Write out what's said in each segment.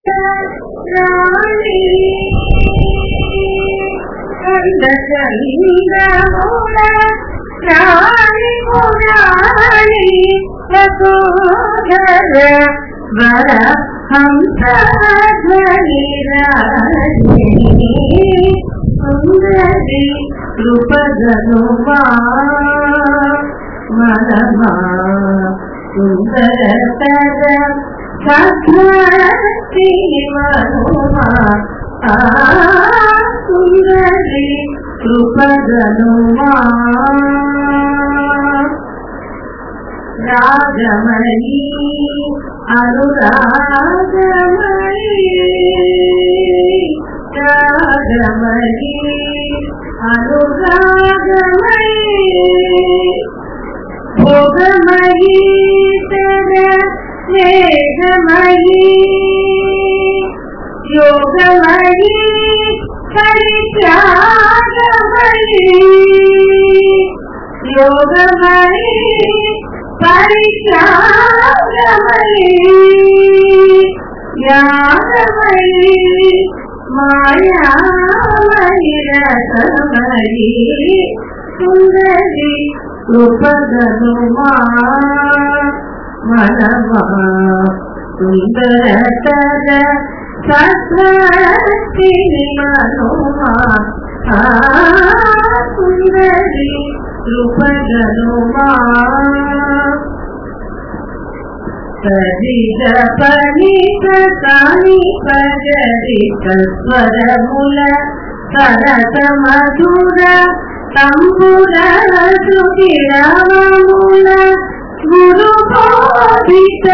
రాణి కందచంద్రమూల రాణి పురాణి వసుధర వర హంసధ్వని రాణి సుందరి కృపగనుమా మనమా సుందరతర సద్భక్తి మనుమా ఆ సుందరి కృపగనుమా రాగమణి అనురాగమణి రాగమణి అనురాగమణి భోగమయీ తర మేఘమయీ యోగమయీ పరిత్యాగమయీ యోగమయీ పరిత్యాగమయీ యాగమయీ మాయామయీ రసమయీ సుందరి కృపగనుమా మనమా సుందరతర సత్వతి మనుమా ఆ సుందరి కృపగనుమా సరిద పనిత కాని పగరిత స్వరముల సరస మధుర తంబుర సుఖిరామముల గురు బోధిత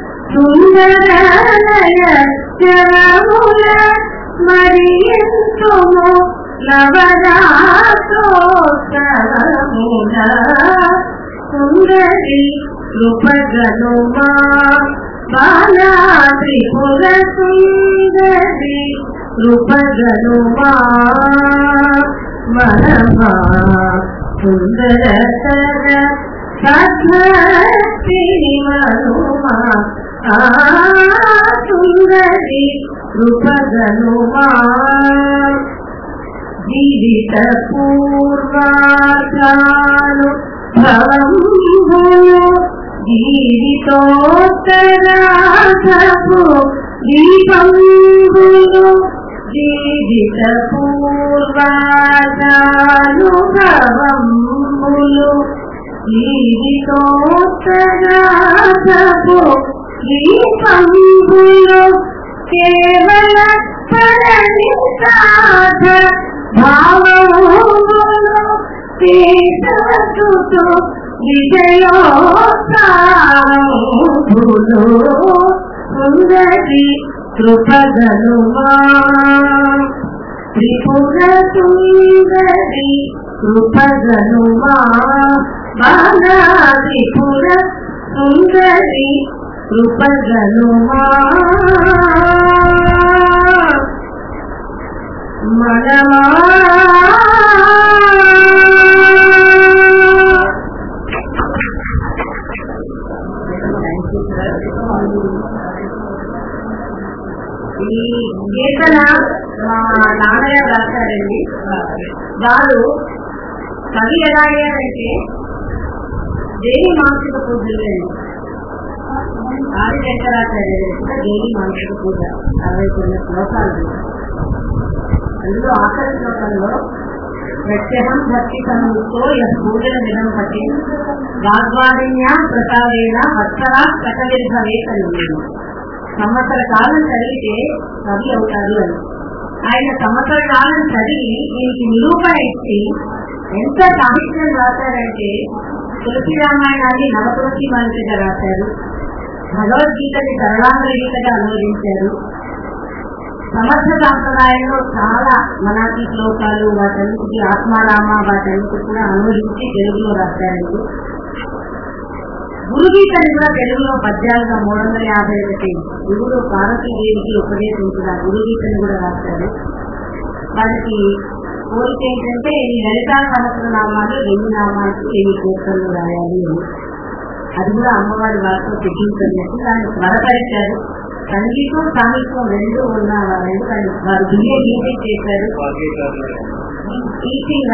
సుందరలయ జరముల మరి ఎంతము నవరాత్రోత్సవముల సుందరి కృపగనుమా బాలా త్రిపుర సుందరి కృపగనుమా మనమా సుందరతర సద్భక్తి మనుమా ఆ సుందరి కృపగనుమా జీవిత పూర్వాచాను భవంబులు జీవితోత్తరాధపు దీపంబులు జీవిత పూర్వాచానుభవంబులు జీవితోత్తరాధపు దీపంబులు కేవల పరనిసాధ భావములు సీతసుతో విజయోత్సాహములు సుందరి కృపగనుమా త్రిపుర సుందరి కృపగనుమా బాలా త్రిపుర సుందరి కృపగనుమా మనమా ఈ కీర్తన మా నాన్నగారు రాశారండి వారు కవి ఎలా అయ్యారంటే దేవి మానసిక పూజలు ఆది శంకరాచార్య దేవి మానసిక పూజ అరవై తొమ్మిది శ్లోకాలు అందులో ఆఖరి శ్లోకంలో ప్రత్యహం భక్తి సమూహంతో పూజల దినం పట్టి వాగ్వాదిన్యా ప్రసాదేన వత్సరా కటవిర్భవే కలిగి సంవత్సర కాలం చదివితే కవి అవుతాడు అని ఆయన సంవత్సర కాలం చదివి దీనికి నిరూపణ ఇచ్చి ఎంత సాహిత్యం రాశారంటే తులసి రామాయణాన్ని నవతులసి మాలికగా రాశారు భగవద్గీతని సరళాంధ్ర గీతగా అనువదించారు సమర్థ సాంప్రదాయంలో చాలా మనాటి శ్లోకాలు వాటన్నిటికీ ఆత్మారామ వాటన్నిటి కూడా అనువదించి తెలుగులో రాశారండి గురుగీతని కూడా తెలుగులో పద్యాలుగా మూడు వందల యాభై ఒకటి గురువు పార్వతీదేవికి ఉపదేశించిన గురుగీతని కూడా రాశారు వారికి కోరిక ఏంటంటే ఈ లలితా సహస్ర నామాలు ఎన్ని నామాలకు ఎన్ని కీర్తనలు రాయాలి అని అది కూడా అమ్మవారి వారితో తెప్పించలేదు దాన్ని త్వరపరిచారు సంగీతం సాహిత్యం రెండు ఉన్న ఎందుకంటే వారు బిఏ బీటెక్ చేశారు టీచింగ్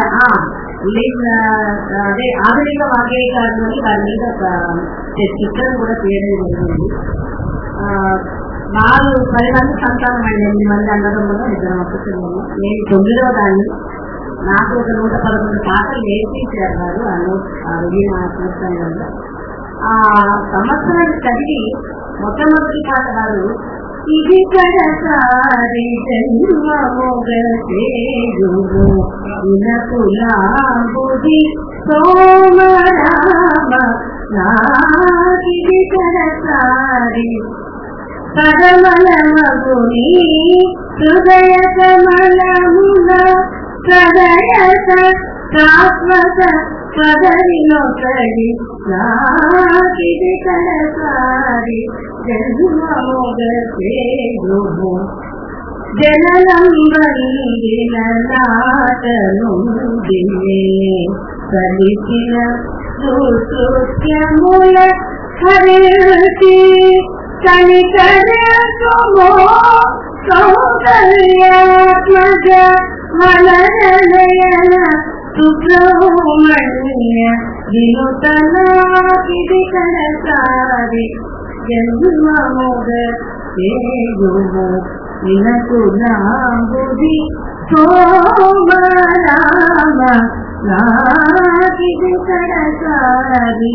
అదే ఆధునిక వాగ్గేయకారులు అని వారి మీద ఒక చిత్రం కూడా చేయడం జరిగింది ఆ, వారు పది మంది సంతానం అండి ఎనిమిది మంది అన్నదమ్ములు ఇద్దరు ఒక్కసారి నేను తొమ్మిదవ దాన్ని నాకు ఒక నూట పదకొండు పాటలు నేర్పించారు వారు ఆ నూట ఆ విలీన సంవత్సరంలో ఆ సంవత్సరం చదివి మొట్టమొదటి పాట వారు ఇది కడసారి జన్మమొగసేయుము ఇనకులాంబుది సోమరామ నాకిది కడసారి పరమలమగుని హృదయ కమలమున సదయత శాశ్వత పదవినొకడి నాకిది కడసారి జన్మమొగసేయుము జనలంబలిన నాటనుందినే కలిసిన సుసృత్యముల హరితి కనికరసుమో సౌకర్యాత్మజ మలరనయన సుబ్రహ్మణ్య వినుతనాకిది కడసారి జన్మముగ చేయుము వినకు నాబుది సోమరామ నాకిది కడసారి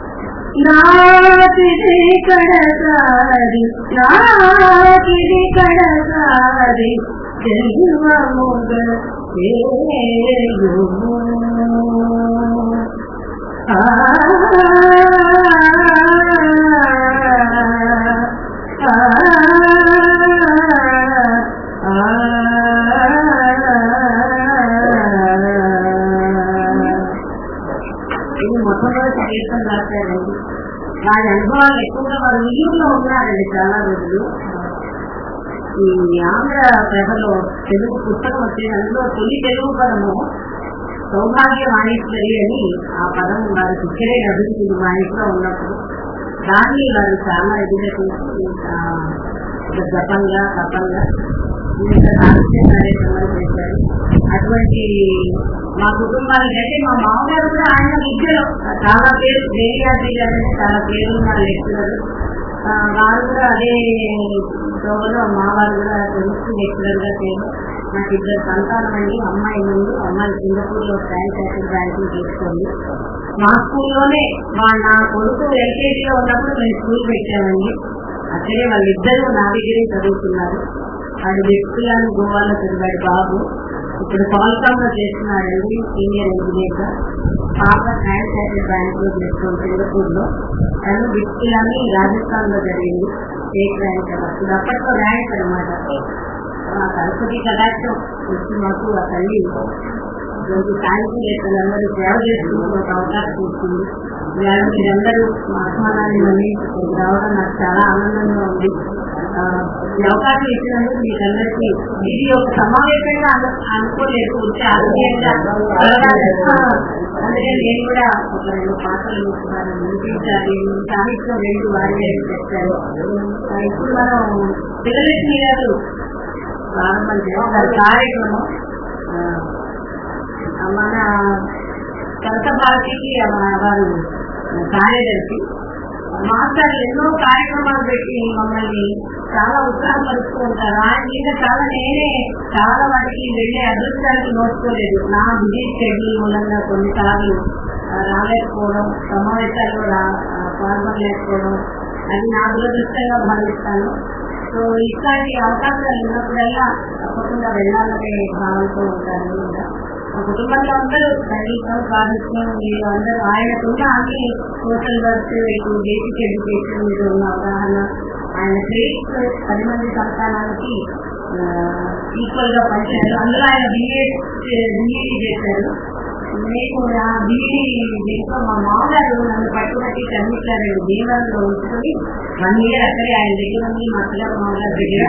నాకిది కడసారి నాకిది కడసారి జన్మముగ చేయుము ఆ ఇది మొట్టమొదటి కీర్తన రాశారండి వారి అనుభవాలు ఎక్కువగా వారు విజయంలో ఉన్నారండి చాలా రోజులు ఈ ఆంధ్ర ప్రభలో తెలుగు పుస్తకం వచ్చింది అందులో తొలి తెలుగు పదము సౌభాగ్య వాణీశ్వరి అని ఆ పదం వారికి ఇక్కడే లభించింది మా ఇంట్లో ఉన్నప్పుడు దాన్ని వారు చాలా ఎదురు చూసి ఆ, ఒక జపంగా తపంగా వివిధ రాజకీయ కార్యక్రమాలు చేశారు అటువంటి మా కుటుంబానికైతే మా మామగారు కూడా ఆయన విద్యలో చాలా పేరు దేవియాద్రి గారు అంటే చాలా పేరు ఉన్న లెక్చరర్ వారు కూడా అదే దోవలో మా వారు కూడా తెలుసు లెక్చరర్ గా పేరు నాకు ఇద్దరు సంతానం అండి అమ్మాయి ముందు అమ్మాయి సింగపూర్ లో శానిటైజర్ బ్యాంకింగ్ చేసుకోండి మా స్కూల్లోనే మా నా కొడుకు ఎల్కేజీలో ఉన్నప్పుడు మేము స్కూల్ పెట్టామండి అక్కడే వాళ్ళిద్దరూ నా దగ్గరే చదువుతున్నారు వాడు వ్యక్తులను గోవాలో చదివాడు బాబు ఇప్పుడు కాల్కామ్ లో చేస్తున్నాడండి సీనియర్ ఇంజనీర్ గా పాప శానిటైజర్ బ్యాంక్ లో చేస్తాం సింగపూర్ లో తను వ్యక్తులని రాజస్థాన్ లో జరిగింది స్టేట్ ర్యాంక్ అప్పుడు అప్పట్లో ర్యాంక్ అనమాట ఆ సరస్వతి కటాక్షం వచ్చి మాకు ఆ తల్లి రోజు సాయంత్రం చేస్తున్నారు సేవ చేసుకుంటూ ఒక అవకాశం ఇచ్చింది ఇవాళ మీరందరూ మా ఆహ్వానాన్ని మళ్ళీ ఇక్కడికి రావడం నాకు చాలా ఆనందంగా ఉంది ఆ, ఈ అవకాశం ఇచ్చినందుకు మీకు అందరికీ ఇది ఒక సమావేశంగా అను- అనుకోలేదు వచ్చి ఆరోగ్యంగా అందుకని నేను కూడా ఒక రెండు పాటలు వారు వినిపించాలి సాహిత్యం రెండు వారి చెప్పారు ఆ, ఇప్పుడు మనం పిల్లలక్ష్మి గారు ప్రారంభం చేస్తారు కార్యక్రమం ఆ, మన కనక భారతికి వారు కార్యదర్శి మాస్టర్ ఎన్నో కార్యక్రమాలు పెట్టి మమ్మల్ని చాలా ఉత్సాహపరుస్తూ ఉంటారు ఆయన మీద చాలా నేనే చాలా వాటికి వెళ్ళే అదృష్టానికి నోచుకోలేదు నా బిజీ షెడ్యూల్ మూలంగా కొన్నిసార్లు ఆ, రాలేకపోవడం సమావేశాల్లో రా- ఆ, పాల్గొనలేకపోవడం అది నా దురదృష్టంగా భావిస్తాను సో ఇట్లాంటి అవకాశాలు ఉన్నప్పుడల్లా తప్పకుండా వెళ్ళాలనే భావంతో ఉంటారు కూడా మా కుటుంబంలో అందరూ సంగీతం సాహిత్యం మీరు అందరూ ఆయనకున్న అన్ని సోషల్ వర్క్ ఇటు బేసిక్ ఎడ్యుకేషన్ మీద ఉన్న అవగాహన ఆయన క్రెడిట్స్ పది మంది సంతానానికి ఈక్వల్ గా పనిచేశారు అందులో ఆయన బిఏ బిఈడి చేశారు నేను ఆ బిఈడి దీంట్లో మా మామగారు నన్ను పట్టుబట్టి చదివించారండి దీవెనలో ఉంచుకొని వన్ ఇయర్ అక్కడే ఆయన దగ్గర ఉంది మా పిల్లల మామగారి దగ్గర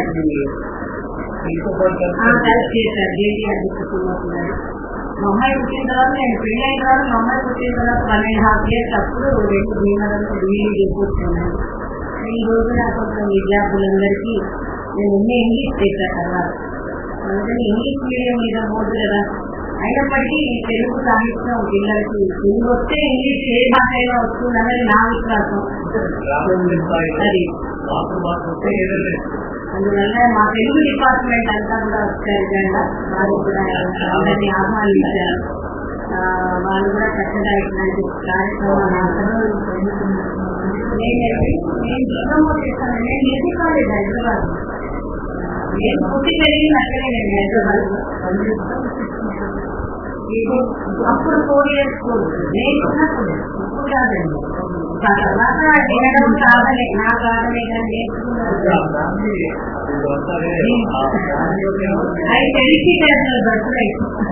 ఆ, కలిసి చేశారు జేడీ అధ్యక్షున్నారు మా అమ్మాయి పుట్టిన తర్వాత నేను పెళ్లి అయిన తర్వాత మా అమ్మాయి పుట్టిన తర్వాత వన్ అండ్ హాఫ్ ఇయర్స్ అప్పుడు రెండు దీవెనలో బిఈడి కూర్చున్నాను ఈ రోజున కొంచెం విద్యార్థులందరికీ నేను ఎన్ని ఇంగ్లీష్ చేశా తర్వాత అందుకని ఇంగ్లీష్ మీడియం మీద మోదు కదా అయినప్పటికీ ఈ తెలుగు సాహిత్యం పిల్లలకి తెలుగు వస్తే ఇంగ్లీష్ ఏ భాష అయినా వస్తుందన్నది నా విశ్వాసం అది అందువల్ల మా తెలుగు డిపార్ట్మెంట్ అంతా కూడా వచ్చారు జెండా వారు కూడా అందరినీ ఆహ్వానించారు ఆ, వాళ్ళు కూడా చక్కగా ఇట్లాంటి కార్యక్రమాలు అసలు నేనైతే నేను డిప్లొమా చేశాను నేను మ్యూజిక్ కాలేజ్ హైదరాబాద్ నేను పుట్టి పెరిగింది అక్కడే నేను హైదరాబాద్ ఇది అప్పుడు ఫోర్ ఇయర్స్ స్కూల్ నేను ఉన్నప్పుడు ఇప్పుడు కాదండి ఆ తర్వాత వినడం కాదలే నా కాదలే కానీ నేర్చుకున్నాను అది తెలిసి చేస్తారు బర్త్డే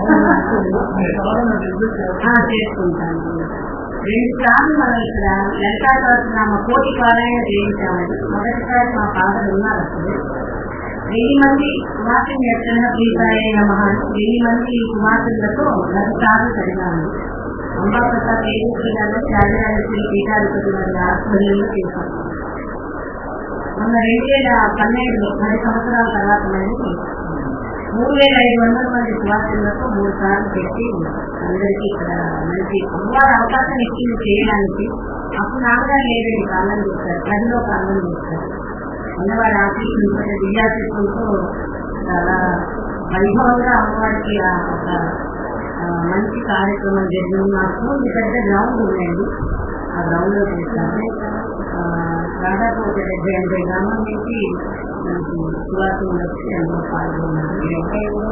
చేసుకుంటాను రెండు సార్లు మనం ఇక్కడ లలితా సహస్రనామ కోటి పారాయణ చేయించామండి మొదటిసారి మా ఫాదర్ ఉన్నారు అసలు వెయ్యి మంది కుమార్తెలు ఎక్కడ ప్రీతాయ నమ వెయ్యి మంది కుమార్తెలతో సార్లు చదివాను అంబాప్రసాద్ ఏజెన్సీ గారు త్యాగరాజశ్రీ పీఠాధిపతి గారి ఆధ్వర్యంలో చేశాను మొన్న రెండు వేల పన్నెండు పది సంవత్సరాల తర్వాత మళ్ళీ మూడు వేల ఐదు వందల మంది కుమార్తెలతో మూడు సార్లు పెట్టి అందరికీ ఇక్కడ మంచి అమ్మవారు అవకాశం ఇచ్చింది చేయడానికి అప్పుడు నాన్నగారు లేదండి కాలం చేస్తారు గదిలో కాలం చేస్తారు అమ్మవారి ఆఫీసు విద్యార్థులతో చాలా వైభవంగా అమ్మవారికి ఆ ఒక ఆ, మంచి కార్యక్రమం జరిగింది మాకు ఇది పెద్ద గ్రౌండ్ ఉందండి ఆ గ్రౌండ్ లో చేస్తాము ఆ, దాదాపు ఒక డెబ్బై ఎనభై గ్రామాల నుంచి మనకి సువాసన వచ్చి అందులో పాల్గొన్నారు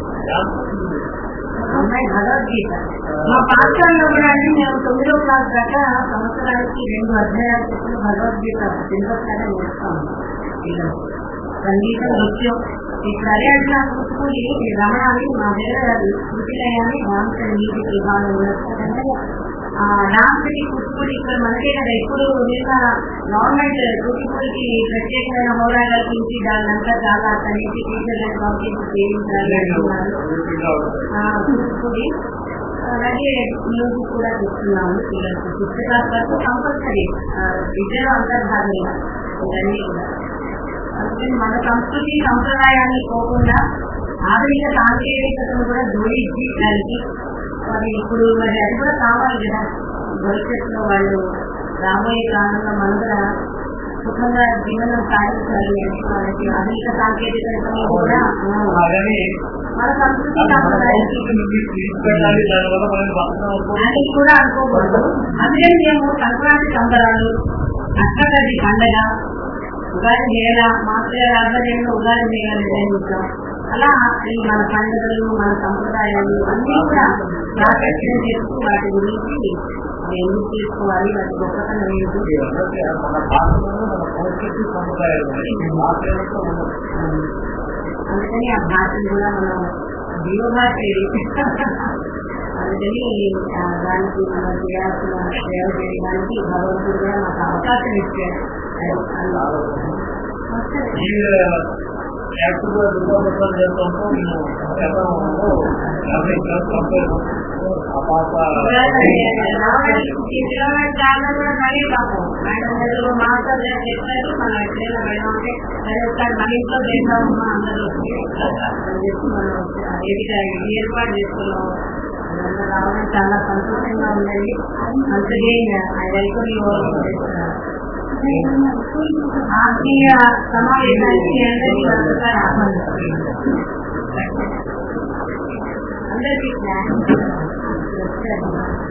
అమ్మాయి భగవద్గీత మా పాఠశాలలో కూడా అండి మేము తొమ్మిదో క్లాస్ దాకా సంవత్సరానికి రెండు అధ్యాయాలు చెప్పిన భగవద్గీత తిరుపతిగా నేర్చుకోము పిల్లలు సంగీతం నృత్యం ఈ పర్యాటన కూచిపూడి రమణాన్ని మా దగ్గర కృతిలయాన్ని రామచంద్ర నీతి విభాగంలో ఆ డాన్స్ కి కూచిపూడి ఇక్కడ మనకే కదా ఎప్పుడు మిగతా గవర్నమెంట్ కూచిపూడికి ప్రత్యేకమైన హోదా కల్పించి దాన్నంతా చాలా తనిఖీ టీచర్లను పంపించి చేయించాలి అంటున్నారు ఆ, కూచిపూడి అలాగే మ్యూజిక్ కూడా చూస్తున్నాము పిల్లలకు పుస్తకాల వరకు కంపల్సరీ విద్యలో అంతర్భాగంగా ఇవన్నీ కూడా అందుకని మన సంస్కృతి సంప్రదాయాన్ని పోకుండా ఆధునిక సాంకేతికతను కూడా జోడించి దానికి మరి ఇప్పుడు మరి అది కూడా కావాలి కదా భవిష్యత్తులో వాళ్ళు రాబోయే కాలంలో మనుగడ సుఖంగా జీవనం సాగించాలి అంటే వాళ్ళకి ఆధునిక సాంకేతికతను కూడా ఆ, మన సంస్కృతి సాంప్రదాయానికి అని కూడా అనుకోకూడదు అందుకని మేము సంక్రాంతి సంబరాలు అష్టగది పండగ ఉగాది మేళ మాతృగారి ఆధ్వర్యంలో ఉగాది మేళ నిర్వహించాం అలా ఈ మన పండుగలు మన సంప్రదాయాలు అన్ని కూడా ప్రాకట్యం చేస్తూ వాటి గురించి ఎందుకు చేసుకోవాలి వాటి గొప్పతనం ఏంటి మన భారతంలో మన సంస్కృతి సంప్రదాయాలు ఉన్నాయి. భారతీయులతో మన అందుకని ఆ భాషను కూడా మనం జీవభాష ఇది. అందుకని ఆ, దానికి మనం చేయాల్సిన సేవ చేయడానికి భగవంతుడు కూడా మాకు అవకాశం ఇచ్చాడు ఈ యాక్టివ్గా దుర్గాప్రసాద్ చేస్తుంటూ మేము గతంలో యాభై క్లాస్ పంపారు ఆ పాప చాలా కూడా మరీ పాపం మేడం గారు మాటలు చెప్పారు మనం ఎక్కడైనా మేడం అంటే సరే ఒకసారి మన ఇంట్లో చేద్దామమ్మా అందరూ వచ్చి అని చెప్పి మనం వేదిక ఇది ఏర్పాటు చేసుకున్నాం అదంతా రావడం చాలా సంతోషంగా ఉందండి అందుకే ఐ వెల్కమ్ యూ ఆత్మీయ సమావేశానికి అందరికీ ఒకసారి ఆహ్వానిస్తున్నాను అందరికీ థాంక్స్. వచ్చారు.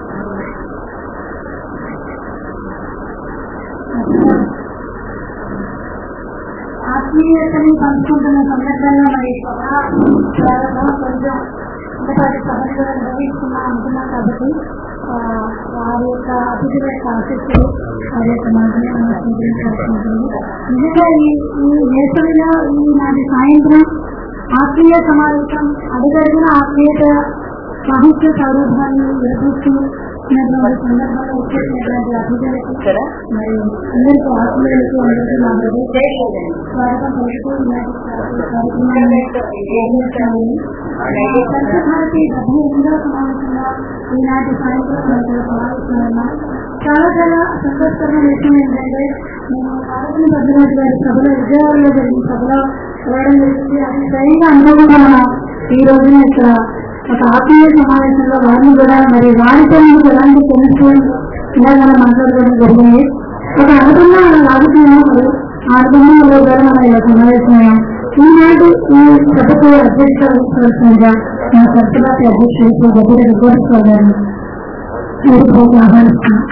ఆత్మీయతని పంచుకుంటున్న సందర్భంగా మరి స్వభావం కొంచెం ఇంతపాటి సమస్యలు నిర్వహిస్తున్నా అంటున్నాం కాబట్టి ఆ, వారి యొక్క అతిథుల యొక్క ఆసక్తులు వారి యొక్క మాటలు మనం స్వీకరించాల్సి ఉంటుంది నిజంగా ఈ ఈ వేసవిలో ఈనాటి సాయంత్రం ఆత్మీయ సమావేశం అడుగడుగున ఆత్మీయత సాహిత్య సౌరభాన్ని విరపిస్తూ ఉన్నటువంటి సందర్భంలో వచ్చేసినటువంటి అతిథులకు మరి అందరికీ ఆత్మీయులకు అందరికీ నా హృదయ స్వాగతం పలుకుతూ ఈనాటి కార్యక్రమాన్ని ప్రారంభించాలని సంతభారతి డెబ్బై ఎనిమిదవ సమావేశంలో ఈనాటి సాయంత్రం మనకు సమావేశం చాలా చాలా సంతోషకరమైన విషయం ఏంటంటే నేను ఆరోగ్య భద్రనాథ్ గారి సభలో విజయవాడలో జరిగిన సభలో వెళ్ళడం జరిగింది అది స్వయంగా అనుభవంగా మనం ఈ రోజున ఇక్కడ ఒక ఆత్మీయ సమావేశంలో వారిని కూడా మరి వారితో మనకు ఎలాంటి కెమిస్ట్రీ ఇలా మనం మాట్లాడుకోవడం జరిగింది ఒక అనుబంధం మనం లాగుతున్నాం మరి ఆ అనుబంధంలో కూడా మనం ఇలా సమావేశమయ్యాం ఈనాడు ఈ సభకు అధ్యక్ష వహించవలసిందిగా మా సత్యపాటి అధ్యక్షుడు శ్రీ గడ్డి రిపోర్టర్ గారిని వేదికపైకి ఆహ్వానిస్తున్నాం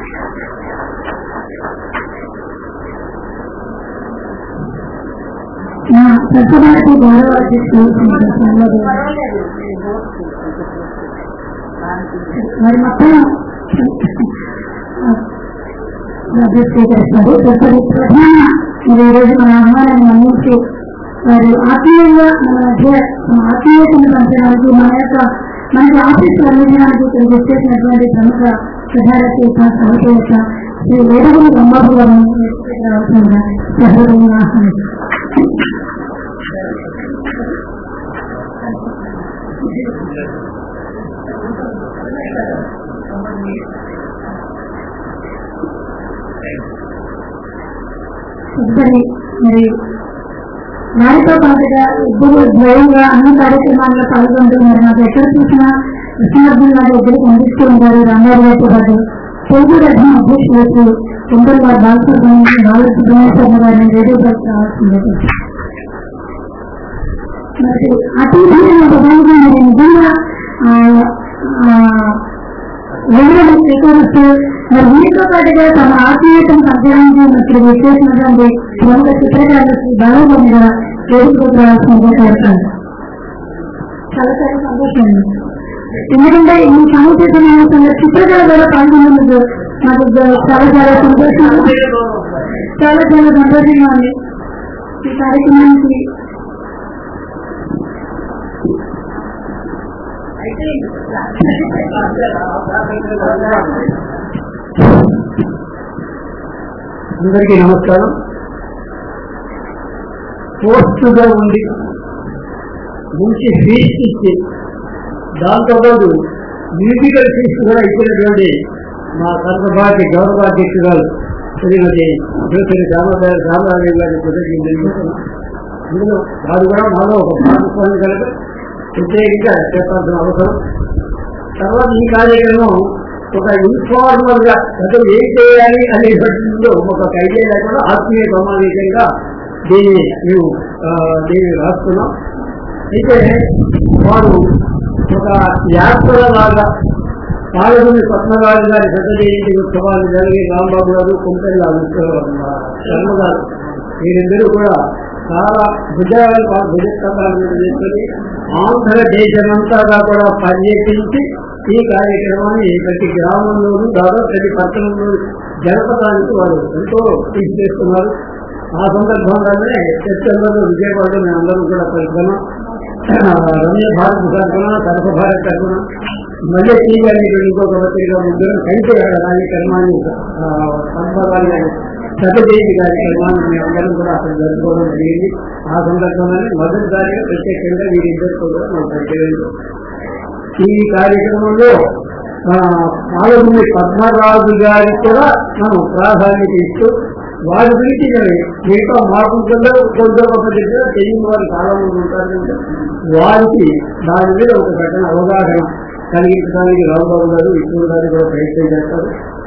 నా సత్యపాటి గౌరవ అధ్యక్షుడు శ్రీ ప్రసాద్ గారు. మరి మొత్తం స్వీకరిస్తారు తదుపరి ప్రధాన మరి ఈ రోజు మన ఆహ్వానాన్ని మన్నించి వారు ఆత్మీయంగా మన మధ్య మన ఆత్మీయతను పంచడానికి మన యొక్క మనకి ఆఫీసులు అందించడానికి ఇక్కడ వచ్చేసినటువంటి ప్రముఖ ప్రధారచయిత సాహిత్యవేత్త శ్రీ వేదగురు బ్రహ్మబాబు గారిని రావాల్సిందిగా సహోదరుని ఆహ్వానిస్తున్నాను తదుపరి మరి వారితో పాటుగా ఇద్దరు ద్వయంగా అన్ని కార్యక్రమాల్లో పాల్గొంటూ మరి నాకు ఎక్కడ చూసినా కృష్ణార్థం గారు ఇద్దరికి అందిస్తూ ఉంటారు రంగారు గారితో పాటు తెలుగు రథం అధ్యక్షులకు కుందరు వారి బాలసుబ్రహ్మణ్యం బాలసుబ్రహ్మణ్య గారిని రేడియో బస్ రావాల్సిందే మరి అతిథులైన ప్రధానంగా మరి నిజంగా ఆ, ఆ, వివరణ స్వీకరిస్తూ మరి వీటితో పాటుగా తమ ఆత్మీయతను పంచడానికి ఇక్కడ విచ్చేసినటువంటి ప్రముఖ చిత్రకారులు శ్రీ బాలబాబు గారు వేదికకు రావాల్సిందిగా కోరుతాను చాలా చాలా సంతోషం అండి. ఎందుకంటే ఈ సాహిత్య సమావేశంలో చిత్రకళ కూడా పాల్గొన్నందుకు నాకు చాలా చాలా సంతోషం చాలా చాలా సంతోషంగా ఉంది ఈ కార్యక్రమానికి అందరికీ నమస్కారం పోస్టుగా ఉండి మంచి ఫీస్ట్ ఇచ్చి దాంతోపాటు మ్యూజికల్ ఫీస్ట్ కూడా ఇచ్చినటువంటి మా సర్వభాగ్య గౌరవాధ్యక్షురాలు శ్రీమతి జ్యోతిరి రామదాయ రామరాజు గారిని కృతజ్ఞతలు ఇందులో వారు కూడా మాలో ఒక భాగస్వామి కనుక ప్రత్యేకంగా చెప్పాల్సిన అవసరం తర్వాత ఈ కార్యక్రమం ఒక ఇన్ఫార్మల్ గా అంటే ఏం చేయాలి అనేటువంటి ఒక ఐడియా లేకుండా ఆత్మీయ సమావేశంగా దీన్ని మేము ఆ, దీన్ని రాస్తున్నాం అయితే వారు ఒక యాత్ర లాగా పాలకుని పద్మరాజు గారి శత జయంతి ఉత్సవాలు జరిగి రాంబాబు గారు కుంపెల్ల శర్మ గారు వీరిద్దరూ కూడా చాలా భుజాలు భుజస్తంభాల మీద చేసుకొని ఆంధ్రదేశమంతా కూడా పర్యటించి ఈ కార్యక్రమాన్ని ప్రతి గ్రామంలోనూ దాదాపు ప్రతి పట్టణంలో జరపడానికి వారు ఎంతో కృషి చేస్తున్నారు ఆ సందర్భంగానే సెప్టెంబర్లో విజయవాడలో మేమందరం కూడా కలుసుకున్నాం రమ్య భారత్ తరఫున సరఫ భారత్ తరఫున మళ్ళీ టీ గారి ఇంకొక పత్రిక ముగ్గురు కలిసి ఆ కార్యక్రమాన్ని ఆ, సంపదాన్ని సతదేవి కార్యక్రమాన్ని మేమందరం కూడా అక్కడ జరుపుకోవడం జరిగింది ఆ సందర్భంగానే మొదటిసారిగా ప్రత్యేకంగా వీరిద్దరితో కూడా మనం పరిచయం ఈ కార్యక్రమంలో ఆ, పాలకుని పద్మరాజు గారికి కూడా మనం ప్రాధాన్యత ఇస్తూ వారి గురించి మరి మిగతా మార్పుల్లో కొంచెం ఒక దగ్గర తెలియని వారు చాలా మంది ఉంటారు కనుక వారికి దాని మీద ఒక రకమైన అవగాహన కలిగించడానికి రావుబాబు గారు విష్ణు గారు కూడా ప్రయత్నం చేస్తారు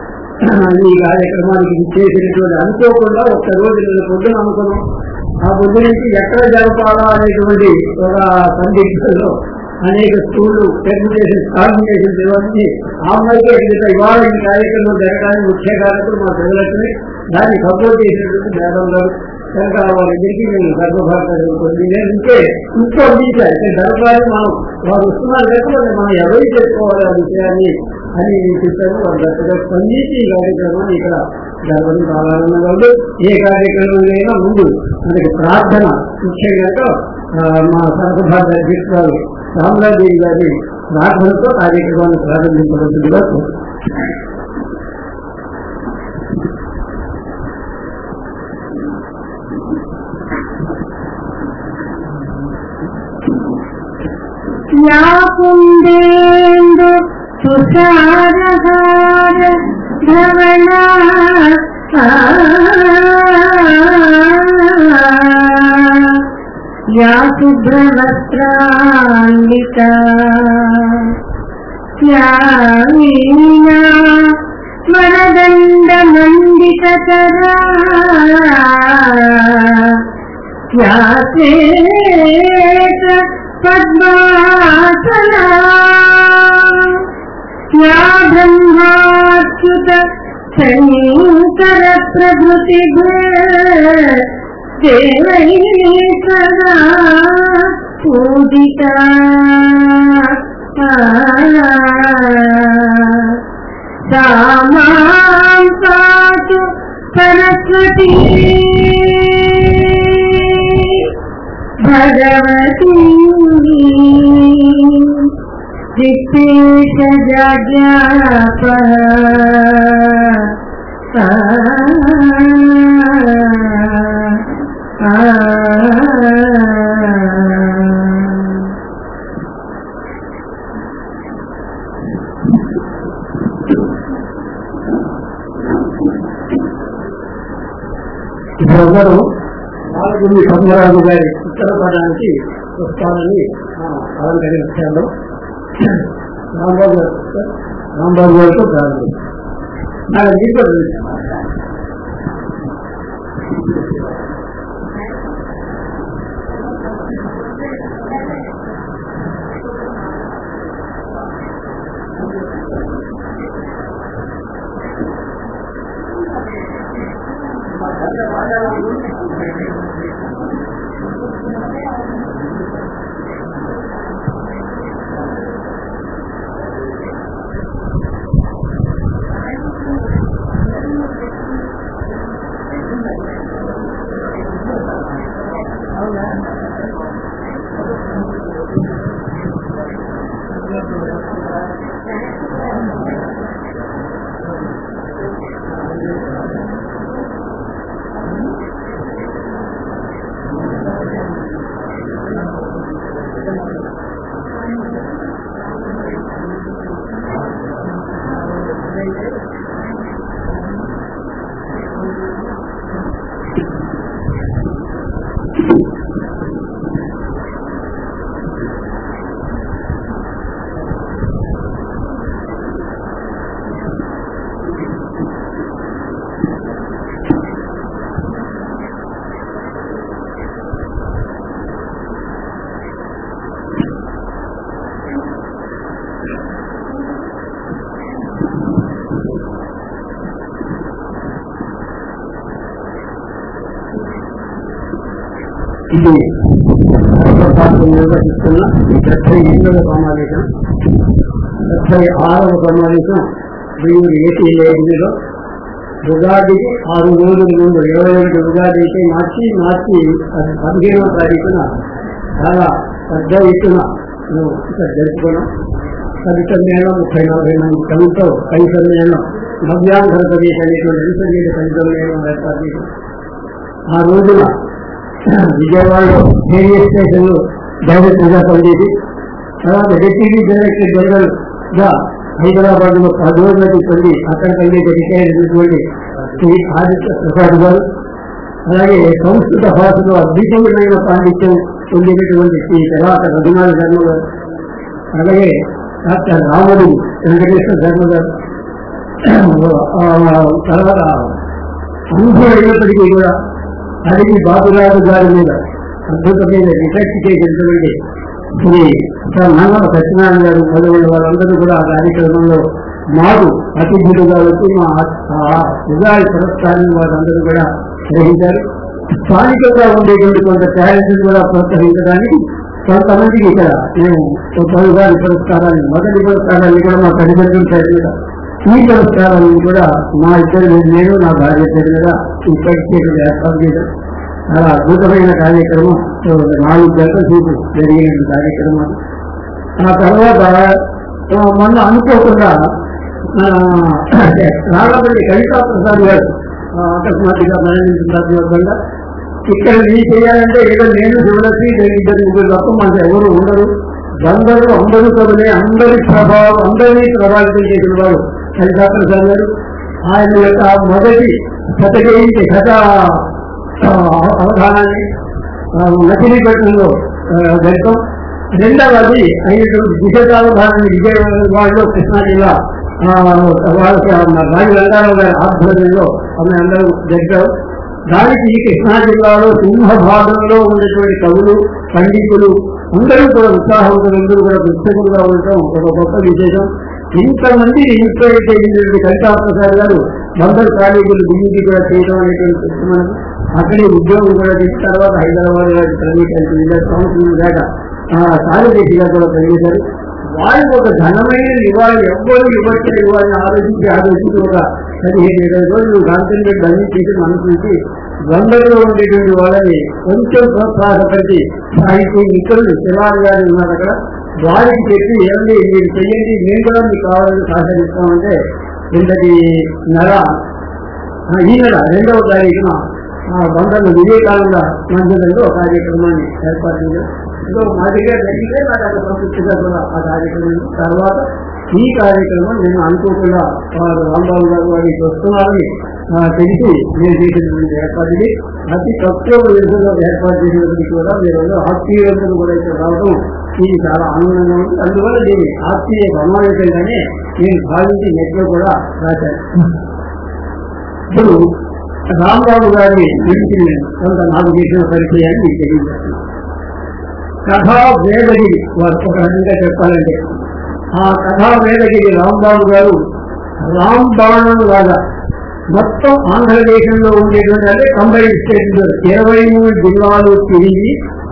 ఈ కార్యక్రమానికి ఇచ్చేసినటువంటి అనుకోకుండా ఒక్క రోజు నేను పొద్దున అనుకున్నాం ఆ పొద్దు నుంచి ఎక్కడ జరపాలా అనేటువంటి ఒక సందిగ్ధంలో అనేక స్కూళ్ళు పెర్మిటేషన్ కాంబినేషన్స్ ఇవన్నీ ఆ అమ్మాయికి ఎదుగుతా ఇవాళ ఈ కార్యక్రమం జరగడానికి ముఖ్య కారకులు మా ప్రజలకి దాన్ని సపోర్ట్ చేసినటువంటి మేడం గారు కనుక వాళ్ళిద్దరికీ నేను గర్భభారత కొన్ని నేను ఇంకే ఇంకో అందించారు అంటే జరపాలి మనం వారు వస్తున్నారు లేకపోతే మనం ఎవరికి చెప్పుకోవాలి ఆ విషయాన్ని అని చెప్పారు వాళ్ళు గట్టిగా స్పందించి ఈ కార్యక్రమాన్ని ఇక్కడ జరగడం చాలా ఆనందంగా ఉంది ఏ కార్యక్రమం అయినా ముందు మనకి ప్రార్థన ముఖ్యంగా ఆ, మా సరఫభారత అధ్యక్షురాలు రామరాజేవి గారి ప్రార్థనతో కార్యక్రమాన్ని ప్రారంభించవలసిందిగా కోరుతున్నాను. ಯಾಕುಂದೇಂದು ತುಷಾರಹಾರ ಧವಳ या शुभ्रवस्त्रान्विता या वीणा वरदण्डमण्डितकरा या श्वेत पद्मासना या ब्रह्माच्युत शङ्कर प्रभृतिभ्य देवैः सदा पूजिता सा मां पातु सरस्वती भगवती ఇప్పుడందరూ బాలగురి పద్మరాజు గారి ఉత్తరపడానికి వస్తానని అలంకరించారు రాంబాబు గారు రాంబాబు గారితో ప్రారంభం నాకు దీంట్లో ఇది ప్రభుత్వం నిర్వహిస్తున్న డెబ్బై ఎనిమిదవ సమావేశం డెబ్బై ఆరవ సమావేశం వెయ్యి ఏసీ ఎనిమిదిలో ఉగాదికి ఆరు రోజుల ముందు ఇరవై ఒకటి ఉగాది అయితే మార్చి మార్చి అది పదిహేనవ తారీఖున చాలా పెద్ద ఎత్తున మనం ఇక్కడ జరుపుకున్నాం కవి సమ్మేళనం ముప్పై నలభై మంది కవితో కవి సమ్మేళనం నవ్యాంధ్ర ప్రదేశ్ అనేటువంటి రీసెంట్ కవి సమ్మేళనం ఏర్పాటు చేశాం ఆ రోజున విజయవాడలో రేడియో స్టేషన్ డైరెక్టర్గా పనిచేసి తర్వాత డిప్యూటీ డైరెక్టర్ జనరల్ గా హైదరాబాద్ లో పది రోజులకి పొంది అక్కడ పనిచేసే రిటైర్ అయినటువంటి శ్రీ ఆదిత్య ప్రసాద్ గారు అలాగే సంస్కృత భాషలో అద్భుతమైన పాండిత్యం పొందినటువంటి శ్రీ తర్వాత రఘునాథ శర్మ గారు అలాగే డాక్టర్ రాముడు వెంకటేశ్వర శర్మ గారు ఆ, తర్వాత అనుభవం అయినప్పటికీ కూడా అడిగి బాబురాజు గారి మీద అద్భుతమైన రిసెర్చ్ చేసినటువంటి శ్రీ నన్నల సత్యనారాయణ గారు మొదలైన వాళ్ళందరూ కూడా ఆ కార్యక్రమంలో మాకు అతిథులుగా వచ్చి మా ఆ ఉగాది పురస్కారాన్ని వారందరూ కూడా గ్రహించారు స్థానికంగా ఉండేటువంటి కొంత టాలెంట్ కూడా ప్రోత్సహించడానికి కొంతమందికి ఇక్కడ మేము ఒక ఉగాది పురస్కారాన్ని మొదటి పురస్కారాన్ని కూడా మా తల్లిదండ్రుల పేరు మీద ఈ పురస్కారాన్ని కూడా మా ఇద్దరు నేను నా భార్య పేరు మీద ఇప్పటికే ఏర్పాటు చేయడం చాలా అద్భుతమైన కార్యక్రమం సో నాలుగు గంటల చూపు జరిగిన కార్యక్రమం ఆ తర్వాత ఆ, మొన్న అనుకోకుండా ఆ, రాళ్ళపల్లి కవితా ప్రసాద్ గారు ఆ, అకస్మాత్తుగా మరణించిన సందర్భంగా ఇక్కడ నీ చేయాలంటే ఏదో నేను శివలక్ష్మి ఇద్దరు ముగ్గురు తప్ప మనకు ఎవరు ఉండరు అందరూ అందరూ కవులే అందరి ప్రభావం అందరినీ ప్రభావితం చేసిన వారు కవితా ప్రసాద్ గారు ఆయన యొక్క మొదటి శతజయంతి శత ఆ, అవధానాన్ని ఆ, మచిలీపట్నంలో ఆ, గడిపాం రెండవది అయినటువంటి దిశకావధానాన్ని విజయవాడలో కృష్ణా జిల్లా ఆ, వాళ్ళకి రాజు రంగారావు గారి ఆధ్వర్యంలో ఆమె అందరూ జరిపారు దానికి కృష్ణా జిల్లాలో సింహ భాగంలో ఉన్నటువంటి కవులు పండితులు అందరూ కూడా ఉత్సాహవంతులందరూ కూడా పుస్తకులుగా ఉండటం ఒక గొప్ప విశేషం ఇంతమంది ఇన్స్పైర్ చేసినటువంటి కవితా ప్రసాద్ గారు బందర్ కాలేజీలు దిగుకి కూడా చేయడం అనేటువంటి తెలుసు మనకు అక్కడే ఉద్యోగం కూడా చేసిన తర్వాత హైదరాబాద్ గారి ప్రైవేట్ సంవత్సరం దాకా కార్యదర్శిగా కూడా పనిచేశారు వారికి ఒక ఘనమైన నివాళి ఎవ్వరు ఇవ్వచ్చు ఇవ్వాలని ఆలోచించి ఆలోచించి ఒక పదిహేను ఇరవై రోజులు కాన్సన్ట్రేట్ అన్ని చేసి మనసు నుంచి వందలో ఉండేటువంటి వాళ్ళని కొంచెం ప్రోత్సాహపడి సాహిత్య మిత్రులు శివారు గారు ఉన్నారు అక్కడ వారికి చెప్పి ఏమండి మీరు చెయ్యండి మేము కూడా మీకు కావాలని సహకరిస్తామంటే ఇంతటి నెల ఆ, ఈ నెల రెండవ తారీఖున ఆ, బంధంలో వివేకానంద మందిరంలో కార్యక్రమాన్ని ఏర్పాటు చేశారు సో మా దగ్గర జరిగితే నాకు అంత సంతృప్తిగా కూడా ఆ కార్యక్రమం తర్వాత ఈ కార్యక్రమం నేను అనుకోకుండా వారు రాంబాబు గారు వారికి వస్తున్నారని ఆ, తెలిసి నేను చేసినటువంటి ఏర్పాటు ఇది అతి తక్కువ వయసులో ఏర్పాటు చేసినప్పటికీ కూడా మీరు ఆత్మీయులందరూ కూడా ఇక్కడ రావడం ఇది చాలా ఆనందంగా ఉంది అందువల్ల దీన్ని ఆత్మీయ సమావేశంగానే నేను భావించి నెట్లో కూడా రాశాను ఇప్పుడు రాంబాబు గారి గురించి నేను కొంత నాకు చేసిన పరిచయాన్ని మీకు తెలియజేస్తున్నాను కథా వేదగిరి వారు ఒక రకంగా చెప్పాలంటే ఆ కథా వేదగిరి రాంబాబు గారు రాంబాణం లాగా మొత్తం ఆంధ్రదేశంలో ఉండేటువంటి అంటే తొంభై స్టేట్లు ఇరవై మూడు జిల్లాలు తిరిగి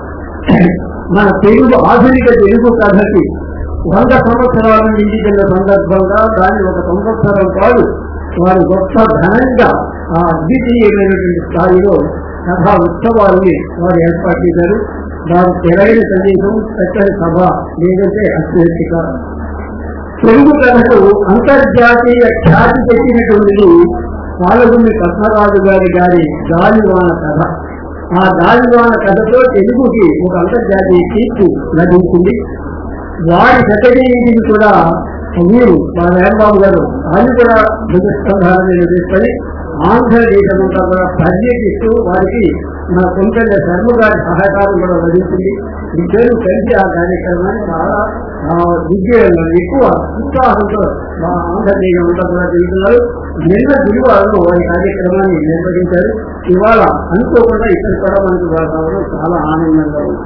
మన తెలుగు ఆధునిక తెలుగు కథకి వంద సంవత్సరాల నిండిన సందర్భంగా దాన్ని ఒక సంవత్సరం కాదు వారు గొప్ప ఘనంగా ఆ అద్వితీయమైనటువంటి స్థాయిలో కథా ఉత్సవాల్ని వారు ఏర్పాటు చేశారు వారు తెరైన సందేశం చక్కని సభ లేదంటే అత్యధిక తెలుగు కథకు అంతర్జాతీయ ఖ్యాతి తెచ్చినటువంటిది పాలగుండి పద్మరాజు గారి గారి గాలివాన కథ ఆ గాలివాన కథతో తెలుగుకి ఒక అంతర్జాతీయ కీర్తి లభించింది వారి శతజయంతిని కూడా మీరు మా వేమబాబు గారు ఆయన కూడా ధ్వజస్తంభాలను నిర్వహిస్తుంది ఆంధ్రదేశమంతా కూడా పర్యటిస్తూ వారికి మన కొంచెం శర్మ గారి సహకారం కూడా లభించింది ఇద్దరు కలిసి ఆ కార్యక్రమాన్ని చాలా ఆ, ఉద్యోగంలో ఎక్కువ ఉత్సాహంతో మా ఆంధ్రదేశం అంతా కూడా తిరుగుతున్నారు నిన్న గురువారం వారి కార్యక్రమాన్ని నిర్వహించారు ఇవాళ అనుకోకుండా ఇక్కడ కూడా మనకు రావడం చాలా ఆనందంగా ఉంది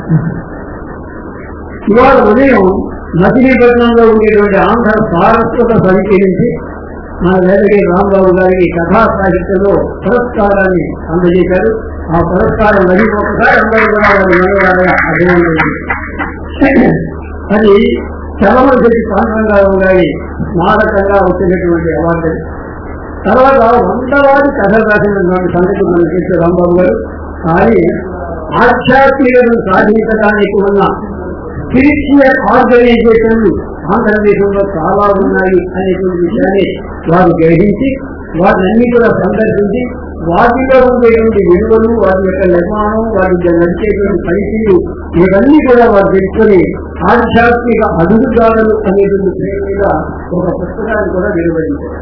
ఇవాళ ఉదయం మచిలీపట్నంలో ఉండేటువంటి ఆంధ్ర సారస్వత సమితి నుంచి మన వేదగిరి రాంబాబు గారికి కథా సాహిత్యంలో పురస్కారాన్ని అందజేశారు ఆ పురస్కారం మరి ఒకసారి అందరూ కూడా వారి మనోరాగా అభినందించారు అది చలమశెట్టి పాండరంగారావు గారి స్మారకంగా వచ్చినటువంటి అవార్డు తర్వాత వందలాది కథలు రాసినటువంటి సంగతి మనం చేసే రాంబాబు గారు కానీ ఆధ్యాత్మికతను సాధించడానికి ఉన్న స్పిరిచువల్ ఆర్గనైజేషన్లు ఆంధ్రదేశంలో చాలా ఉన్నాయి అనేటువంటి విషయాన్ని వారు గ్రహించి వాటిని కూడా సందర్శించి వాటిలో ఉండేటువంటి విలువలు వాటి యొక్క నిర్మాణం వాటి నడిచేటువంటి పరిస్థితులు ఇవన్నీ కూడా వారు తెలుసుకొని ఆధ్యాత్మిక అడుగుదారులు అనేటువంటి పేరు మీద ఒక పుస్తకాన్ని కూడా వెలువరించారు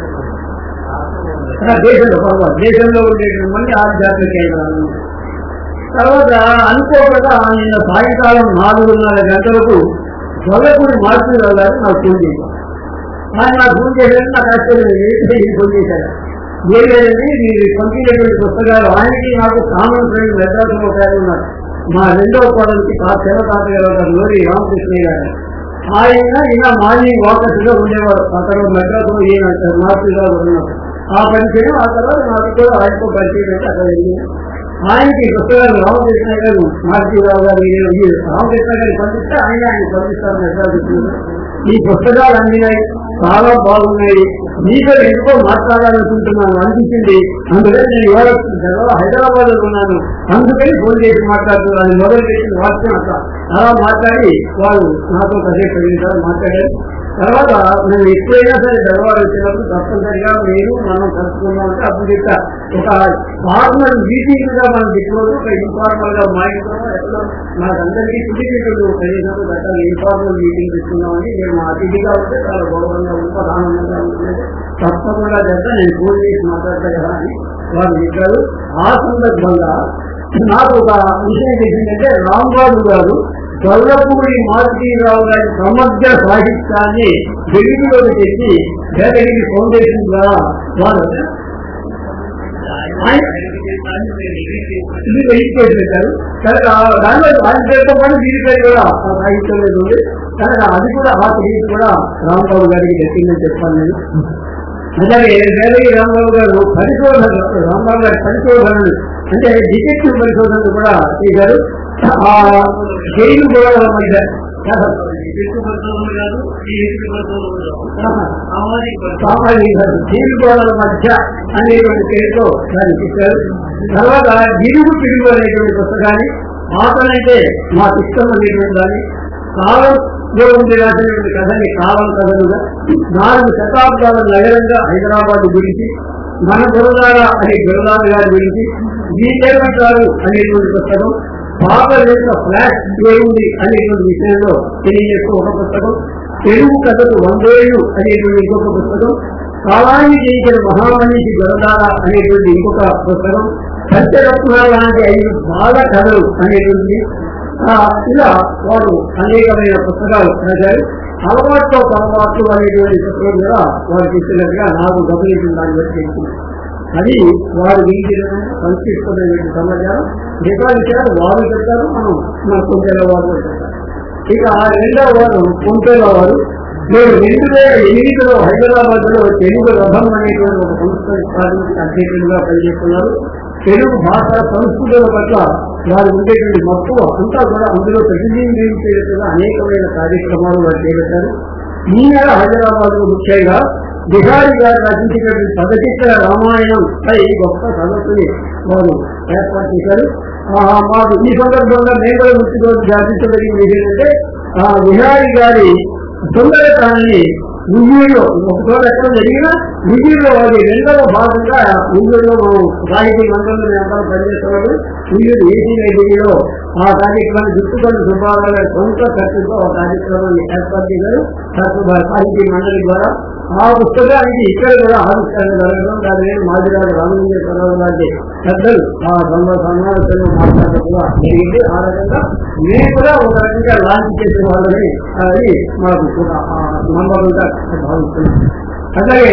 ఆ దేశంలో పర్వాలేదు దేశంలో ఉండేటువంటి మంది ఆధ్యాత్మిక కేంద్రాలు తర్వాత అనుకోకుండా నిన్న సాయంకాలం నాలుగున్నర గంటలకు చొల్లపూడి మార్పులు గారు నాకు ఫోన్ చేశారు ఆయన నాకు ఫోన్ చేశారు నాకు ఆశ్చర్యం ఏంటంటే ఈయన ఫోన్ చేశారు ఏం లేదండి మీరు పంపినటువంటి పుస్తకాలు ఆయనకి నాకు కామన్ ఫ్రెండ్ మెడ్రాసులో ఒక ఆయన ఉన్నారు మా రెండవ కోడలికి తా శివ తాతగారు గారు లోరి రామకృష్ణయ్య గారు ఆయన ఈయన మార్నింగ్ వాకర్స్ గా ఉండేవారు అక్కడ మెడ్రాస్ లో ఈయన మార్పుగా ఉన్నారు ఆ పరిచయం ఆ తర్వాత నాకు కూడా ఆయనతో పరిచయం అయితే అక్కడ వెళ్ళి ఆయనకి ఈ పుస్తకాలు రామకృష్ణ గారు మారుతీరావు గారు ఈయన- ఈ రామకృష్ణ గారిని పంపిస్తే ఆయన ఆయన పంపిస్తారు మెడ్రాస్ ఈ పుస్తకాలు అందినాయి చాలా బాగున్నాయి మీతో ఎందుకో మాట్లాడాలనుకుంటున్నాను అనిపించింది అందుకని నేను ఇవాళ హైదరాబాద్ లో ఉన్నాను అందుకని ఫోన్ చేసి మాట్లాడుతున్నాను మొదలు చేసిన వాక్యం అట్లా అలా మాట్లాడి వాళ్ళు నాతో కదే కలిగించారు మాట్లాడారు తర్వాత మేము ఎప్పుడైనా సరే ధర్వాడు వచ్చినప్పుడు తప్పనిసరిగా మీరు మనం కలుసుకున్నామంటే అప్పుడు ఇక ఒక ఫార్మల్ మీటింగ్ గా మనం పెట్టుకోవద్దు ఒక ఇన్ఫార్మల్ గా మా ఇంట్లో ఎక్కడో మనకందరికీ టికెట్లు కనీసం పెట్టాలి ఇన్ఫార్మల్ మీటింగ్ పెట్టుకున్నామని మేము అతిథిగా ఉంటే చాలా గౌరవంగా ఉంటుంది ఆనందంగా ఉంటుంది తప్పకుండా చేస్తా నేను ఫోన్ చేసి మాట్లాడతా కదా అని వారు చెప్పారు ఆ సందర్భంగా నాకు ఒక విషయం ఏంటంటే రాంబాబు గారు గొల్లపూడి మారుతీరావు గారి సమగ్ర సాహిత్యాన్ని వెలుగులోకి తెచ్చి వేదగిరి ఫౌండేషన్ ద్వారా వారు ఇది వెయిట్ పెట్టారు కనుక దానిలో ఆయన పేరుతో పాటు వీరి పేరు కూడా ఆ సాహిత్యంలో ఉంది కనుక అది కూడా ఆ క్రెడిట్ కూడా రాంబాబు గారికి దక్కిందని చెప్పాను నేను అలాగే వేదగిరి రాంబాబు గారు పరిశోధన రాంబాబు గారి పరిశోధనలు అంటే డిటెక్టివ్ పరిశోధనలు కూడా చేశారు ఆ జైలు గొడవల మధ్య సామాజిక జైలు గొడవల మధ్య అనేటువంటి పేరుతో దాన్ని చెప్పారు తర్వాత గిరుగు పిడుగు అనేటువంటి పుస్తకాన్ని మాటనైతే మా ఇష్టం అనేటువంటి దాన్ని కాలంలో ఉండి రాసినటువంటి కథని కాలం కథలుగా నాలుగు శతాబ్దాల నగరంగా హైదరాబాద్ గురించి మన గురదార అనే గురదార గారి గురించి జీకేమంటారు అనేటువంటి పుస్తకం బాబా యొక్క ఫ్లాష్ ఏముంది అనేటువంటి విషయంలో తెలియజేస్తూ ఒక పుస్తకం తెలుగు కథకు వందేళ్లు అనేటువంటి ఇంకొక పుస్తకం కాలాన్ని జయించిన మహామనిషి గురదార అనేటువంటి ఇంకొక పుస్తకం సత్యరత్నాలు లాంటి ఐదు బాల కథలు అనేటువంటి ఆ, ఇలా వారు అనేకమైన పుస్తకాలు రాశారు అలవాటుతో అలవాట్లు అనేటువంటి పుస్తకం కూడా వారు చెప్పినట్టుగా నాకు గమనించిన దాన్ని బట్టి తెలిసింది. అది వారు వీటిని సంస్కరిస్తున్నటువంటి సమాచారం మిగతా విషయాలు వారు చెప్తారు మనం మన కొంచెల వారు చెప్తారు ఇక ఆ రెండవ వారు కొంచెల వారు నేను రెండు వేల ఎనిమిదిలో హైదరాబాద్ లో తెలుగు రథం అనేటువంటి ఒక సంస్థ స్థాపించి అధ్యక్షులుగా పనిచేస్తున్నారు తెలుగు భాష సంస్కృతుల పట్ల వారు ఉండేటువంటి మక్కువ అంతా కూడా అందులో ప్రతిబింబించేట్టుగా అనేకమైన కార్యక్రమాలు వారు చేపట్టారు ఈ నెల హైదరాబాద్ లో ముఖ్యంగా బిహారీ గారు రచించినటువంటి పదచిత్ర రామాయణం పై గొప్ప సదస్సుని వారు ఏర్పాటు చేశారు ఆ, మాకు ఈ సందర్భంగా మేము కూడా గుర్తుతో జాతించగలిగింది ఏంటంటే ఆ బిహారీ గారి సుందరతాన్ని ఉయ్యూరులో ఒక చోట ఎక్కడ జరిగినా ఉయ్యూరులో అది రెండవ భాగంగా ఉయ్యూరులో మనం సాహితీ మండలంలో మేము పనిచేస్తున్నప్పుడు ఉయ్యూరు ఏసీ లైబ్రరీలో ఆ కార్యక్రమాన్ని గుర్తుకొని సుబ్బారావు గారి సొంత ఖర్చుతో ఆ కార్యక్రమాన్ని ఏర్పాటు చేశారు శాస్త్ర సాహితీ మండలి ద్వారా ఆ పుస్తకానికి ఇక్కడ కూడా ఆవిష్కరణ జరగడం దాని మీద మాదిరాజు రామలింగేశ్వరరావు గారి పెద్దలు ఆ సంవ సమావేశంలో మాట్లాడడం కూడా జరిగింది ఆ రకంగా మేము కూడా ఒక రకంగా లాంచ్ చేసే వాళ్ళని అది మాకు ఒక ఆ నమ్మకంగా భావిస్తున్నాం అలాగే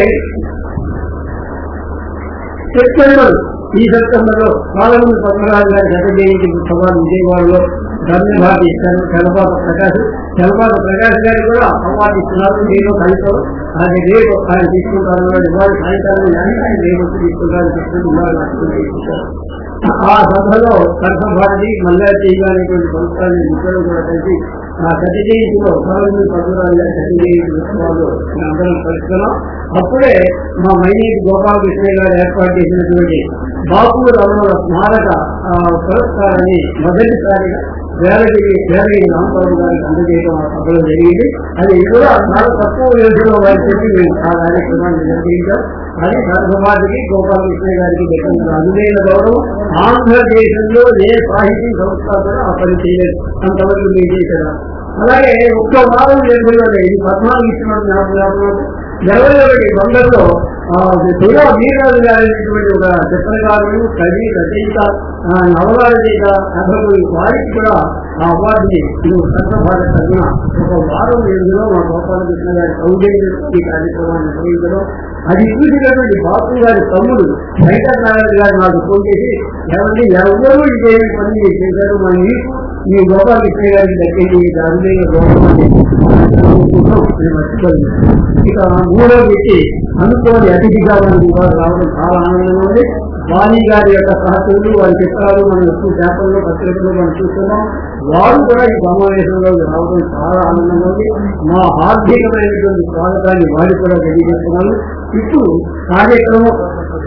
సెప్టెంబర్ ఈ సెప్టెంబర్ లో పాలమూరు పద్మరాజు గారి గత జయంతి ఉత్సవాలు విజయవాడలో ధన్యవాదాలు ఇచ్చారు చలపాత ప్రకాష్ చలపాత ప్రకాష్ గారు కూడా అవార్డు ఇస్తున్నారు నేను కలిసాం అది రేపు ఆయన తీసుకుంటారు ఇవాళ సాయంకాలం కానీ ఆయన రేపు తీసుకుంటారు తీసుకుంటున్నారు ఆ సభలో సరసభారతి మల్లాజీ అనేటువంటి సంస్థాన్ని ఇద్దరు కూడా కలిసి ఆ గత జయంతిలో పాలమూరు పద్మరాజు గారి గత జయంతి ఉత్సవాలు అందరం కలుస్తున్నాం అప్పుడే మా మైనేటి గోపాలకృష్ణ గారు ఏర్పాటు చేసినటువంటి బాపు రమణ స్మారక ఆ, పురస్కారాన్ని మొదటిసారిగా వేలగిరి వేలగిరి రాంబాబు గారికి అందజేయడం ఆ సభలో జరిగింది అది కూడా చాలా తక్కువ వ్యవధిలో వారి చెప్పి మేము ఆ కార్యక్రమాన్ని నిర్వహించాం అది సరసమాధికి గోపాలకృష్ణ గారికి దక్కిన అందులైన గౌరవం ఆంధ్రదేశంలో ఏ సాహితీ సంస్థ కూడా ఆ పని చేయలేదు అంతవరకు మీరు చేశారు అలాగే ఒక్క వారం వ్యవధిలో ఇది పద్నాలుగు ఇచ్చిన జ్ఞాపకం ఇరవై ఒకటి వందల్లో తులా వీరరాజు గారైనటువంటి ఒక చిత్రకారుడు కవి రచయిత ఆ, నవల రచయిత కథలు వారికి కూడా ఆ అవార్డుని ఇది సత్త భారత తరఫున ఒక వారం వ్యవధిలో మా గోపాలకృష్ణ గారి సౌజన్యం ఈ కార్యక్రమాన్ని నిర్వహించడం అది చూసినటువంటి బాపు గారి తమ్ముడు శంకర్ నారాయణ గారు నాకు ఫోన్ చేసి ఏమంటే ఎవరు ఇదేమి పని చేశారు మన మీకు మీ గోపాలకృష్ణ గారికి దక్కింది ఇది అరుదైన గౌరవాన్ని నేను మర్చిపోయింది ఇక మూడో వ్యక్తి అనుకోని అతిథిగా మనకి ఇవాళ రావడం చాలా ఆనందంగా ఉంది వాణి గారి యొక్క సహచరులు వారి చిత్రాలు మనం ఎక్కువ పేపర్లో పత్రికల్లో మనం చూస్తున్నాం వారు కూడా ఈ సమావేశంలో రావడం చాలా ఆనందంగా ఉంది మా ఆర్థికమైనటువంటి స్వాగతాన్ని వారికి కూడా తెలియజేస్తున్నాను ఇప్పుడు కార్యక్రమం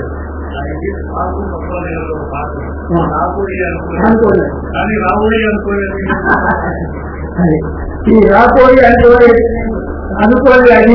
అనుకోలేదు కానీ రాబోయే అనుకోలేదు అది. ఈ రాబోయే అంటే అనుకోని అది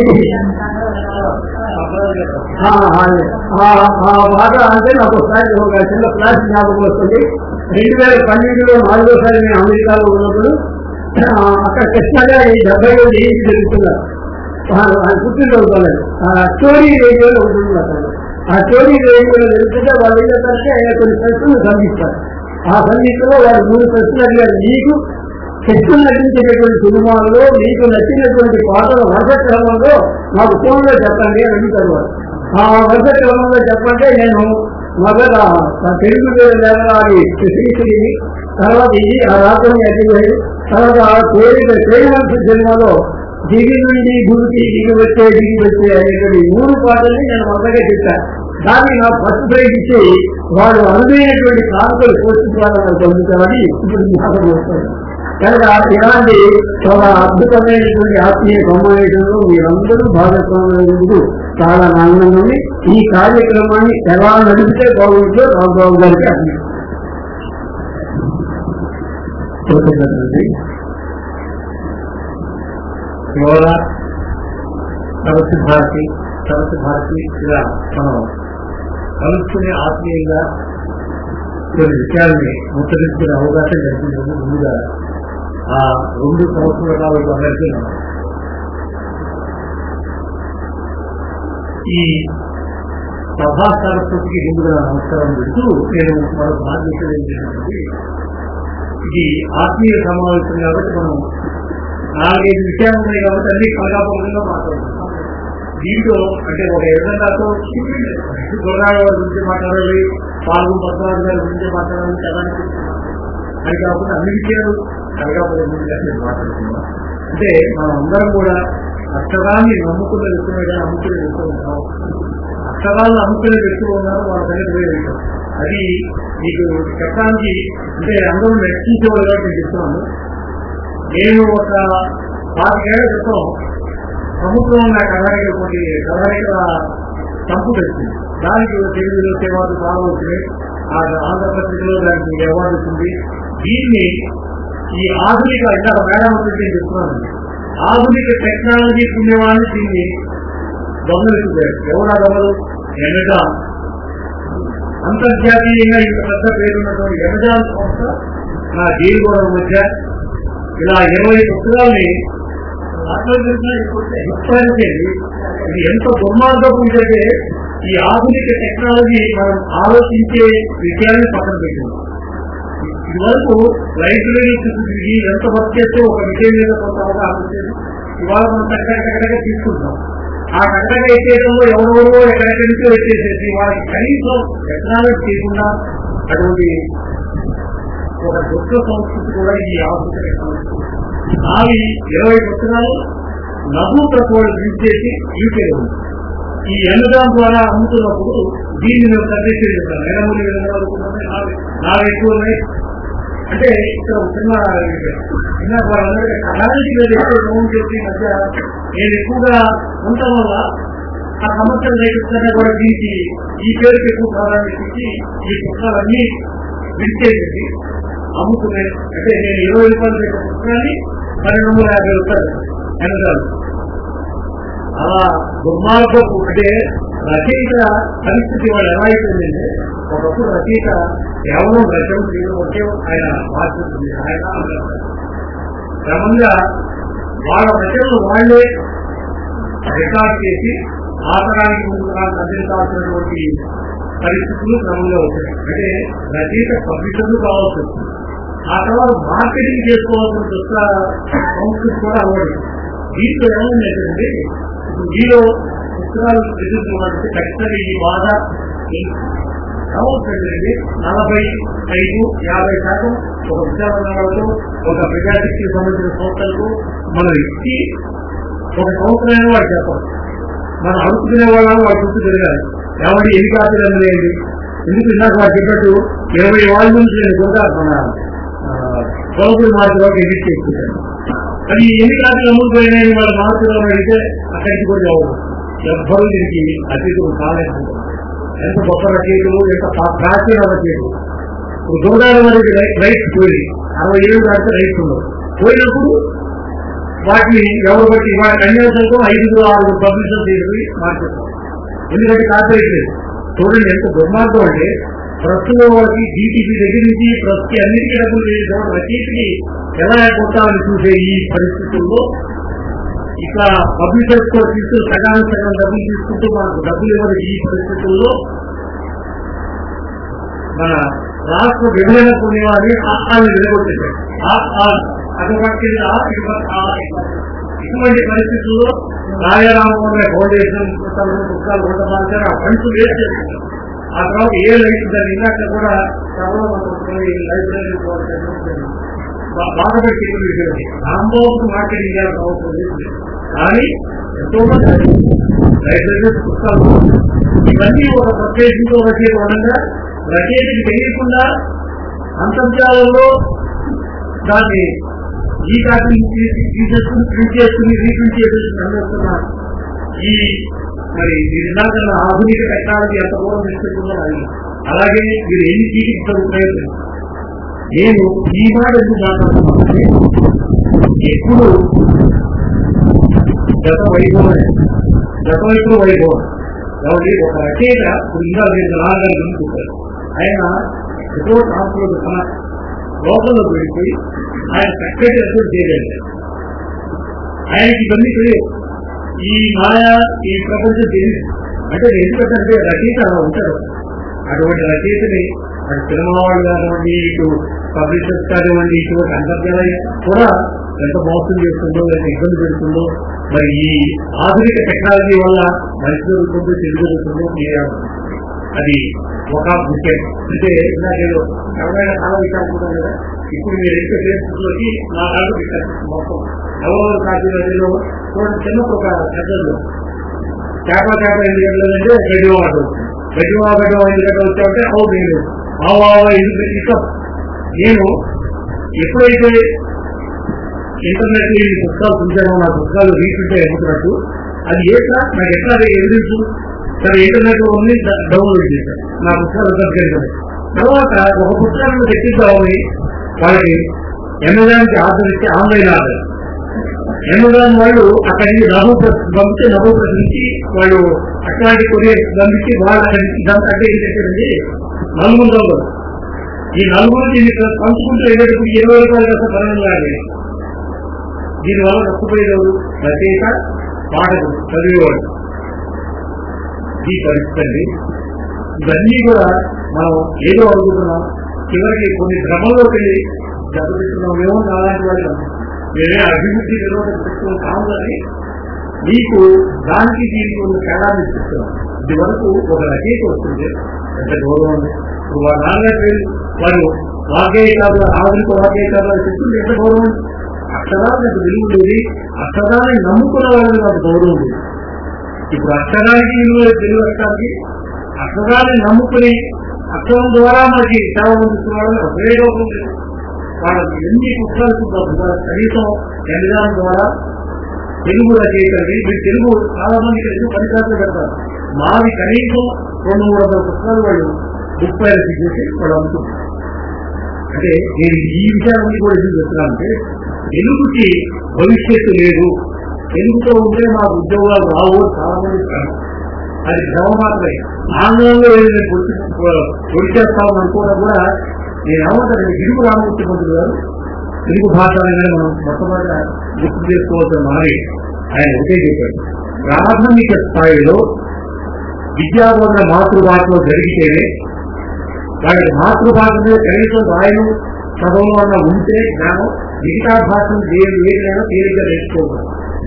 ఆ, అదే. ఆ- ఆ మాట అంటే నాకు ఒకసారి ఒక చిన్న ఫ్లాష్ జ్ఞాపకం వస్తుంది రెండు వేల పన్నెండులో నాలుగోసారి నేను అమెరికాలో ఉన్నప్పుడు ఆ, అక్కడ కృష్ణగా ఈ డెబ్బై ఏళ్ళు ఏంటి జరుగుతున్నారు పుట్టినరోజు ఆ స్టోరీ రేడియోలో ఉంటుంది అక్కడ ఆ స్టోరీ రేడియోలో వెళ్తుంటే వాళ్ళు ఏం చేస్తారంటే ఆయన కొన్ని ప్రశ్నలు సంధిస్తారు ఆ సంధించలో వాళ్ళు మూడు ప్రశ్నలు అడిగారు నీకు శక్తులు నటించేటటువంటి సినిమాల్లో మీకు నచ్చినటువంటి పాటల వరుస క్రమంలో నాకు ఫోన్లో చెప్పండి అని అడుగుతారు వాళ్ళు ఆ వరుస క్రమంలో చెప్పంటే నేను మొదట ఆ తెలుగు లేవనాలి శ్రీశ్రీని తర్వాత ఇది ఆ రాత్రి అడిగాడు తర్వాత ఆ కోరిక శ్రీమంత సినిమాలో దిగి నుండి గుడికి దిగి వచ్చే దిగి వచ్చే అనేటువంటి ఈ మూడు పాటల్ని నేను మొదటగా చెప్పాను దాన్ని నాకు ఫస్ట్ ప్రైజ్ ఇచ్చి వాళ్ళు అనుభవైనటువంటి కానుకలు పోషించాలని పొందుతామని ఇప్పుడు జ్ఞాపకం వస్తుంది కనుక ఇలాంటి ఒక అద్భుతమైనటువంటి ఆత్మీయ సమావేశంలో మీరందరూ భాగస్వామ్యం చాలా ఆనందంగా ఉంది ఈ కార్యక్రమాన్ని ఎలా నడిపితే బాగుంటుందో రాంబాబు గారికి అర్థం కృతజ్ఞతలండి యోగ సరస్సు భారతి సరస్సు భారతి ఇలా మనం కలుసుకునే ఆత్మీయంగా కొన్ని విషయాల్ని ముచ్చరించుకునే అవకాశం కల్పించింది ముందుగా ఆ రెండు సంవత్సరాల కాలం అందరికీ ఈ సభా సరస్వతికి ముందుగా నమస్కారం పెడుతూ నేను మరొక బాధ్యత ఏంటంటే ఇది ఆత్మీయ సమావేశం కాబట్టి మనం నాలుగైదు విషయాలు ఉన్నాయి కాబట్టి అన్ని కలగాపంగా మాట్లాడుతున్నాం దీంట్లో అంటే ఒక ఎజెండాతో గుర్రాల గురించి మాట్లాడాలి పాల్గొన పద్మనాభ గారి గురించి మాట్లాడాలి కదా అది కాకుండా అన్ని విషయాలు కలగాపడం గురించి అంటే మాట్లాడుతున్నాం అంటే మనం అందరం కూడా అక్షరాన్ని నమ్ముకున్న వ్యక్తులే కానీ అమ్ముకునే వ్యక్తులు ఉంటాం అక్షరాలను అమ్ముకునే వ్యక్తులు ఉన్నారు వాళ్ళ సంగతి వేరే విషయం అది మీకు చెప్పడానికి అంటే అందరూ రక్షించేవాళ్ళు కాబట్టి నేను చెప్తున్నాను నేను ఒక పాతికేళ్ల క్రితం సముద్రం నా కర్ణాటక పోటీ కర్ణాటక చంపు తెచ్చింది దానికి తెలుగులో సేవాలు చాలా వచ్చినాయి ఆ ఆంధ్రప్రదేశ్లో దానికి అవార్డు వచ్చింది దీన్ని ఈ ఆధునిక ఇందాక మేడం గురించి నేను చెప్తున్నాను ఆధునిక టెక్నాలజీ పుణ్యవాన్ని దీన్ని దొంగలించారు ఎవరు దొంగలు ఎనగా అంతర్జాతీయంగా ఇంత పెద్ద పేరున్నటువంటి ఎమజాన్ సంస్థ నా జైలు కూడా మధ్య ఇలా ఇరవై పుస్తకాల్ని విస్తరించేది ఇది ఎంత దుర్మార్గం ఉంటే ఈ ఆధునిక టెక్నాలజీ మనం ఆలోచించే విషయాన్ని పక్కన పెట్టింది ఇదివరకు లైబ్రరీ చుట్టూ తిరిగి ఎంత వర్క్ చేస్తే ఒక విషయం మీద కొంత అవగాహన వచ్చేది ఇవాళ మనం టక్కడక్కడగా తీసుకుంటాం ఆ టక్కగా ఎత్తేయడంలో ఎవరెవరో ఎక్కడెక్కడి నుంచో ఎత్తేసేసి వాళ్ళకి కనీసం టెక్నాలజీ చేయకుండా అటువంటి ఒక దుఃఖ సంస్కృతి కూడా ఈ ఆధునిక టెక్నాలజీ అవి ఇరవై పుస్తకాలు నవ్వు తక్కువ యూజ్ చేసి యూకే ఉంది ఈ ఎన్నదాం ద్వారా అమ్ముతున్నప్పుడు దీన్ని మేము సజెస్ట్ చేస్తాం ఎనమూలి నాలుగు ఎక్కువ ఉన్నాయి అంటే ఇక్కడ ఒక చిన్న చిన్న వాళ్ళందరికీ కళానికి ఎక్కువ ఫోన్ చేసి ఈ మధ్య నేను ఎక్కువగా ఉండటం వల్ల ఆ సమస్యలు రేపిస్తున్నా కూడా దీనికి ఈ పేరుకి ఎక్కువ ప్రాధాన్యత ఇచ్చి ఈ పుస్తకాలన్నీ విడిచేసేసి అమ్ముతున్నాయి అంటే నేను ఇరవై రూపాయలు పెట్టిన పుస్తకాన్ని పన్నెండు వందల యాభై రూపాయలు ఎనగాలి అలా దుర్మార్గపు అంటే రచయిత పరిస్థితి వాళ్ళు ఎలా అయిపోయిందంటే ఒకప్పుడు రచయిత కేవలం రచన చేయడం ఒకే ఆయన బాధ్యత ఉంది ఆయన క్రమంగా వాళ్ళ రచనలు వాళ్ళే రికార్డ్ చేసి ఆతరానికి ముందుగా అందించాల్సినటువంటి పరిస్థితులు క్రమంగా వచ్చాయి అంటే రచయిత పబ్లిషర్లు కావాల్సి వస్తుంది ఆ తర్వాత మార్కెటింగ్ చేసుకోవాల్సిన కొత్త సంస్కృతి కూడా అవ్వదు దీంట్లో ఏమైందంటే ఇప్పుడు మీలో పుస్తకాలు ఎదుర్కోవాలంటే ఖచ్చితంగా ఈ బాధ కావాల్సిందండి నలభై ఐదు యాభై శాతం ఒక విద్యార్థులతో ఒక ప్రజాశక్తికి సంబంధించిన సంస్థలకు మనం ఇచ్చి ఒక సంవత్సరమైన వాడు చెప్పాలి మనం అడుగుతున్న వాళ్ళని వాడు చుట్టూ తిరగాలి ఎవరి ఎన్ని కాపీలు అందలేండి ఎందుకు ఇందాక వాడు చెప్పట్టు ఇరవై వాల్యూమ్స్ నేను కూడా మన ప్రభుత్వ మార్పులో ఎడిట్ చేసుకుంటాను అది ఎన్ని కాపీలు అమ్ముకుపోయినాయని వాళ్ళ మార్పులో అడిగితే అక్కడికి కూడా అవ్వదు ఎవ్వరూ దీనికి అతిథులు కాలేదు ఎంత గొప్ప రచయితలు ఎంత ప్రా- ప్రాచీన రచయితలు ఇప్పుడు గోదావరి వారికి రైట్స్ పోయింది అరవై ఏళ్ళు దాటితే రైట్స్ ఉండవు పోయినప్పుడు వాటిని ఎవరు బట్టి వాళ్ళ కన్యాసంతో ఐదు ఆరు పబ్లిషర్ తీసుకుని మార్చేస్తాం ఎందుకంటే కాపరేట్ లేదు చూడండి ఎంత దుర్మార్గం అంటే ప్రస్తుతం వాళ్ళకి జీటీపీ దగ్గర నుంచి ప్రస్తుతి అన్నిటికీ డబ్బులు వేసేవాడు రచయితకి ఎలా కొట్టాలని చూసే ఈ పరిస్థితుల్లో ఇట్లా పబ్లిషర్స్ తో తీసుకుని సగానికి సగం డబ్బులు తీసుకుంటూ మనకు డబ్బులు ఇవ్వదు ఈ పరిస్థితుల్లో మన రాష్ట్ర విభజన పుణ్యవాన్ని ఆహాన్ని వెలుగొట్టేశారు ఆ ఆ అటు పక్కన ఆ ఇటు పక్క ఆ ఇటు పక్క. ఇటువంటి పరిస్థితుల్లో రాజారామోహన్ ఫౌండేషన్ పుస్తకాలు పుస్తకాలు కొంత మార్చారు ఆ ఫండ్స్ వేస్ట్ చేస్తున్నారు ఆ తర్వాత ఏ లైఫ్ దాన్ని ఇందాక కూడా సభలో లైబ్రరీ బాధపెట్టి రాంబాబు మార్కెటింగ్ చేయాల్సిన అవసరం లేదు కానీ ఎంతో మంది లైబ్రరీస్ పుస్తకాలు ఇవన్నీ ఒక ప్రత్యేకంతో రచయిత ఉండగా రచయితకి తెలియకుండా అంతర్జాలంలో దాన్ని ఈ కాపీ తీసేసుకుని ప్రింట్ చేసుకుని రీప్రింట్ చేసేసి అందిస్తున్న ఈ మరి మీరు ఇందాక ఆధునిక టెక్నాలజీ ఎంత దూరం తీసుకెళ్తుందో అది అలాగే మీరు ఎన్ని చీటికి చదువుతాయో నేను ఈ మాట ఎందుకు మాట్లాడుతున్నానంటే ఎప్పుడు గత వైభవమే గత వైపు వైభవం కాబట్టి ఒక రచయిత ఇప్పుడు ఇంకా నేను నాన్నగారు గమనించారు ఆయన ఎటో ట్రాన్స్పోర్ట్ తన లోపల వెళ్ళిపోయి ఆయన సెక్రటరీ అసలు చేయలేదు ఆయనకి ఇవన్నీ తెలియదు ఈ మాయ ఈ ప్రపంచం తెలియదు అంటే ఎందుకంటే రచయిత అలా ఉంటారు అటువంటి రచయితని అటు సినిమా వాళ్ళు కానివ్వండి ఇటు పబ్లిషర్స్ కానివ్వండి ఇటువంటి అంతర్జాల కూడా ఎంత మోసం చేస్తుందో ఎంత ఇబ్బంది పెడుతుందో మరి ఈ ఆధునిక టెక్నాలజీ వల్ల మంచి జరుగుతుందో చెడు జరుగుతుందో మీరే అది ఒక ముఖ్యం అంటే ఇందాకేదో ఎవరైనా చాలా విషయాలు కదా ఇప్పుడు మీరు ఎంత ఫేస్బుక్ లోకి నా కాళ్ళు పెట్టారు మొత్తం ఎవరో కాపీలో చూడండి చిన్న ఒక పెద్దలు చేప చేప ఎందుకు వెళ్ళదంటే గడ్డివా అంటారు గడ్డివా గడ్డివా ఎందుకంటే వచ్చామంటే అవు నేను ఆవా ఎందుకు ఇష్టం నేను ఎప్పుడైతే ఇంటర్నెట్ ఈ పుస్తకాలు చూశానో నా పుస్తకాలు రీప్రింట్ అయిపోతున్నట్టు అది ఏ సార్ నాకు ఎట్లా ఎవిడెన్స్ సరే ఇంటర్నెట్ లో ఉంది డౌన్లోడ్ చేశాను నా పుస్తకాలు దొరికాయి తర్వాత ఒక పుస్తకాలను తెచ్చిద్దామని వాళ్ళకి అమెజాన్ కి ఆర్డర్ ఇచ్చి ఆన్లైన్ ఆర్డర్ అమెజాన్ వాళ్ళు అక్కడి నుంచి నభో పంపితే నభో నుంచి వాళ్ళు అట్లాంటి కొరియర్ పంపించి వాళ్ళ ఇదంతా అంటే ఏంటంటే నలుగురు దొంగలు ఈ నలుగురు దీన్ని పంచుకుంటూ వెళ్ళేటప్పుడు ఇరవై రూపాయలు కాస్త పన్నెండు లాగే దీనివల్ల నష్టపోయేవారు రచయిత పాఠకుడు చదివేవాడు ఈ పరిస్థితి అండి ఇవన్నీ కూడా మనం ఏదో అనుకుంటున్నాం చివరికి కొన్ని భ్రమంలోకి వెళ్ళి దెబ్బతిస్తున్నాం ఏమో అలాంటి వాళ్ళు మేమే అభివృద్ధి నిరోధక శక్తులు కావాలని మీకు దానికి దీనికి ఉన్న తేడాన్ని ఇస్తున్నాం ఇది వరకు ఒక రచయిత వస్తుంది ఎంత గౌరవం ఉంది ఇప్పుడు వాళ్ళ నాన్నగారు వారు వాగ్గేయకారులు ఆధునిక వాగ్గేయకారులు చెప్తుంది ఎంత గౌరవం ఉంది అక్షరాలు నాకు విలువ లేదు అక్షరాన్ని నమ్ముకున్న వాళ్ళని నాకు గౌరవం లేదు ఇప్పుడు అక్షరానికి విలువ విలువ అక్షరానికి అక్షరాన్ని నమ్ముకుని అక్షరం ద్వారా మనకి సేవ పొందుతున్న ఉపయోగం లేదు వాళ్ళకి ఎన్ని పుస్తకాలు చూస్తారు కనీసం ఎన్నిదానం ద్వారా తెలుగు రచయితలకి మీరు తెలుగు చాలా మంది తెలుగు పరికారాలు పెడతారు మాది కనీసం రెండు మూడు వందల పుస్తకాలు వాళ్ళు బుక్ పైరసీ చేసి వాళ్ళు అమ్ముతున్నారు అంటే నేను ఈ విషయాలన్నీ కూడా ఎందుకు చెప్తున్నానంటే తెలుగుకి భవిష్యత్తు లేదు తెలుగుతో ఉంటే మా ఉద్యోగాలు రావు అని చాలా మంది అంటారు. అది భ్రమ మాత్రమే ఆంగ్లంలో ఏదైనా పొడి పొడి చేస్తామని అనుకోవడం కూడా నేను ఏమంటాను గిరుగు రామమూర్తి మంత్రులు గారు తెలుగు భాష అనేది మనం మొట్టమొదట గుర్తు చేసుకోవాల్సిన మారి ఆయన ఒకటే చెప్పాడు ప్రాథమిక స్థాయిలో విద్యాబోధన మాతృభాషలో జరిగితేనే వాళ్ళకి మాతృభాష మీద కనీసం రాయను చదవడం అన్న ఉంటే జ్ఞానం మిగతా భాషను ఏ- ఏదైనా తేలిగ్గా నేర్చుకోవాలి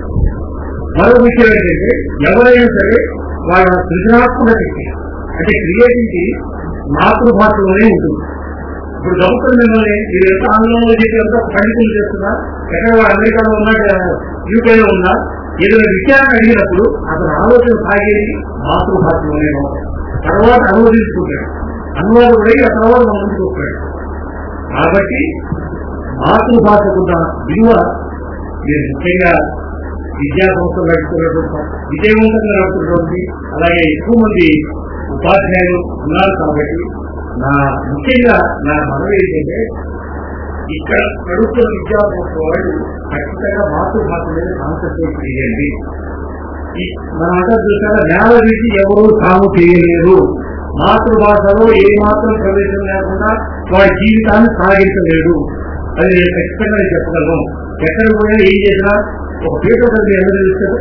మరో విషయం ఏంటంటే ఎవరైనా సరే వాళ్ళ సృజనాత్మక శక్తి అంటే క్రియేటివిటీ మాతృభాషలోనే ఉంటుంది ఇప్పుడు గౌతమ్ మిమ్మల్ని మీరు ఎంత ఆంగ్లంలో చెప్పి ఎంత పండితులు చేస్తున్నా ఎక్కడ వాడు అమెరికాలో ఉన్నా యూకేలో ఉన్నా ఏదైనా విషయాన్ని అడిగినప్పుడు అతను ఆలోచన సాగేది మాతృభాషలోనే తర్వాత అనువదించుకుంటాడు అనువాదం ఆ తర్వాత మన ముందుకు వస్తాడు కాబట్టి మాతృభాషకున్న విలువ మీరు ముఖ్యంగా విద్యా సంస్థలు నడుపుతున్నటువంటి విజయవంతంగా నడుపుతున్నటువంటి అలాగే ఎక్కువ మంది ఉపాధ్యాయులు ఉన్నారు కాబట్టి నా ముఖ్యంగా నా మనవి ఏంటంటే ఇక్కడ నడుస్తున్న విద్యార్థుల వాళ్ళు ఖచ్చితంగా మాతృభాష మీద కాన్సన్ట్రేట్ చేయండి ఈ మన అంతా చూసారా నేల నుంచి ఎవరు సాగు చేయలేరు మాతృభాషలో ఏ మాత్రం ప్రవేశం లేకుండా వాడి జీవితాన్ని సాగించలేడు అది నేను ఖచ్చితంగా నేను చెప్పగలను ఎక్కడ పోయినా ఏం చేసినా ఒక పీట కలిసి ఎవరు తెలుస్తారు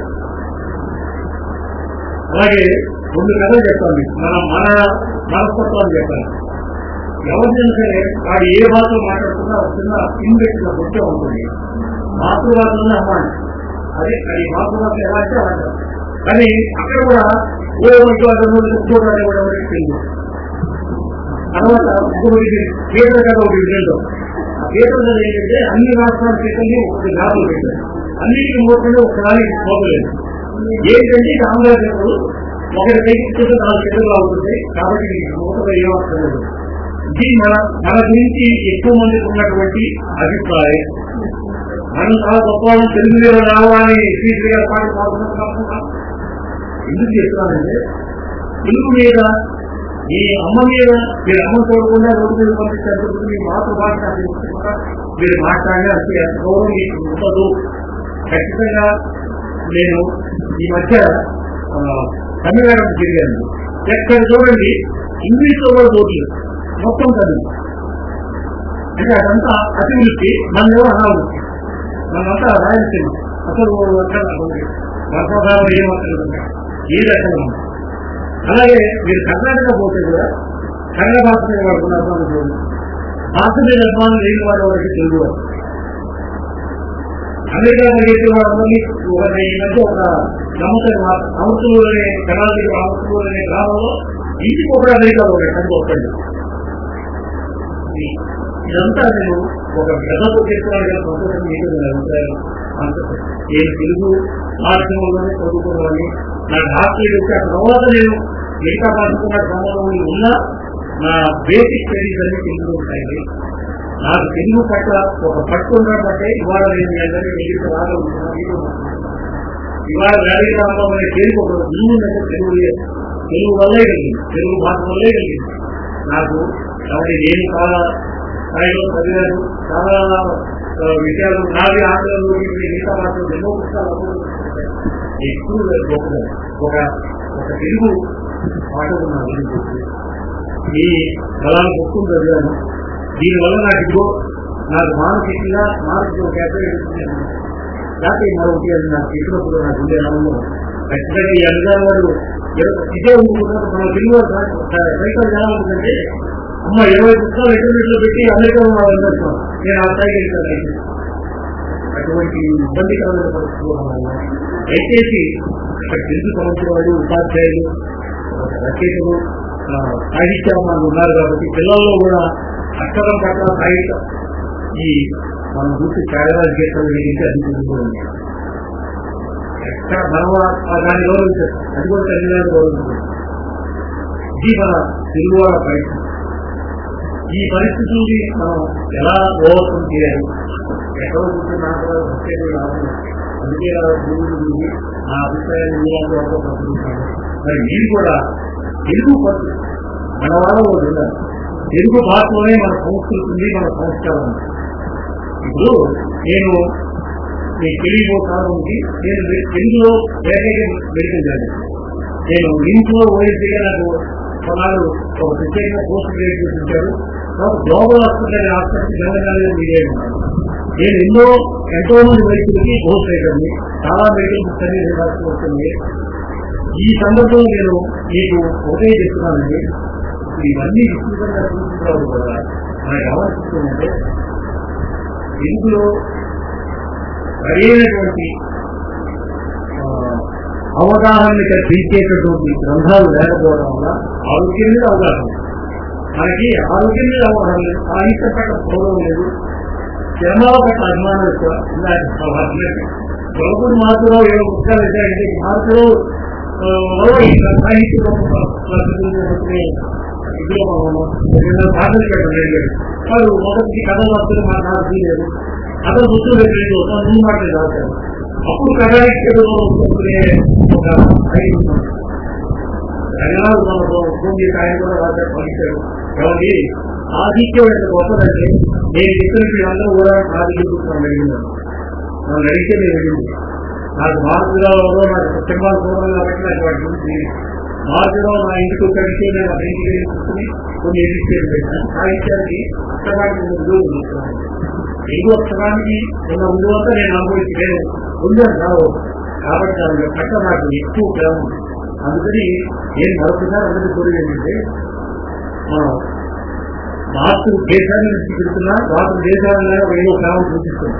అలాగే రెండు కథలు చెప్తాను మీకు. మన మన మనస్తత్వాన్ని చెప్పాను ఎవరినైనా సరే వాడు ఏ భాషలో మాట్లాడుతున్నా ఒక చిన్న ఇన్వెక్ట్ వచ్చే ఉంటుంది మాతృభాషలోనే అమ్మాయి అదే అది మాతృభాష ఎలా అంటే అలా అంటారు. కానీ అక్కడ కూడా ఓ ఇంకోటి కూడా ఎవరికి తెలియదు తర్వాత ఇంకొకటి కేంద్ర కథ ఒకటి విజయంలో ఆ కేంద్ర కథ ఏంటంటే అన్ని రాష్ట్రాల చేతల్ని ఒకటి లాభం పెట్టారు అన్నిటికీ మోసండి ఒకదానికి పోగలేదు ఏంటంటే ఇది ఆంధ్రప్రదేశ్ ఒకటి తెగించుకుంటే నాలుగు చేతులు అవుతుంది కాబట్టి దీనికి మూతలు ఏమవుతుంది ఇది మన మన గురించి ఎక్కువ మందికి ఉన్నటువంటి అభిప్రాయం మనం చాలా గొప్ప తెలుగు మీద రావాలని శ్రీశ్రీ గారు పాట పాడుతున్నప్పుడు ఎందుకు చెప్తున్నానంటే తెలుగు మీద మీ అమ్మ మీద మీరు అమ్మ చూడకుండా రోడ్డు మీద పంపించారు మీ మాతృభాష తెలియకుండా మీరు మాట్లాడినా అసలు ఎంత గౌరవం మీకు ఉండదు ఖచ్చితంగా నేను ఈ మధ్య ఆ, తమిళనాడు తిరిగాను ఎక్కడ చూడండి ఇంగ్లీష్ లో కూడా పోతుంది మొత్తం చదువు అంటే అదంతా అతివృత్తి మనమేమో అనావృత్తి మనంతా రాయలసీమ అసలు వర్షాధారం ఏం అసలు ఏ రకంగా ఉంది. అలాగే మీరు కర్ణాటక పోతే కూడా కన్నడ భాష మీద వాడుకున్న అభిమానం చూడండి భాష మీద అభిమానం లేని వాడు వారికి తెలుగు వాడు అమెరికా పరిగెత్తే వాళ్ళందరినీ ఒక ఈ మధ్య ఒక నమ్మకం అమృతలోనే కర్ణాటక అమృతలోనే గ్రామంలో ఇంటికి ఒకటి అమెరికాలో ఒక ఎక్కడికి వస్తాడు ఇదంతా నేను ఒక గతతో చేస్తున్నాను కదా సంతోషం మీకు నేను అభిప్రాయం అంత- నేను తెలుగు మాధ్యమంలోనే చదువుకున్నవాడిని నాకు హాస్టల్ వచ్చి ఆ తర్వాత నేను మిగతా భాషకున్న సంబంధం ఉన్నా నా బేసిక్ స్టడీస్ అన్ని తెలుగులో ఉంటాయండి నాకు తెలుగు పట్ల ఒక పట్టు ఉండబట్టే ఇవాళ నేను మీ అందరికీ మిగిలిన రాగలుగుతున్నాను ఇవాళ రాజకీయాల్లో మన తెలుగు ఒక ముందుందంటే తెలుగు లేదు. తెలుగు వల్లే కలిగింది తెలుగు భాష వల్లే కలిగింది నాకు కాబట్టి నేను చాలా స్థాయిలో చదివాను చాలా ఆ, విషయాలు నాది ఆంధ్రలో మిగతా భాషలో ఎన్నో పుస్తకాలు అమ్ముతున్నాను. ఎక్కువ గొప్పగా ఒక ఒక తెలుగు పాట ఉన్నాను ఈ బలాలు పుస్తకం చదివాను దీనివల్ల నాకు ఇదిగో నాకు మానసికంగా మానసిక ఒక ఎఫెక్ట్ లేకపోతే మరొకటి అది నాకు చెప్పినప్పుడు నాకు ఉండే నమ్మకం ఖచ్చితంగా ఈ అనుదానం వాడు ఇరవై- ఇదే ఉంటున్నారు మన తెలుగు సైకిల్ ఎలా ఉంటుందంటే అమ్మ ఇరవై పుస్తకాలు ఇంటర్నెట్లో పెట్టి అమెరికా వెళ్ళొచ్చాం నేను ఆ స్థాయికి వెళ్తాను అటువంటి ఇబ్బందికరమైన పరిస్థితులు వల్ల దయచేసి అక్కడ తెలుగు సంవత్సరం వాడు ఉపాధ్యాయులు రచయితలు ఆ, సాహిత్యాలు ఉన్నారు కాబట్టి పిల్లల్లో కూడా అక్షరం పట్ల సాహిత్యం ఈ మనం చూసి త్యాగరాజ గీతాలు వేయించి అది తెలుగులో ఉంది ఎక్కడ మనం ఆ- ఆ దాన్ని గౌరవించారు అది కూడా తల్లిదండ్రులు గౌరవించారు ఇది మన తెలుగు వాళ్ళ ప్రయత్నం ఈ పరిస్థితుల్ని మనం ఎలా ఓవర్కమ్ చేయాలి ఎక్కడో చూస్తే నాకు కూడా వచ్చేది లాభం లేదు. అందుకే నా గురువులు గురించి నా అభిప్రాయాన్ని మీ అందరూ వరకు పంపుతున్నాను మరి మీరు కూడా తెలుగు పట్టు మన వాళ్ళ ఒకటి ఉండాలి తెలుగు భాషలోనే మన సంస్కృతి ఉంది మన సంస్కారం ఉంది ఇప్పుడు నేను మీకు తెలియబోతాను ఉంది నేను తెలుగులో వేరేగా మెడికల్ చేయాలి నేను ఇంట్లో ఓఎస్సీగా నాకు కొన్నాళ్ళు ఒక ప్రత్యేకంగా పోస్ట్ గ్రాడ్యుయేట్ ఇచ్చారు తర్వాత గ్లోబల్ హాస్పిటల్ హాస్పిటల్ తెలంగాణలో మీడియా ఉన్నాను నేను ఎన్నో ఎంతో మంది వైద్యులకి పోస్ట్ అయ్యాను చాలా మెడికల్ సర్వీస్ రాష్ట్రం వస్తుంది ఈ సందర్భంలో నేను మీకు ఒకటే చెప్తున్నానండి ఇవన్నీ విస్తృతంగా చూసుకున్నప్పుడు కూడా మనకు ఏమనిపిస్తుందంటే ఇందులో సరైనటువంటి ఆ, అవగాహన కల్పించేటటువంటి గ్రంథాలు లేకపోవడం వల్ల ఆరోగ్యం మీద అవగాహన ఉంది. మనకి ఆరోగ్యం మీద అవగాహన లేదు సాహిత్యం పట్ల గౌరవం లేదు సినిమాల పట్ల అభిమానం ఎక్కువ గొడవడు మాత్రం ఏదో పుస్తకాలు అయితే మార్పులు సాహిత్యం ఇందులో మనం భాషలు పెట్టలేదు వారు మొదటి కథ వస్తువులు మాట్లాడుతూ లేదు కథ పుస్తకం పెట్టలేదు ఒక ముందు మాటలు రాశారు అప్పుడు కథానికి వస్తువులే ఒక ఐదు రగనాలు మనకు భూమి ఆయన కూడా రాశారు పంపించారు కాబట్టి ఆధిక్యం ఎంత గొప్పదంటే నేను చెప్పిన వీళ్ళందరూ కూడా ఆధిక్యం నన్ను అడిగినాను నన్ను అడిగితే నేను అడిగింది నాకు మార్పులలో నాకు సింహాలు చూడడం కాబట్టి నాకు వాటి గురించి మార్పులో నా ఇంటికి కలిసి నేను ఆ ఇంటికి వెళ్ళి కూర్చుని కొన్ని ఎడిషన్ పెట్టాను సాహిత్యానికి అక్షరానికి ఉన్న విలువ తీసుకున్నాను తెలుగు అక్షరానికి ఉన్న విలువంతా నేను అనుభవించి నేను ఉందని కావు కాబట్టి దాని పట్ల నాకు ఎక్కువ ప్రేమ ఉంది. అందుకని నేను మరొకసారి అందరికీ కోరేది ఏంటంటే మనం మాతృ దేశాన్ని విడిచిపెడుతున్నా మాతృ దేశాలను ఏదో ప్రేమ చూపిస్తున్నాం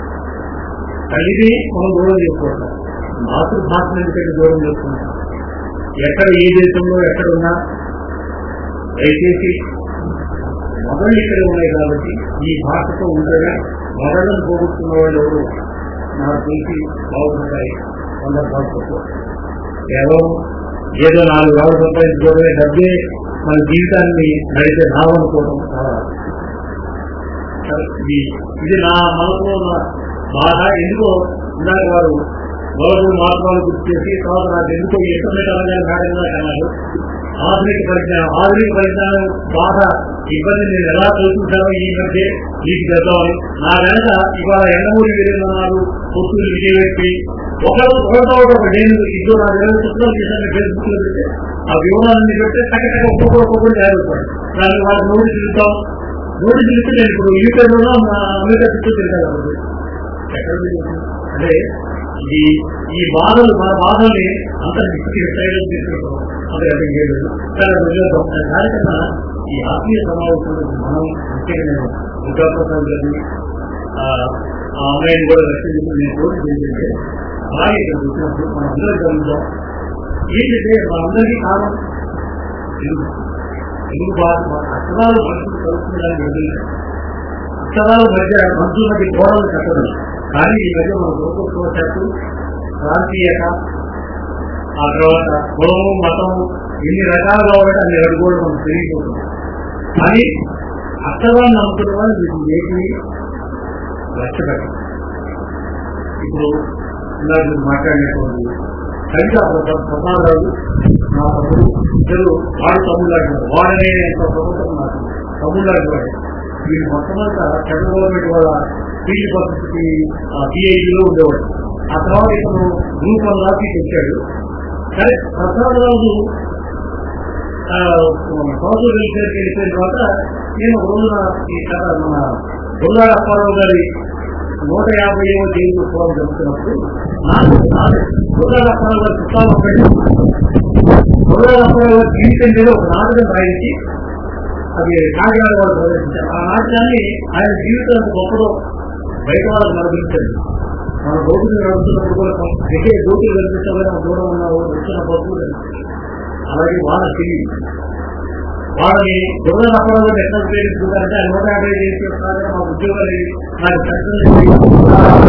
తల్లిని మనం దూరం చేసుకుంటాం మాతృభాష ఎందుకంటే దూరం చేసుకుంటాం ఎక్కడ ఏ దేశంలో ఎక్కడ ఉన్నా దయచేసి మొదళ్ళు ఇక్కడే ఉన్నాయి కాబట్టి ఈ భాషతో ఉండగా మొదళ్ళను పోగొట్టుకున్న వాళ్ళు ఎవరు నాకు తెలిసి బాగుంటాయి సందర్భాలు తక్కువ కేవలం ఏదో నాలుగు వేల సంపాదించుకోవడమే డబ్బే మన జీవితాన్ని నడిపే భావం అనుకోవడం చాలా సరే, ఇది ఇది నా మనసులో ఉన్న బాధ ఎందుకో ఇందాక వారు గౌరవ మార్గాలు గుర్తు చేసి తర్వాత నాకు ఎందుకో ఇంటర్నెట్ అనగానే మేడంగా అన్నారు ఆధునిక పరిజ్ఞానం ఆధునిక పరిజ్ఞానం బాధ ఇబ్బంది నేను ఎలా చూసుకుంటానో ఈ మధ్య నీకు పెద్దవాళ్ళు నా వెనక ఇవాళ ఎండమూరి వెళ్ళినారు పొత్తులు విజయపెట్టి ఒకరు ఒకరితో ఒక నేను ఇద్దరు నా ఇరవై పుస్తకాలు చేశాను ఫేస్బుక్ లో పెడితే ఆ వివరాలన్నీ పెడితే చక్కగా ఒక్కొక్కరు ఒక్కొక్కరు తయారవుతాడు దాన్ని వాళ్ళకి నోటి తిరుగుతాం నోటి తిరిగితే నేను ఇప్పుడు యూకేలోనో అమెరికా చుట్టూ తిరగాలి ఎక్కడ తిరుగుతాం? అంటే ఈ ఈ బాధలు మన బాధల్ని అంత సైడ్ తీసుకుంటాం అదే అదే లేదు చాలా రోజులు దానికన్నా ఈ ఆత్మీయ సమావేశంలో మనం ముఖ్యంగా నేను దుర్గాప్రసాద్ గారిని ఆ ఆ అమ్మాయిని కూడా రక్షించి నేను కోరిక ఏంటంటే అలాగే ఇక్కడ చూసినప్పుడు మనం అందరూ గమనిద్దాం ఏంటంటే మనందరికీ కారణం తెలుగు తెలుగు భాష మన అక్షరాలు మనుషులు కలుపుకోవడానికి వదిలేదు అక్షరాల మధ్య మనుషుల మధ్య గోడలు కట్టడం కానీ ఈ మధ్య మన లోకోత్సవశాత్తు ప్రాంతీయత ఆ తర్వాత కులము మతం ఎన్ని రకాలుగా ఉండటం అన్ని అడుగులు మనకు తెలియకపోతుంది కానీ అక్షరాన్ని నమ్ముకున్న వాళ్ళు వీటిని వేసి లక్ష్యపెట్టాలి ఇప్పుడు ఇందాక మీరు మాట్లాడినటువంటి కవిత ప్రసాదరావు నా తమ్ముడు ఇద్దరు వాడు తమ్ముడు లాంటి వాడనే ఎంత ప్రభుత్వం నాకు తమ్ముడు లాంటి వాడు వీళ్ళు మొట్టమొదట సెంట్రల్ గవర్నమెంట్ వాళ్ళ ఫీల్డ్ పరిస్థితి పిఐడిలో ఉండేవాడు ఆ తర్వాత ఇతను గ్రూప్ వన్ రాసి తెచ్చాడు సరే ప్రసాదరాజు సోషల్ వెల్ఫేర్కి వెళ్ళిపోయిన తర్వాత నేను ఒక రోజున ఈ కథ మన బొల్లాడ అప్పారావు గారి నూట యాభై ఏమో జైలు ఫోరం జరుగుతున్నప్పుడు నాకు బొల్లాడ అప్పారావు గారి పుస్తకాలు ఒకటి బొల్లాడ అప్పారావు గారి జీవితం మీద ఒక నాటకం రాయించి అది కాకినాడ వాళ్ళు ప్రదర్శించారు ఆ నాటకాన్ని ఆయన జీవితం ఎంత గొప్పదో బయట వాళ్ళకి నడిపించారు మన రోడ్డు నడుస్తున్నప్పుడు కూడా దగ్గర రోడ్లు కనిపించాలని ఆ దూరం ఉన్న వచ్చిన బస్సులు అలాగే వాళ్ళ తెలియదు వాళ్ళని దొంగ అపరాధం ఎట్లా ఉపయోగించుకుంటారంటే ఆయన నూట యాభై చేసి వస్తారని మా ఉద్యోగాలు ఏవి? నాకు చట్టం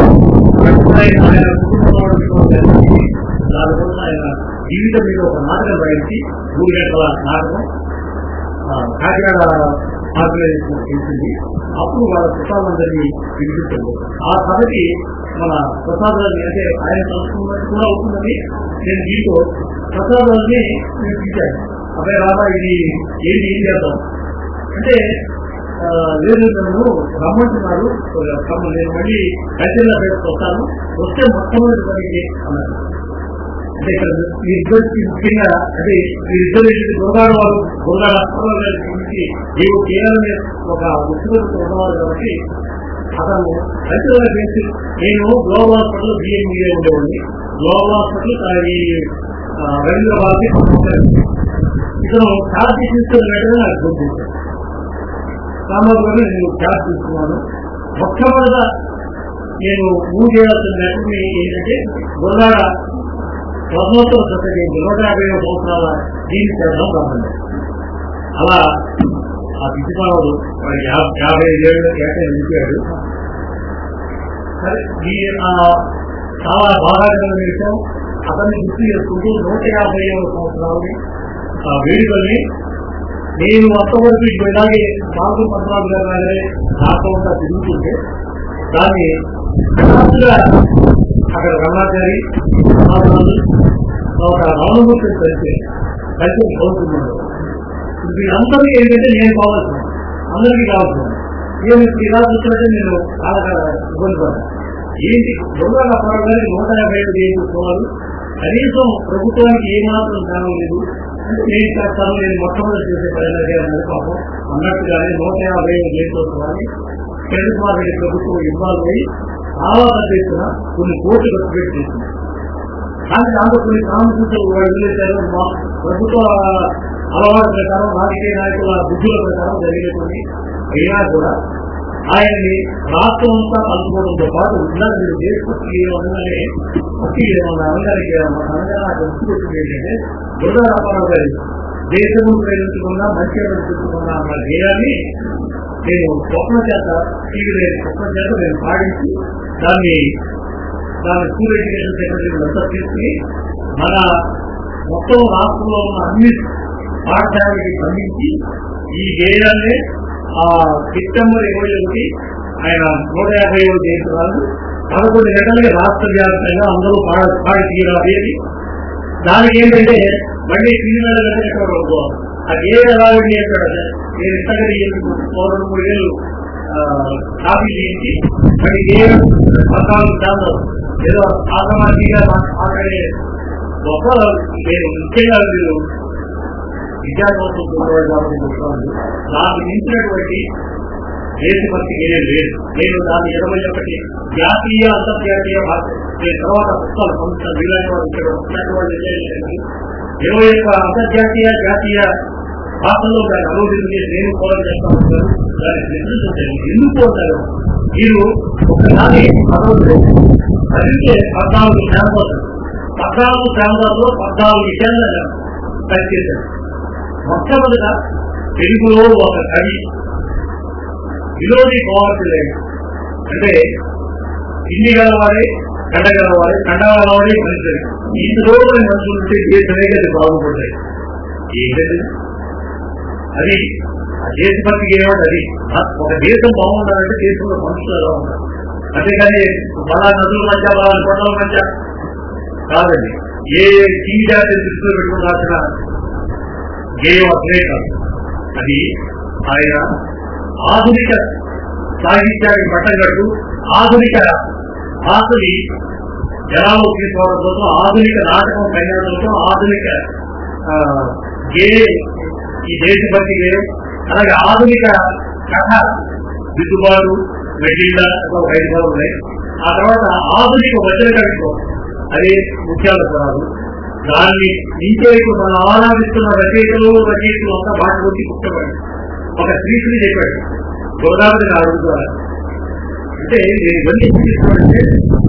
దానివల్ల ఆయన జీవితం మీద ఒక నాటకం రాయించి మూడు గంటల నాటకం ఆ, కాకినాడ ఆర్గనైజేషన్ చేసింది అప్పుడు వాళ్ళ ప్రసాదందరినీ వినిపించండి ఆ సభకి మన ప్రసాదాన్ని అంటే ఆయన సంస్కృతి కూడా అవుతుందని నేను దీంతో ప్రసాదాన్ని నేను పిలిచాను అబ్బాయి రాబా ఇది ఏంటి ఏం చేద్దాం అంటే ఆ, లేదు నన్ను రమ్మంటున్నారు తమ నేను మళ్ళీ కల్చర్లో వస్తాను వస్తే మొట్టమొదటి పనికి అన్నారు అంటే ఇక్కడ మీ ఇద్దరికి ముఖ్యంగా అంటే మీరిద్దరు ఏంటంటే గురగాడు వారు గురగాడు అస్త్రాల గురించి ఏవో చేయాలనే ఒక ఉత్సుకత ఉన్నవారు కాబట్టి అతను రైతులుగా చేసి నేను గ్లోబల్ హాస్పిటల్ బిఎం మీడియా ఉండేవాడిని గ్లోబల్ హాస్పిటల్ ఈ ఆ, రవీంద్ర భారతి ఇతను ఛార్జ్ తీసుకున్న వెంటనే నాకు గుర్తించాను సామాజికంగా నేను ఛార్జ్ తీసుకున్నాను మొట్టమొదట నేను మూవ్ చేయాల్సిన వెంటనే ఏంటంటే గురగాడ స్వర్ణోత్తర సత్యకి నూట యాభై ఐదు సంవత్సరాల దీన్ని చేద్దాం రామండి అలా ఆ పిచ్చిపాడు యాభై యాభై ఏళ్ళు ఏటై నిలిపాడు సరే ఈ ఆ చాలా బాధాకరమైన విషయం అతన్ని గుర్తు చేసుకుంటూ నూట యాభై ఏడు సంవత్సరాలని ఆ వేడుకల్ని నేను అంతవరకు ఇప్పుడు ఇలాగే పాల్గొన పద్నాలుగు గారు లాగానే రాకుండా తిరుగుతుంటే దాన్ని హఠాత్తుగా అక్కడ రమణాచారి సమాధానాలు తర్వాత రామమూర్తిని కలిసి కలిసి చదువుతున్నాడు వీళ్ళందరూ ఏంటంటే నేను కావాల్సిన అందరికీ కావాల్సింది నేను ఇలా కూర్చుంటే నేను చాలా ఇబ్బంది పడ్డా ఏంటి దొంగల పరంగా నూట యాభై ఐదు ఏళ్ళు పోవాలి కనీసం ప్రభుత్వానికి ఏమాత్రం జ్ఞానం లేదు అంటే నేను చేస్తాను నేను మొట్టమొదటి చేసే పని అన్నది పాపం అన్నట్టుగానే నూట యాభై ఐదు ఏళ్ళు వస్తున్నాయి చంద్రబాబు రెడ్డి ప్రభుత్వం ఇవ్వాలి అయి చాలా పెద్ద ఎత్తున కొన్ని కోట్లు ఖర్చు పెట్టి చేసింది కానీ దాంట్లో కొన్ని సామర్థ్యాలు వదిలేశారు మా ప్రభుత్వ అలవాటు ప్రకారం రాజకీయ నాయకుల బుద్ధుల ప్రకారం జరిగేటువంటి అయినా కూడా ఆయన్ని రాష్ట్రం అంతా కలుపుకోవడంతో పాటు ఇందాక మీరు దేశభక్తి అనగానే భక్తి ఏమన్నా అనగానికి అనగా నాకు గుర్తుకొచ్చింది ఏంటంటే దుర్గా రామారావు గారి దేశము ప్రేమించకుండా మంచి ప్రేమించకుండా అన్న ధ్యేయాన్ని నేను స్వప్న చేత టీవీ స్వప్న చేత నేను పాటించి దాన్ని దాని స్కూల్ ఎడ్యుకేషన్ సెక్రటరీ అంతా తీసుకుని మన మొత్తం రాష్ట్రంలో ఉన్న అన్ని పాఠశాలకి పండించి ఈ ధ్యేయాన్ని ఆ సెప్టెంబర్ ఇరవై ఒకటి ఆయన నూట యాభై ఏడు చేస్తున్నారు పదకొండు గంటలకి రాష్ట్ర వ్యాప్తంగా అందరూ పాడ పాడి తీరాలి అని దానికి ఏంటంటే మళ్ళీ క్రిమినల్ ఎక్కడ అది ఏ ఎలాగండి అక్కడ నేను ఇంతకని రెండు మూడు వేలు కాపీ చేయించి మళ్ళీ ఏ పద్నాలుగు శాతం ఏదో ఆగమాటిగా మాట్లాడే గొప్ప నేను ముఖ్యంగా మీరు విద్యాసంస్థలు నాకు మించినటువంటి దేశభక్తి ఏం లేదు నేను దాన్ని ఇరవై ఒకటి జాతీయ అంతర్జాతీయ భాష నేను తర్వాత పుస్తకాలు పంపుతాను వీలైన వాళ్ళు ఇక్కడ ఉన్నటువంటి వాళ్ళు తెలియజేయండి. ఇరవై యొక్క అంతర్జాతీయ జాతీయ భాషల్లో దాన్ని అనువదించి చేసి నేను కూడా చేస్తాను దాన్ని నిర్దేశించండి ఎందుకు అంటారు మీరు ఒకసారి చదవదు చదివితే పద్నాలుగు శాంతాలు పద్నాలుగు శాంతాల్లో పద్నాలుగు విషయాలు చేశారు మొట్టమొదట తెలుగులో ఒక కవి విలోని పోవాలి అంటే హిందీ గలవాడే కండ గలవాడే కండ గలవాడే మనుషులు ఈ రోజుల మనుషులు ఉంటే దేశమే అది బాగుపడతాయి ఏంటది అది ఆ దేశభక్తికి ఏమంటే అది ఒక దేశం బాగుండాలంటే దేశంలో మనుషులు ఎలా ఉంటారు అంతేకాని బలా నదుల మధ్య బలా కొండల మధ్య కాదండి ఏ కింగ్ జాతి దృష్టిలో పెట్టుకుని రాసిన గేయం అసలే కాదు అది ఆయన ఆధునిక సాహిత్యానికి పట్టం కట్టు ఆధునిక భాషని జనాలు తీసుకోవడం కోసం ఆధునిక నాటకం పెంచడం కోసం ఆధునిక ఆ, గేయం ఈ దేశభక్తి గేయం అలాగే ఆధునిక కథ దిద్దుబాటు మెటీరియల్ ఒక ఐదు సార్లు ఉన్నాయి ఆ తర్వాత ఆధునిక వచన కవిత్వం అదే ముఖ్యాల స్వరాలు దాన్ని ఇంకే ఇప్పుడు మనం ఆరాధిస్తున్న రచయితలు రచయితలు అంతా బాట వచ్చి పుట్టబడి ఒక శ్రీశ్రీ చెప్పాడు గోదావరి అడుగుతారు అంటే నేను ఇవన్నీ చూపిస్తున్నానంటే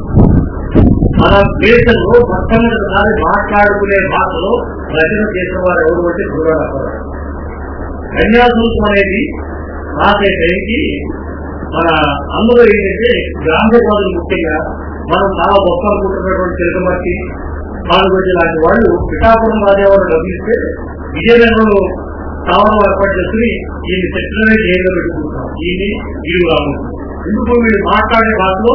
మన దేశంలో మొట్టమొదటిసారి మాట్లాడుకునే భాషలో రచన చేసిన వారు ఎవరు అంటే గోదావరి కన్యాశుల్కం అనేది రాసే టైంకి మన అందరూ ఏంటంటే గ్రామీణవాదులు ముఖ్యంగా మనం చాలా గొప్ప అనుకుంటున్నటువంటి తిరుగుమర్తి పాల్గొనే లాంటి వాళ్ళు పిఠాపురం రాజేవారు లభిస్తే విజయనగరంలో స్థావరం ఏర్పాటు చేసుకుని ఈయన చట్టమే జైల్లో పెట్టుకుంటాం ఈయన వీరు రాము ఎందుకు వీళ్ళు మాట్లాడే భాషలో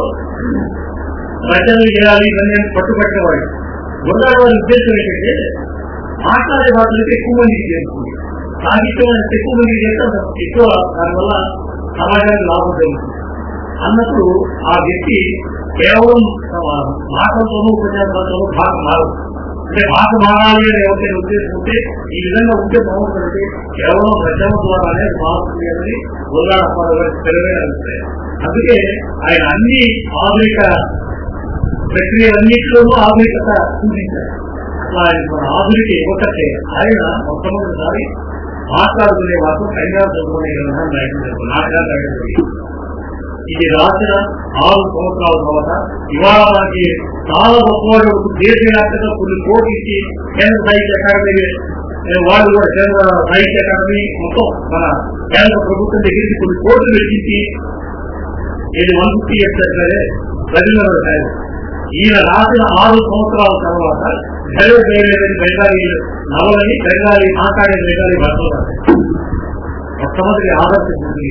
రచనలు చేయాలి ఇవన్నీ పట్టుబట్టేవాడు గురగారు వారి ఉద్దేశం ఏంటంటే మాట్లాడే భాషలకి ఎక్కువ మందికి చేరుతుంది సాహిత్యం అనేది ఎక్కువ మందికి చేస్తే అంత ఎక్కువ దానివల్ల సమాజానికి లాభం జరుగుతుంది అన్నప్పుడు ఆ వ్యక్తి కేవలం మాటలతోనూ ఉపన్యాసాలతోనూ భాష మారదు అంటే భాష మారాలి అని ఎవరికైనా ఉద్దేశం ఉంటే ఈ విధంగా ఉంటే బాగుంటుంది కేవలం రచన ద్వారానే మారుతుంది అనేది గోదాడ తెలివైన అభిప్రాయం అందుకే ఆయన అన్ని ఆధునిక ప్రక్రియలన్నింటిలోనూ ఆధునికత చూపించారు అట్లా ఆయన మన ఆధునిక యువతకే ఆయన మొట్టమొదటిసారి మాట్లాడుకునే వారు కన్యా చదువుకునే గ్రంథం రాయించారు నాటకాలు రాయడం ఇది రాసిన ఆరు సంవత్సరాల తర్వాత ఇవాళ మనకి చాలా గొప్పవాడు దేశవ్యాప్తంగా కొన్ని కోట్లు ఇచ్చి కేంద్ర సాహిత్య అకాడమీ ఏ, వాళ్ళు కూడా కేంద్ర సాహిత్య అకాడమీ మొత్తం మన కేంద్ర ప్రభుత్వం దగ్గరికి కొన్ని కోట్లు వెచ్చించి ఇది వన్ ఫిఫ్టీ ఇయర్స్ సరే రవీంద్రనాథ్ ఠాగూర్ ఈయన రాసిన ఆరు సంవత్సరాల తర్వాత జయ జయలేదని బెంగాలీ నవలని బెంగాలీ మాట్లాడే బెంగాలీ భాషలో రాశారు. మొట్టమొదటి ఆదర్శించింది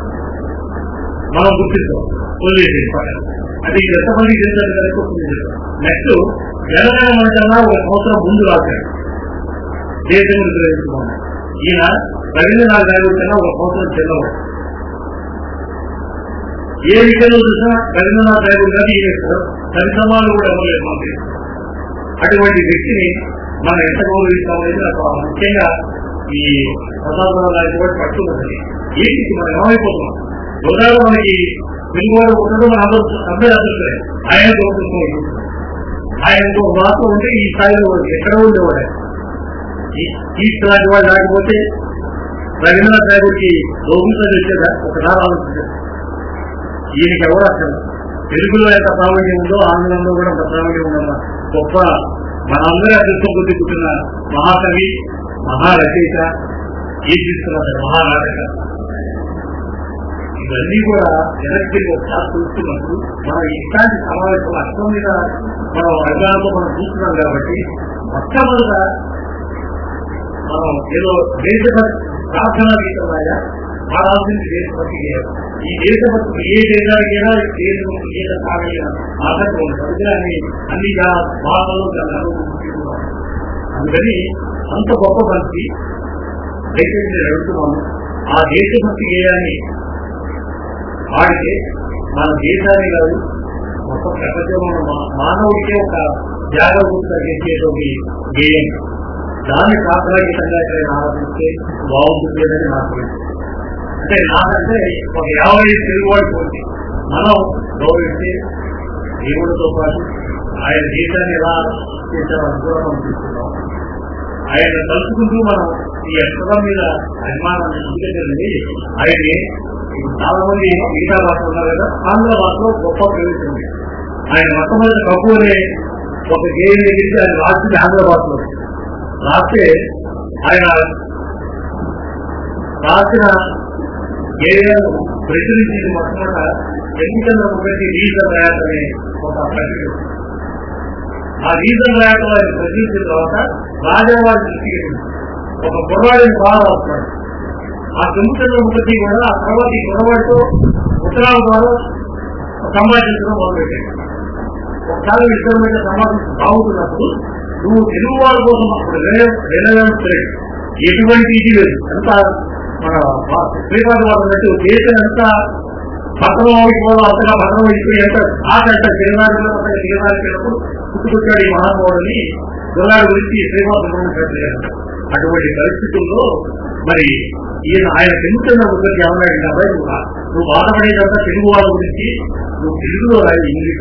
మనం గుర్తిస్తాం వదిలేసేది పక్కన. అది ఎంతమంది చేశారు కనుక నెక్స్ట్ జనగణ మండలంగా ఒక సంవత్సరం ముందు రాశాడు దేశం గ్రహించుకున్నాడు ఈయన రవీంద్రనాథ్ గారి కన్నా ఒక సంవత్సరం చిన్నవాడు ఏ విషయంలో చూసినా రవీంద్రనాథ్ ఠాగూర్ గారు ఈ పరిశ్రమాలు కూడా ఇవ్వలేదు మనకి అటువంటి వ్యక్తిని మనం ఎంత గౌరవిస్తామనేది నాకు ముఖ్యంగా ఈ ప్రసాదరావు గారి కూడా పట్టు ఉన్నది ఏంటి మనం ఏమైపోతున్నాం ఉదాహరణ మనకి తెలుగువాడు ఉండడం మన అందరూ అందరూ అదృష్టమే ఆయన గౌరవిస్తాం ఆయనకు ఒక వార్త ఉంటే ఈ స్థాయిలో ఎక్కడ ఉండేవాడు ఆయన. ఈ- ఈ లాంటి వాళ్ళు లేకపోతే రవీంద్రనాథ్ ఠాగూర్కి రోగులతో వచ్చేదా ఒకసారి ఆలోచించారు ఈయనకి ఎవరు అసలు తెలుగులో ఎంత ప్రావీణ్యం ఉందో ఆంగ్లంలో కూడా అంత ప్రావీణ్యం ఉందన్న గొప్ప మనందరూ అదృష్టం కొద్ది పుట్టిన మహాకవి మహారచయిత ఏం తీసుకున్నారు మహానాటక ఇవన్నీ కూడా వెనక్కి ఒకసారి చూస్తున్నప్పుడు మనం ఇట్లాంటి సమావేశం అర్థం మీద మనం వర్గాలతో మనం చూస్తున్నాం కాబట్టి మొట్టమొదట మనం ఏదో దేశభక్తి ప్రార్థనా గీతలాగా పాడాల్సింది దేశభక్తి గీతం. ఈ దేశభక్తి ఏ దేశానికైనా దేశభక్తి గీత సాగైనా ఆసక్తి ఉంది అందుకే అన్ని అన్ని జా- భాషల్లో దాన్ని అనుభవిస్తున్నాం. అందుకని అంత గొప్ప భక్తి దయచేసి నేను అడుగుతున్నాను ఆ దేశభక్తి గేయాన్ని పాడితే మన దేశాన్ని కాదు మొత్తం ప్రపంచంలో ఉన్న మా- మానవుడికే ఒక జాగ్రత్త తగ్గించేటువంటి గేయం దాన్ని ప్రార్థనాగీతంగా ఎక్కడైనా ఆలోచిస్తే బాగుంటుంది అని నాకు తెలుసు. అంటే నాకంటే ఒక యాభై తెలుగువాడు పోటీ మనం గౌరవిస్తే దేవుడితో పాటు ఆయన దేశాన్ని ఎలా చేశామని కూడా మనం చూస్తున్నాం ఆయన తలుచుకుంటూ మనం ఈ అక్షరం మీద అభిమానాన్ని చూపించండి ఆయన్ని చాలా మంది మిగతా భాష ఉన్నారు కదా ఆంధ్ర భాషలో గొప్ప ప్రవేశం ఉంది ఆయన మొట్టమొదటి కప్పు అనే ఒక గేయం దగ్గరికి ఆయన రాసింది ఆంధ్ర భాషలో రాస్తే ఆయన రాసిన గేయాలను ప్రచురించింది మొట్టమొదట ఎన్నికల ముఖ్యమంత్రి రీజన్ ర్యాట్ అనే ఒక పత్రిక ఆ రీజన్ ర్యాట్ ఆయన ప్రచురించిన తర్వాత రాజావారి దృష్టికి వెళ్ళింది. ఒక కుర్రాడిని బాగా వస్తాడు ఆ పెంపుతున్న ముఖ్యమంత్రి కూడా ఆ తర్వాత ఈ కుర్రవాడితో ఉత్తరాల ద్వారా సంభాషించడం మొదలుపెట్టాడు ఒకసారి ఇద్దరు మీద సమాధానం బాగుతున్నప్పుడు నువ్వు తెలుగు వాళ్ళ కోసం అప్పుడు రెలవెన్స్ ఎటువంటి ఇది లేదు ఎంత మన శ్రీపాద వారు అన్నట్టు దేశం ఎంత భద్రం అయిపోవడం అంతగా భద్రం అయిపోయి ఎంత ఆట అంట తిరునాడు తిరునాడుకున్నప్పుడు పుట్టుకొచ్చాడు ఈ మహానుభావుడిని దుర్నాడు గురించి శ్రీనివాస పెట్టలేదంట అటువంటి పరిస్థితుల్లో మరి ఈయన ఆయన తెలుగుతున్న గురించి ఏమన్నాడు కాబట్టి నువ్వు నువ్వు బాధపడేదంతా తెలుగు వాళ్ళ గురించి నువ్వు తెలుగులో రాయి ఇంగ్లీష్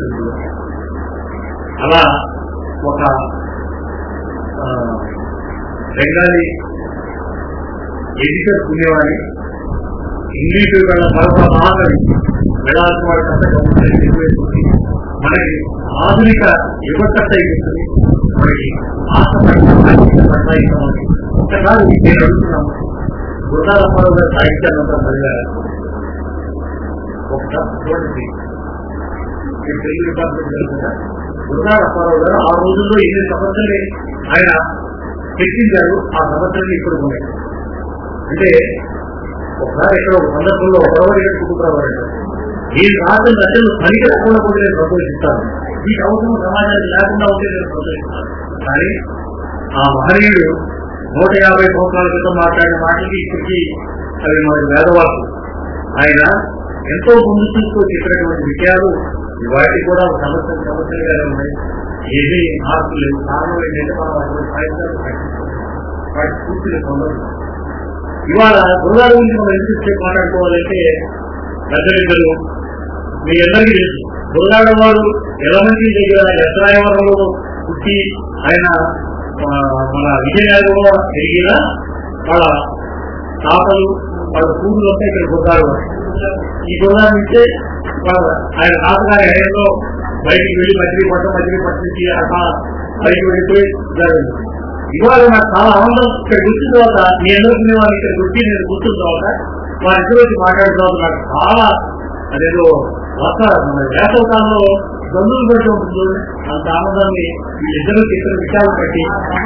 అలా ఒక ఆ, బెంగాలీ ఎడిటర్ ఉండేవాడి ఇంగ్లీషు కన్నా మరొక మహాకవి వెళ్ళాల్సిన వాడి కథ గమనించి మనకి ఆధునిక యువకథ అయిపోతుంది మనకి ఆశ పట్టాయిస్తామని ఒక్కసారి నేను అడుగుతున్నాను గురుదారప్పారావు గారి సాహిత్యాన్ని అంతా చదివారు ఒకసారి చూడండి ఈ తెలుగు డిపార్ట్మెంట్ జరుగుతుందా గురుదారప్పారావు గారు ఆ రోజుల్లో ఎన్ని సమస్యలే ఆయన చర్చించారు ఆ సమస్యలు ఇప్పుడు ఉన్నాయి అంటే ఒకసారి ఇక్కడ ఒక సందర్భంలో ఒకరవరి కుటుంబరావు ఈ రాసిన రచనలు పనికి రాకుండా కూడా నేను సంతోషిస్తాను ఈ అవసరం సమాజానికి లేకుండా ఉంటే నేను సంతోషిస్తాను కానీ ఆ మహనీయుడు నూట యాభై సంవత్సరాల క్రితం మాట్లాడిన మాటకి ఇప్పటికీ అవి మనకి వేదవాకు ఆయన ఎంతో ముందు చూస్తూ చెప్పినటువంటి విషయాలు వాటికి కూడా ఒక సమస్య సమస్యలుగానే ఉన్నాయి ఏమీ మార్పు లేవు కారణం ఏంటంటే మనం అటువంటి సాహిత్యాలు ప్రకటిస్తున్నాం వాటి పూర్తిగా పొందదు ఇవాళ గురుగారు గురించి మనం ఎందుకు సేపు మాట్లాడుకోవాలంటే పెద్దలిద్దరు మీ అందరికీ తెలుసు గురుగారు వారు ఎలమంచి దగ్గర ఎస్రాయవరంలో పుట్టి ఆయన ఆ, మన విజయనగరంలో పెరిగిన వాళ్ళ తాతలు వాళ్ళ కూతురు వస్తే ఇక్కడ గురుగారు వారు. ఈ గురుగారు నుంచే వాళ్ళ ఆయన తాతగారి హయాంలో బయటికి వెళ్ళి మచిలీపట్నం మచిలీపట్నం నుంచి అట్లా బయటకు వెళ్ళిపోయి జరిగింది ఇవాళ నాకు చాలా ఆనందం ఇక్కడ కూర్చున్న తర్వాత మీ అందరికీ వాళ్ళు ఇక్కడ కూర్చి నేను కూర్చున్న తర్వాత వారిద్దరు వచ్చి మాట్లాడిన తర్వాత నాకు చాలా అదేదో వర్ష మన వేసవ కాలంలో బంధువులు పెట్టి ఉంటుంది చూడండి. అంత ఆనందాన్ని వీళ్ళిద్దరూ చెప్పిన విషయాలు బట్టి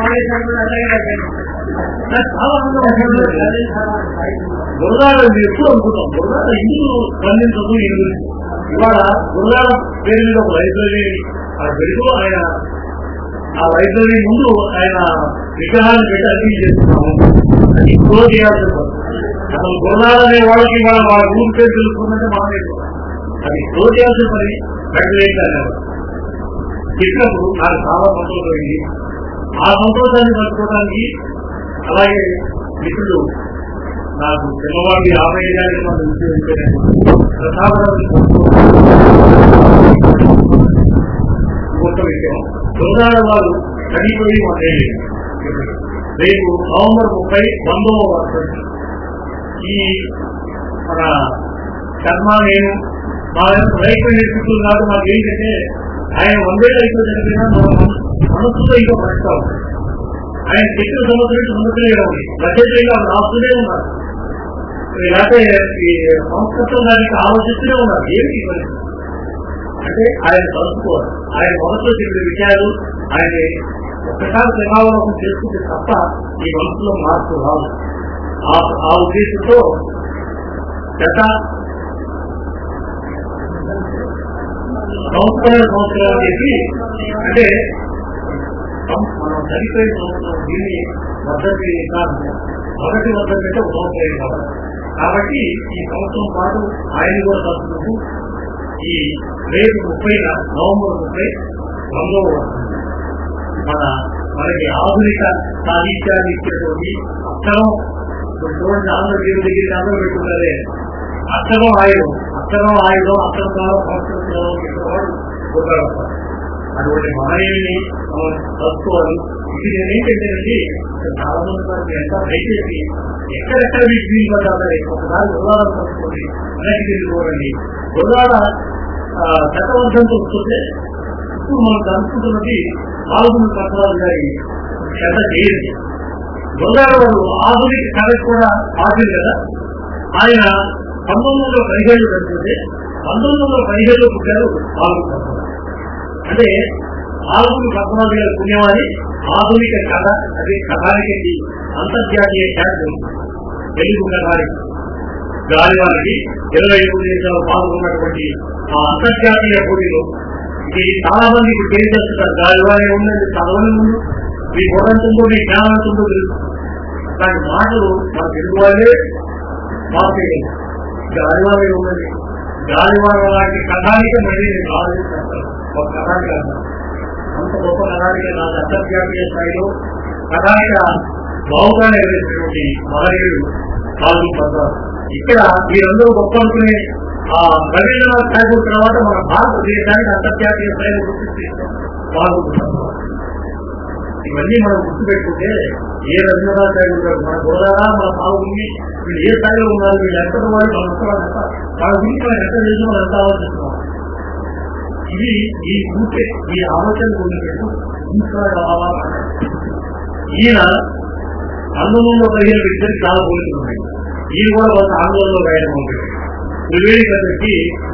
నాకు చాలా ఆనందం ఉంటుంది. గురదాడ మీరు ఎప్పుడు అనుకుంటాం గురదాడ ఇందులో స్పందించదు ఇందు ఇవాళ గురదాడ పేరు మీద ఒక లైబ్రరీ ఆ పెడుతూ ఆయన ఆ లైబ్రరీ ముందు ఆయన విగ్రహాన్ని పెట్టి అర్పణ చేస్తున్నాము అది క్లోజ్ చేయాల్సిన పని. అసలు గురునాథ్ అనే వాళ్ళకి వాళ్ళ వాళ్ళ ఊరి పేరు తెలుసుకుందంటే మానేది అది స్టోర్ చేయాల్సిన పని ప్రకటించాలి చెప్పినప్పుడు నాకు చాలా సంతోషమైంది ఆ సంతోషాన్ని పంచుకోవడానికి అలాగే మిత్రుడు నాకు చిన్నవాడి యాభై గారికి మనం గొప్ప విషయం గురునాథ వారు చనిపోయి వందేళ్ళు రేపు నవంబర్ ముప్పై వందవ వర్షం ఈ మన కర్మ నేను మా రైతు నేర్చుకుంటున్నారు కాదు మాకు ఏంటంటే ఆయన వందేళ్ళు అయిపోయి చనిపోయినా మన మనసులో ఇంకా పడతాం ఆయన చెప్పిన సంవత్సరం సంవత్సరం ఉంది రచయితగా రాస్తూనే ఉన్నారు లేకపోతే ఈ సంస్కృతం దానికి ఆలోచిస్తూనే ఉన్నారు ఏమిటి మరి అంటే ఆయన కలుసుకోవాలి ఆయన మనసులో చెప్పిన విషయాలు ఆయన ఒక్కసారి ప్రభావం చేసుకుంటే తప్ప ఈ మనసులో మార్పు రాదు ఆ- ఆ ఉద్దేశంతో గత సంవత్సరాల సంవత్సరాలు అని చెప్పి అంటే సం- మనం చనిపోయిన సంవత్సరం దీన్ని పద్ధతి కాదు మొదటి పద్ధతి అంటే ఒక సంవత్సరం కావాలి కాబట్టి ఈ సంవత్సరం పాటు ఆయన కూడా తలుపుకుంటూ ఈ రేపు ముప్పై నవంబర్ ముప్పై వందవ వర్షం మన మనకి ఆధునిక సాహిత్యాన్ని ఇచ్చేటువంటి అక్షరం ఇప్పుడు చూడండి అందరూ దేవుడి దగ్గరికి అందరూ పెట్టుకుంటారే అక్షరం ఆయుధం అక్షరం ఆయుధం అక్షరం కాలం సంస్కృతం చెప్పేవాడు ఉపయోగపడతారు అటువంటి మహనీయుని మనం కలుసుకోవాలి ఇది నేనేంటంటే చాలా మంది మనకి ఎంత దయచేసి ఎక్కడెక్కడ మీకు వీలు పడ్డాలి ఒకసారి ఉదాహరణ కలుసుకోండి వెనక్కి వెళ్ళిపోరండి ఉదాహరణ చట్టవర్ధంతో వస్తుంటే ఇప్పుడు మనం కలుసుకుంటున్నది పాల్గొన్న పట్టరాజు గారి శ్రద్ధ చేయండి ఉదాహరణ ఆధునిక కథకు కూడా పాటింది కదా ఆయన పంతొమ్మిది వందల పదిహేడు కనుకుంటే పంతొమ్మిది వందల పదిహేడులో పుట్టారు పాల్గొన్న పట్టరాజు అంటే ఆధునిక పద్మనాభ గారి పుణ్యవాది ఆధునిక కథ అదే కథానికి అంతర్జాతీయ ఖ్యాతి తెలుగు కథానికి గాలివారికి ఇరవై ఐదు దేశాలు పాల్గొన్నటువంటి ఆ అంతర్జాతీయ పోటీలో ఇది చాలా మంది ఇప్పుడు ఏం చేస్తున్నారు గాలివారి ఉందండి చదవని ముందు మీ బుర్రంతుందో మీ జ్ఞానంతుందో తెలుసు దాని మాటలు మన తెలుగు వాళ్ళే మార్చేయండి గాలివారి ఉందండి గాలివారి లాంటి కథానికి మళ్ళీ నేను ఆలోచిస్తాను ఒక కథానికి అర్థం అంత గొప్ప కథానిక నా అంతర్జాతీయ స్థాయిలో కథానిక బావుగా ఎగరేసినటువంటి మహనీయుడు పాల్గొంటారు ఇక్కడ మీరందరూ గొప్ప అనుకునే ఆ రవీంద్రనాథ్ ఠాగూర్ తర్వాత మన భారతదేశానికి అంతర్జాతీయ స్థాయిలో గుర్తించి పాల్గొంటున్నారు ఇవన్నీ మనం గుర్తుపెట్టుకుంటే ఏ రవీంద్రనాథ్ ఠాగూర్ గారు మన గోదావరా మన పాల్గొని వీళ్ళు ఏ స్థాయిలో ఉన్నారు వీళ్ళు ఎంత వాళ్ళు మన ఉత్తరాలు ఎంత వాళ్ళ గురించి మనం ఎంత చేసి మనం ఎంత ఆలోచిస్తున్నాం ఇది ఈ ఊటే ఈ ఆలోచన గురించి ఇంకా రావాలా ఈయన ఆందోళనలో పదిహేను వ్యక్తులు చాలా పోలికలు ఉన్నాయి ఈయన కూడా కొంత ఆందోళనలో రాయడం ఉంటుంది త్రివేణి కథకి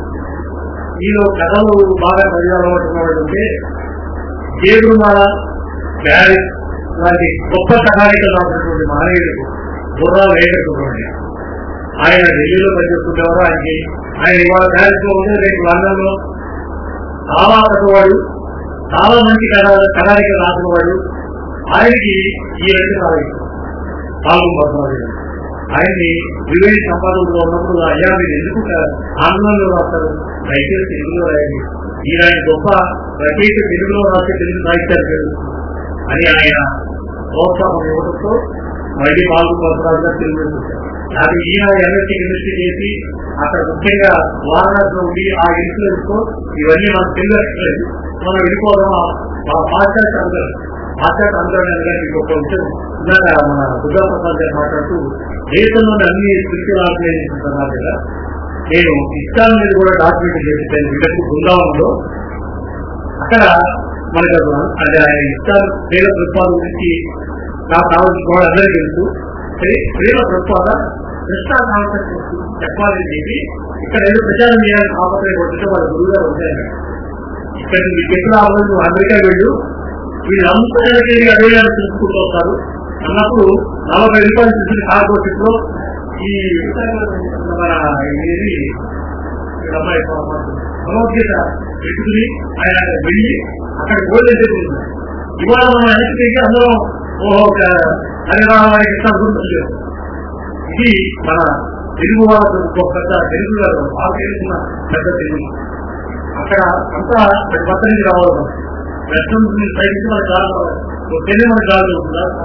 ఈయన కథలు బాగా చదివాలనుకున్న ఉంటే జేబుమాల ప్యారిస్ లాంటి గొప్ప కథానికలు రాసినటువంటి మహనీయుడు బుర్రా వేయకపోండి ఆయన ఢిల్లీలో పనిచేస్తుండేవారు ఆయనకి ఆయన ఇవాళ ప్యారిస్ లో ఉంటే రేపు లండన్ లో చాలా కథవాడు చాలా మంచి కథ కథానిక రాసిన వాడు ఆయనకి ఈ రెండు చాలా ఇష్టం పాల్గొంటున్నారు ఆయన్ని వివేక సంపాదనలో ఉన్నప్పుడు అయ్యా మీరు ఎందుకు ఆంగ్లంలో రాస్తారు దయచేసి తెలుగులో రాయండి ఈయన ఆయన గొప్ప రచయిత తెలుగులో రాసే తెలుగు సాహిత్యాలు తెలుసు అని ఆయన ప్రోత్సాహం ఇవ్వడంతో మళ్ళీ పాల్గొంటున్నారు తెలుగు నాకు ఈయన ఎంఎస్సీ కెమిస్ట్రీ చేసి అక్కడ ముఖ్యంగా వారణాసిలో ఉండి ఆ ఇన్ఫ్లుయెన్స్ తో ఇవన్నీ మనకు తెలియదు మనం వెళ్ళిపోవడం ఆ పాశ్చాత్య అందరూ పాశ్చాత్య అందరూ మీకు ఒక విషయం ఇందాక మన దుర్గా ప్రసాద్ గారు మాట్లాడుతూ దేశంలోని అన్ని స్పిరిచువల్ ఆర్గనైజేషన్స్ అన్నారు కదా నేను ఇస్లాం మీద కూడా డాక్యుమెంట్ చేశాను వీళ్ళకు బృందావనంలో అక్కడ మనకు అది ఆయన ఇస్లాం ప్రేమ ప్రతిపాదన గురించి నాకు కావాల్సిన కూడా అందరికీ తెలుసు సరే ప్రేమ ప్రతిపాద కృష్ణా కాన్సెప్ట్ చెప్పాలని చెప్పి ఇక్కడ ఏదో ప్రచారం చేయాలని ఆపత్రం కొట్టితే వాళ్ళ గురువు గారు ఉంటాయి ఇక్కడ మీకు ఎప్పుడు అవ్వదు నువ్వు అమెరికా వెళ్ళు వీళ్ళంతా ఎక్కడికి అదే తెలుసుకుంటూ వస్తారు అన్నప్పుడు నలభై రూపాయలు చూసిన కార్పొరేట్ లో ఈ మన ఇది వీళ్ళ అమ్మాయి భగవద్గీత పెట్టుకుని ఆయన వెళ్ళి అక్కడ గోల్డెన్ టెంపుల్ ఉంది. ఇవాళ మనం వెనక్కి తిరిగి అందరం ఓహో హరిరామానికి కృష్ణ గుర్తు ఇది మన తెలుగు వాళ్ళకు ఒక పెద్ద తెలుగు గారు బాగా తెలుసున్న పెద్ద తెలుగు అక్కడ అంతా పక్క నుంచి రావాలి వెస్ట్రన్ సైడ్ నుంచి మనకు కాదు తెలుగు మనకు కాదు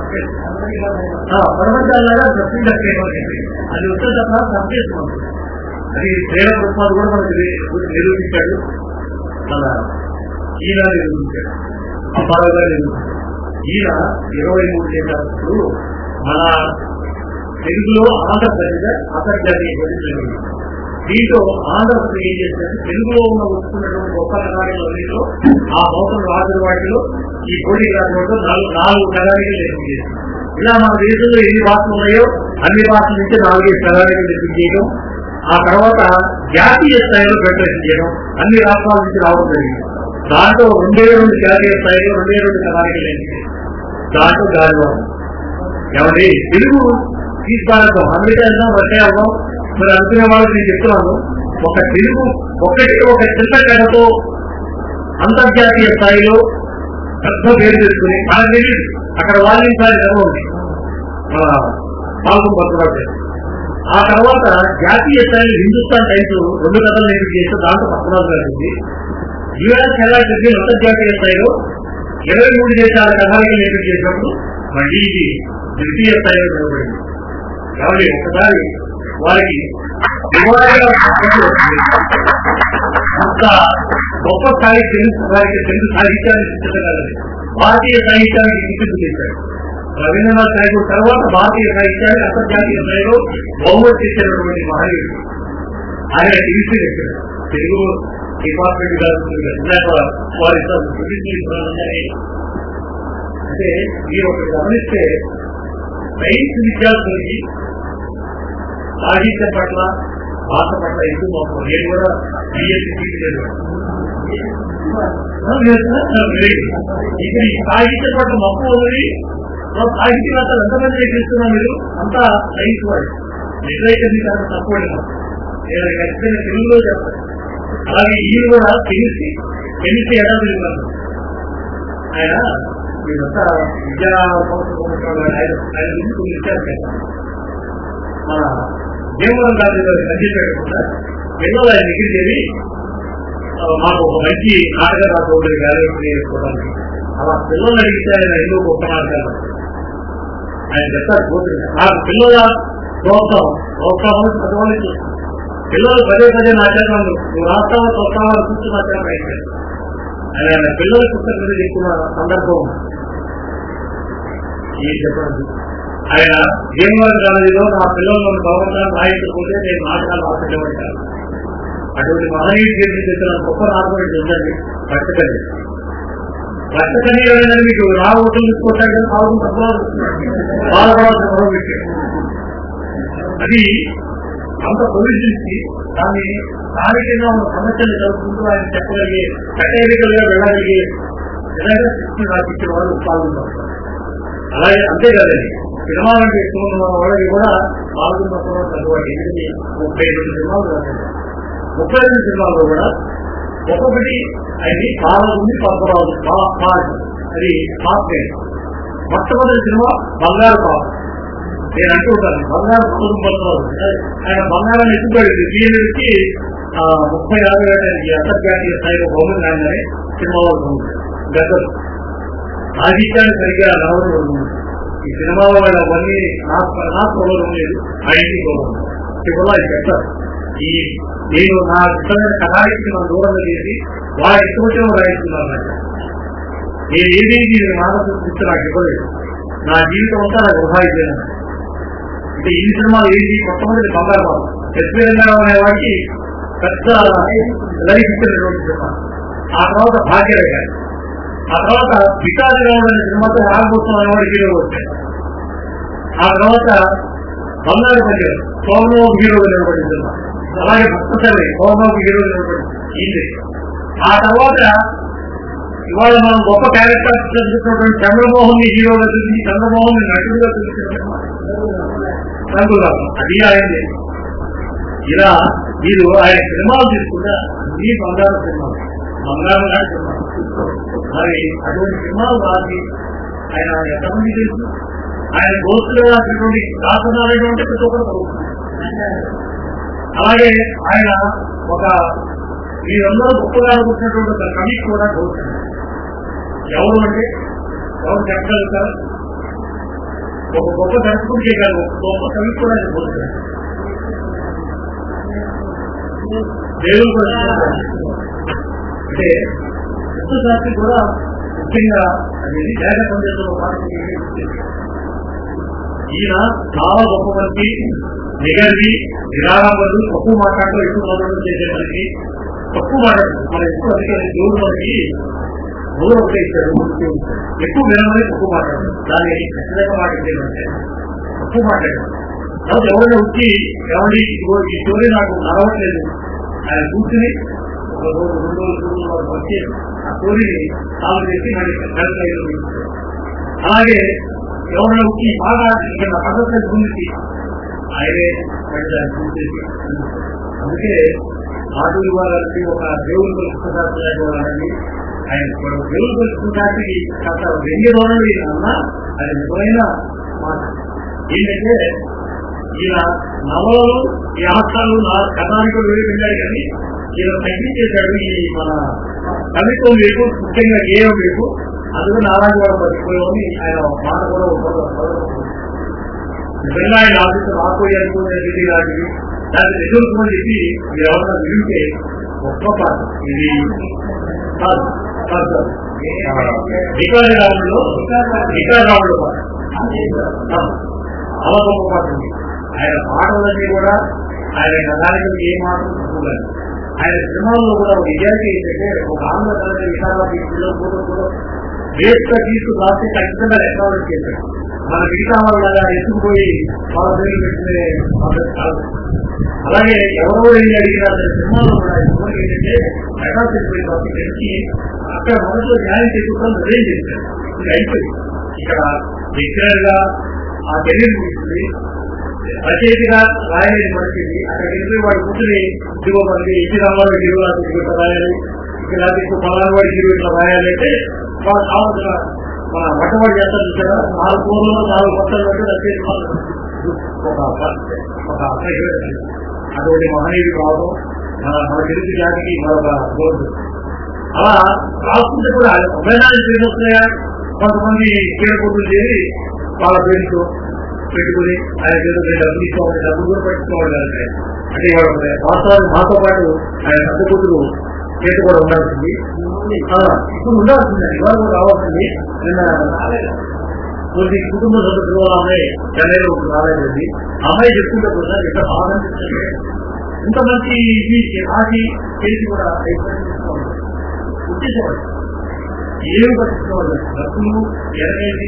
పరమజాలాగా దక్షిణ దక్షిణ అది ఉత్తర తప్ప సంకేతం అది ప్రేమ రూపాలు కూడా మనకి నిరూపించాడు మన ఈయన నిరూపించాడు అపారంగా నిరూపించాడు ఈయన ఇరవై మూడు చేసినప్పుడు మన తెలుగులో ఆంధ్రప్రదేశ్ అంతర్జాతీయ ప్రజలు దీంట్లో ఆంధ్రప్రదేశ్ ఏం చేశారు తెలుగులో ఉన్న వస్తున్నటువంటి గొప్ప కళాకారులలో ఆ మౌతం రాజు వాటిలో ఈ పోటీ రాజులో నాలుగు నాలుగు కళాకారులు నిర్మించారు ఇలా మన దేశంలో ఎన్ని భాషలు ఉన్నాయో అన్ని భాషల నుంచి నాలుగైదు కళాకారులు నిర్మించేయడం ఆ తర్వాత జాతీయ స్థాయిలో ఫెడరేషన్ చేయడం అన్ని రాష్ట్రాల నుంచి రావడం జరిగింది దాంట్లో రెండే రెండు జాతీయ స్థాయిలో రెండే రెండు కళాకారులు నిర్మించారు దాంట్లో గాలివాడు ఎవరి తెలుగు తీసుకురావడం అమెరికా వెళ్దాం రష్యా వెళ్దాం మరి అనుకునే వాళ్ళకి నేను చెప్తున్నాను ఒక తెలుగు ఒకటి ఒక చిన్న కథతో అంతర్జాతీయ స్థాయిలో పెద్ద పేరు తెచ్చుకుని మనకు తెలియదు అక్కడ వాళ్ళని సారి కథ ఉంది మన పాల్గొనబడుతున్నట్టు ఆ తర్వాత జాతీయ స్థాయిలో హిందుస్థాన్ టైమ్స్ రెండు కథలు నేను చేస్తే దాంట్లో పక్కన జరిగింది యుఎస్ ఎలా చెప్పి అంతర్జాతీయ స్థాయిలో ఇరవై మూడు దేశాల కథలకి నేను చేసినప్పుడు మళ్ళీ ఇది ద్వితీయ స్థాయిలో నిలబడింది కాబట్టి ఒకసారి వారికి దివాళీగా అంత గొప్ప స్థాయి తెలుగు వారికి తెలుగు సాహిత్యాన్ని సృష్టించగలదు భారతీయ సాహిత్యానికి గుర్తింపు చేశాడు రవీంద్రనాథ్ ఠాగూర్ తర్వాత భారతీయ సాహిత్యాన్ని అంతర్జాతీయ స్థాయిలో బహుమతి చేసినటువంటి మహనీయుడు ఆయన టీవీ చేశాడు తెలుగు డిపార్ట్మెంట్ గారు వారి అంటే మీరు ఒకటి గమనిస్తే సైన్స్ విద్యార్థులకి సాహిత్యం పట్ల భాష పట్ల ఎక్కువ మొత్తం నేను కూడా బిఎస్సీ ఇక్కడ ఈ సాహిత్యం పట్ల మొత్తం ఉంది సాహిత్యం అంతా ఎంతమంది చేస్తున్నా మీరు అంతా సైన్స్ వాళ్ళు లిటరేచర్ చాలా తక్కువ నేను ఖచ్చితంగా తెలుగులో చెప్తాను అలాగే ఈయన కూడా కెమిస్ట్రీ కెమిస్ట్రీ ఎలా తిరుగుతాను ఆయన వీళ్ళంతా విద్యా సంస్థలు ఆయన ఆయన గురించి కొన్ని విషయాలు చెప్పారు మన భీమవరం గారి సంజీపెట్టకుండా పిల్లలు ఆయన దగ్గర చేరి మాకు ఒక మంచి నాటక రాకపోతే గ్యాలరీ చేసుకోవడానికి అలా పిల్లలు అడిగితే ఆయన ఎన్నో గొప్ప నాటకాలు ఆయన చెప్తారు పోతుంది నాకు పిల్లల ప్రోత్సాహం ప్రోత్సాహం చదవాలి పిల్లలు పదే పదే నాటకాలు నువ్వు రాష్ట్రాలు ప్రోత్సాహాలు కూర్చుని నాటకాలు అయిపోయారు ఆయన పిల్లల పుస్తకం మీద చెప్తున్న సందర్భం ఏం చెప్పండి ఆయన భీమవరం కాలేజీలో నా పిల్లలను భవనాలు రాయించకపోతే నేను నాటకాలు రాసుకుంటాను అటువంటి మహనీయుడు చేసి చెప్పిన గొప్ప నాటకం ఉందండి పట్టకండి పట్టకని ఎవరైనా మీకు రావటం తీసుకోవటానికి కదా రావడం తప్ప బాధపడాల్సిన మరో విషయం అది అంత ప్రవేశించి దాన్ని స్థానికంగా ఉన్న సమస్యలు చదువుకుంటూ ఆయన చెప్పగలిగే కటేరికల్ గా వెళ్ళగలిగే విధంగా శిక్షణ రాసిచ్చిన వాళ్ళు పాల్గొంటారు అలాగే అంతేకాదండి సినిమా అంటే ఎక్కువ ఉన్న వాళ్ళకి కూడా పాల్గొన్నప్పుడు చదవాలి ఎందుకంటే ముప్పై రెండు సినిమాలు రాశారు ముప్పై రెండు సినిమాల్లో కూడా ఒక్కొక్కటి అది పాలగుంది పద్మరాజు పార్ట్ అది పాప్ మొట్టమొదటి సినిమా బంగారు పాప నేను అంటూ ఉంటాను బంగారు పాపం పద్మరాజు ఆయన బంగారాన్ని ఎత్తుపడింది దీనికి ముప్పై ఆరు వేలకి అంతర్జాతీయ స్థాయిలో బహుమతి రాగానే సినిమా వాళ్ళు గద్దలు సాహిత్యాన్ని సరిగ్గా రావడం ఈ సినిమా వాళ్ళ అవన్నీ నాకు నాకు గౌరవం లేదు ఆయనకి గౌరవం ఇప్పుడు అది చెప్తారు ఈ నేను నా ఇష్టమైన కథానికి మనం దూరంగా చేసి వాళ్ళ ఇష్టం వచ్చిన రాయిస్తున్నాను నేను ఏది నేను మానసిక నాకు ఇవ్వలేదు నా జీవితం అంతా నాకు వృధా అయిపోయాను అంటే ఈ సినిమా ఏంటి మొట్టమొదటి బంగారు బాబు ఎస్పీరంగారావు అనే వాడికి పెద్ద లైఫ్ ఇచ్చినటువంటి సినిమా ఆ తర్వాత భాగ్యరేఖ ఆ తర్వాత వికాస్ గౌడ్ అనే సినిమాతో రాకపోతున్న అనేవాడు హీరో వచ్చాడు ఆ తర్వాత బంగారు పంజర్ సోమలో హీరోగా నిలబడిన సినిమా అలాగే భక్తసరి సోమలోకి హీరోగా నిలబడింది ఇది ఆ తర్వాత ఇవాళ మనం గొప్ప క్యారెక్టర్ చూసినటువంటి చంద్రమోహన్ ని హీరోగా చూపించి చంద్రమోహన్ ని నటుడుగా చూపించిన సినిమా రంగురావు అది ఆయనే ఇలా మీరు ఆయన సినిమాలు తీసుకుంటే అన్ని బంగారు సినిమాలు బంగారం లాంటి సినిమాలు మరి అటువంటి సినిమాలు రాసి ఆయన ఎంతమంది తెలుసు ఆయన దోస్తులు రాసినటువంటి శాసనాలు అంటే ప్రతి ఒక్కరు చదువుతున్నారు. అలాగే ఆయన ఒక మీరందరూ గొప్పగా అనుకుంటున్నటువంటి ఒక కవి కూడా చదువుతున్నారు ఎవరు అంటే ఎవరు చెప్పగలుగుతారు ఒక గొప్ప దర్శకుడు చేయగలరు ఒక గొప్ప కవి కూడా ఆయన చదువుతున్నారు దేవుడు కూడా చదువుతున్నారు. అంటే శాస్త్రి కూడా ముఖ్యంగా అది వేద పండితుల పాఠం ఈయన చాలా గొప్ప మంది నిగర్వి నిరాళాలు తక్కువ మాట్లాడటం ఎక్కువ మాట్లాడడం చేసే మనకి తక్కువ మాట్లాడటం మన ఎక్కువ అధికారి దేవుడు మనకి మూడు ఒకటే ఇచ్చాడు ఎక్కువ వినమని తక్కువ మాట్లాడడం దాన్ని ఖచ్చితంగా మాట్లాడేదంటే తక్కువ మాట్లాడడం తర్వాత ఎవరైనా వచ్చి ఎవరి ఇదిగో ఈ స్టోరీ నాకు నడవట్లేదు ఆయన కూర్చుని ఒక రోజు రెండు రోజులు మూడు రోజులు వచ్చి ఆ స్టోరీని సాల్వ్ చేసి మరి కలిసి అలాగే ఎవరైనా వచ్చి బాగా ఇక్కడ పద్ధతి గురించి ఆయనే మరి దాన్ని చూసేసి అందుకే మాధురి వారికి ఒక దేవుని పుస్తకాలు వాళ్ళని ఆయన ఒక దేవుని పుస్తకానికి కాస్త వెయ్యి రోజులు అన్నా అది నిజమైన మాట ఏంటంటే ఈయన నవలలు వ్యాసాలు కథానికులు వేరు వెళ్ళారు కానీ ఈయన తగ్గించేశాడు ఈ మన కవిత్వం లేదు ముఖ్యంగా గేయం లేదు అందుకు నారాయణ గారు మర్చిపోయామని ఆయన మాట కూడా ఉపయోగపడదు నిజంగా ఆయన ఆఫీసు రాకపోయి అనుకునే రీతి లాంటివి దాన్ని ఎదుర్కోమని చెప్పి మీరు ఎవరైనా వింటే గొప్ప పాట ఇది కాదు, కాదు, కాదు. వికారి రాముడు వికారి రాముడు పాట కాదు. చాలా గొప్ప పాట ఉంది ఆయన పాటలన్నీ కూడా ఆయన కథానికి ఏ మాత్రం తక్కువ ఆయన సినిమాల్లో కూడా ఒక విద్యార్థి ఏంటంటే ఒక ఆంధ్ర తరగతి విశాఖలో కూడా కూడా వేస్ట్ తీసుకు రాసి ఖచ్చితంగా రెకార్డు చేశాడు మన మిగతా వాళ్ళ ఎత్తుకుపోయి వాళ్ళ పేరు పెట్టిన పద్ధతి కాదు అలాగే ఎవరో ఏం అడిగినా సరే సినిమాలో కూడా ఎవరు ఏంటంటే రికార్డు చేసిపోయిన తర్వాత తెలిసి అక్కడ మనసులో న్యాయం చేసుకోవడం అదేం చేశారు ఇది అయిపోయింది ఇక్కడ లెక్చరర్ గా ఆ కెరీర్ ముగిస్తుంది రచయితగా రాయలేని పరిస్థితి అక్కడ వెళ్ళి వాడు కూర్చుని ఇదిగో మనకి ఇంటి రామారావు ఇరవై రాత్రి ఇట్లా రాయాలి ఇక్కడ ఇంకో పలానా వాడికి ఇరవై ఇట్లా రాయాలి అంటే వాళ్ళు కావాల్సిన మన మొట్టమొదటి చేస్తారు చూసారా నాలుగు కూరలు నాలుగు పట్టలు పెట్టి రచయిత వాళ్ళు ఒక ఒక అసహ్యమైన అటువంటి మహనీయుడు కావడం మన మన తెలుగు జాతికి మరొక గోల్డ్ అలా రాస్తుంటే కూడా ఉపయోగాలు పేరు వస్తున్నాయా కొంతమంది పేరుకుంటూ చేరి వాళ్ళ పేరుతో పెట్టుకుని ఆయన చేత డబ్బులు ఇచ్చుకోవాలి డబ్బులు కూడా పెట్టుకోవాలి అంటే అంటే ఇవాళ వాస్తవానికి మాతో పాటు ఆయన పెద్ద కూతురు చేత కూడా ఉండాల్సింది ఆ, ఇప్పుడు ఉండాల్సింది ఇవాళ కూడా రావాల్సింది నిన్న కొన్ని కుటుంబ సభ్యులు వాళ్ళ అమ్మాయి చెన్నైలో ఉంటుంది రాలేదండి అమ్మాయి చెప్పుకుంటే కూడా ఎంత బాగా అనిపిస్తుంది ఇంత మంచి ఇది ఆది చేసి కూడా వచ్చేసేవాడు ఏమి పట్టించుకోవాలి డబ్బులు ఎనభై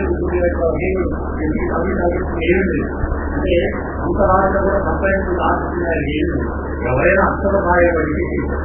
ఏమి అంటే అంత రాష్ట్రం కూడా సంపాదించిన ఆశిస్తున్నారు ఏమి ఎవరైనా అక్షర సహాయపడి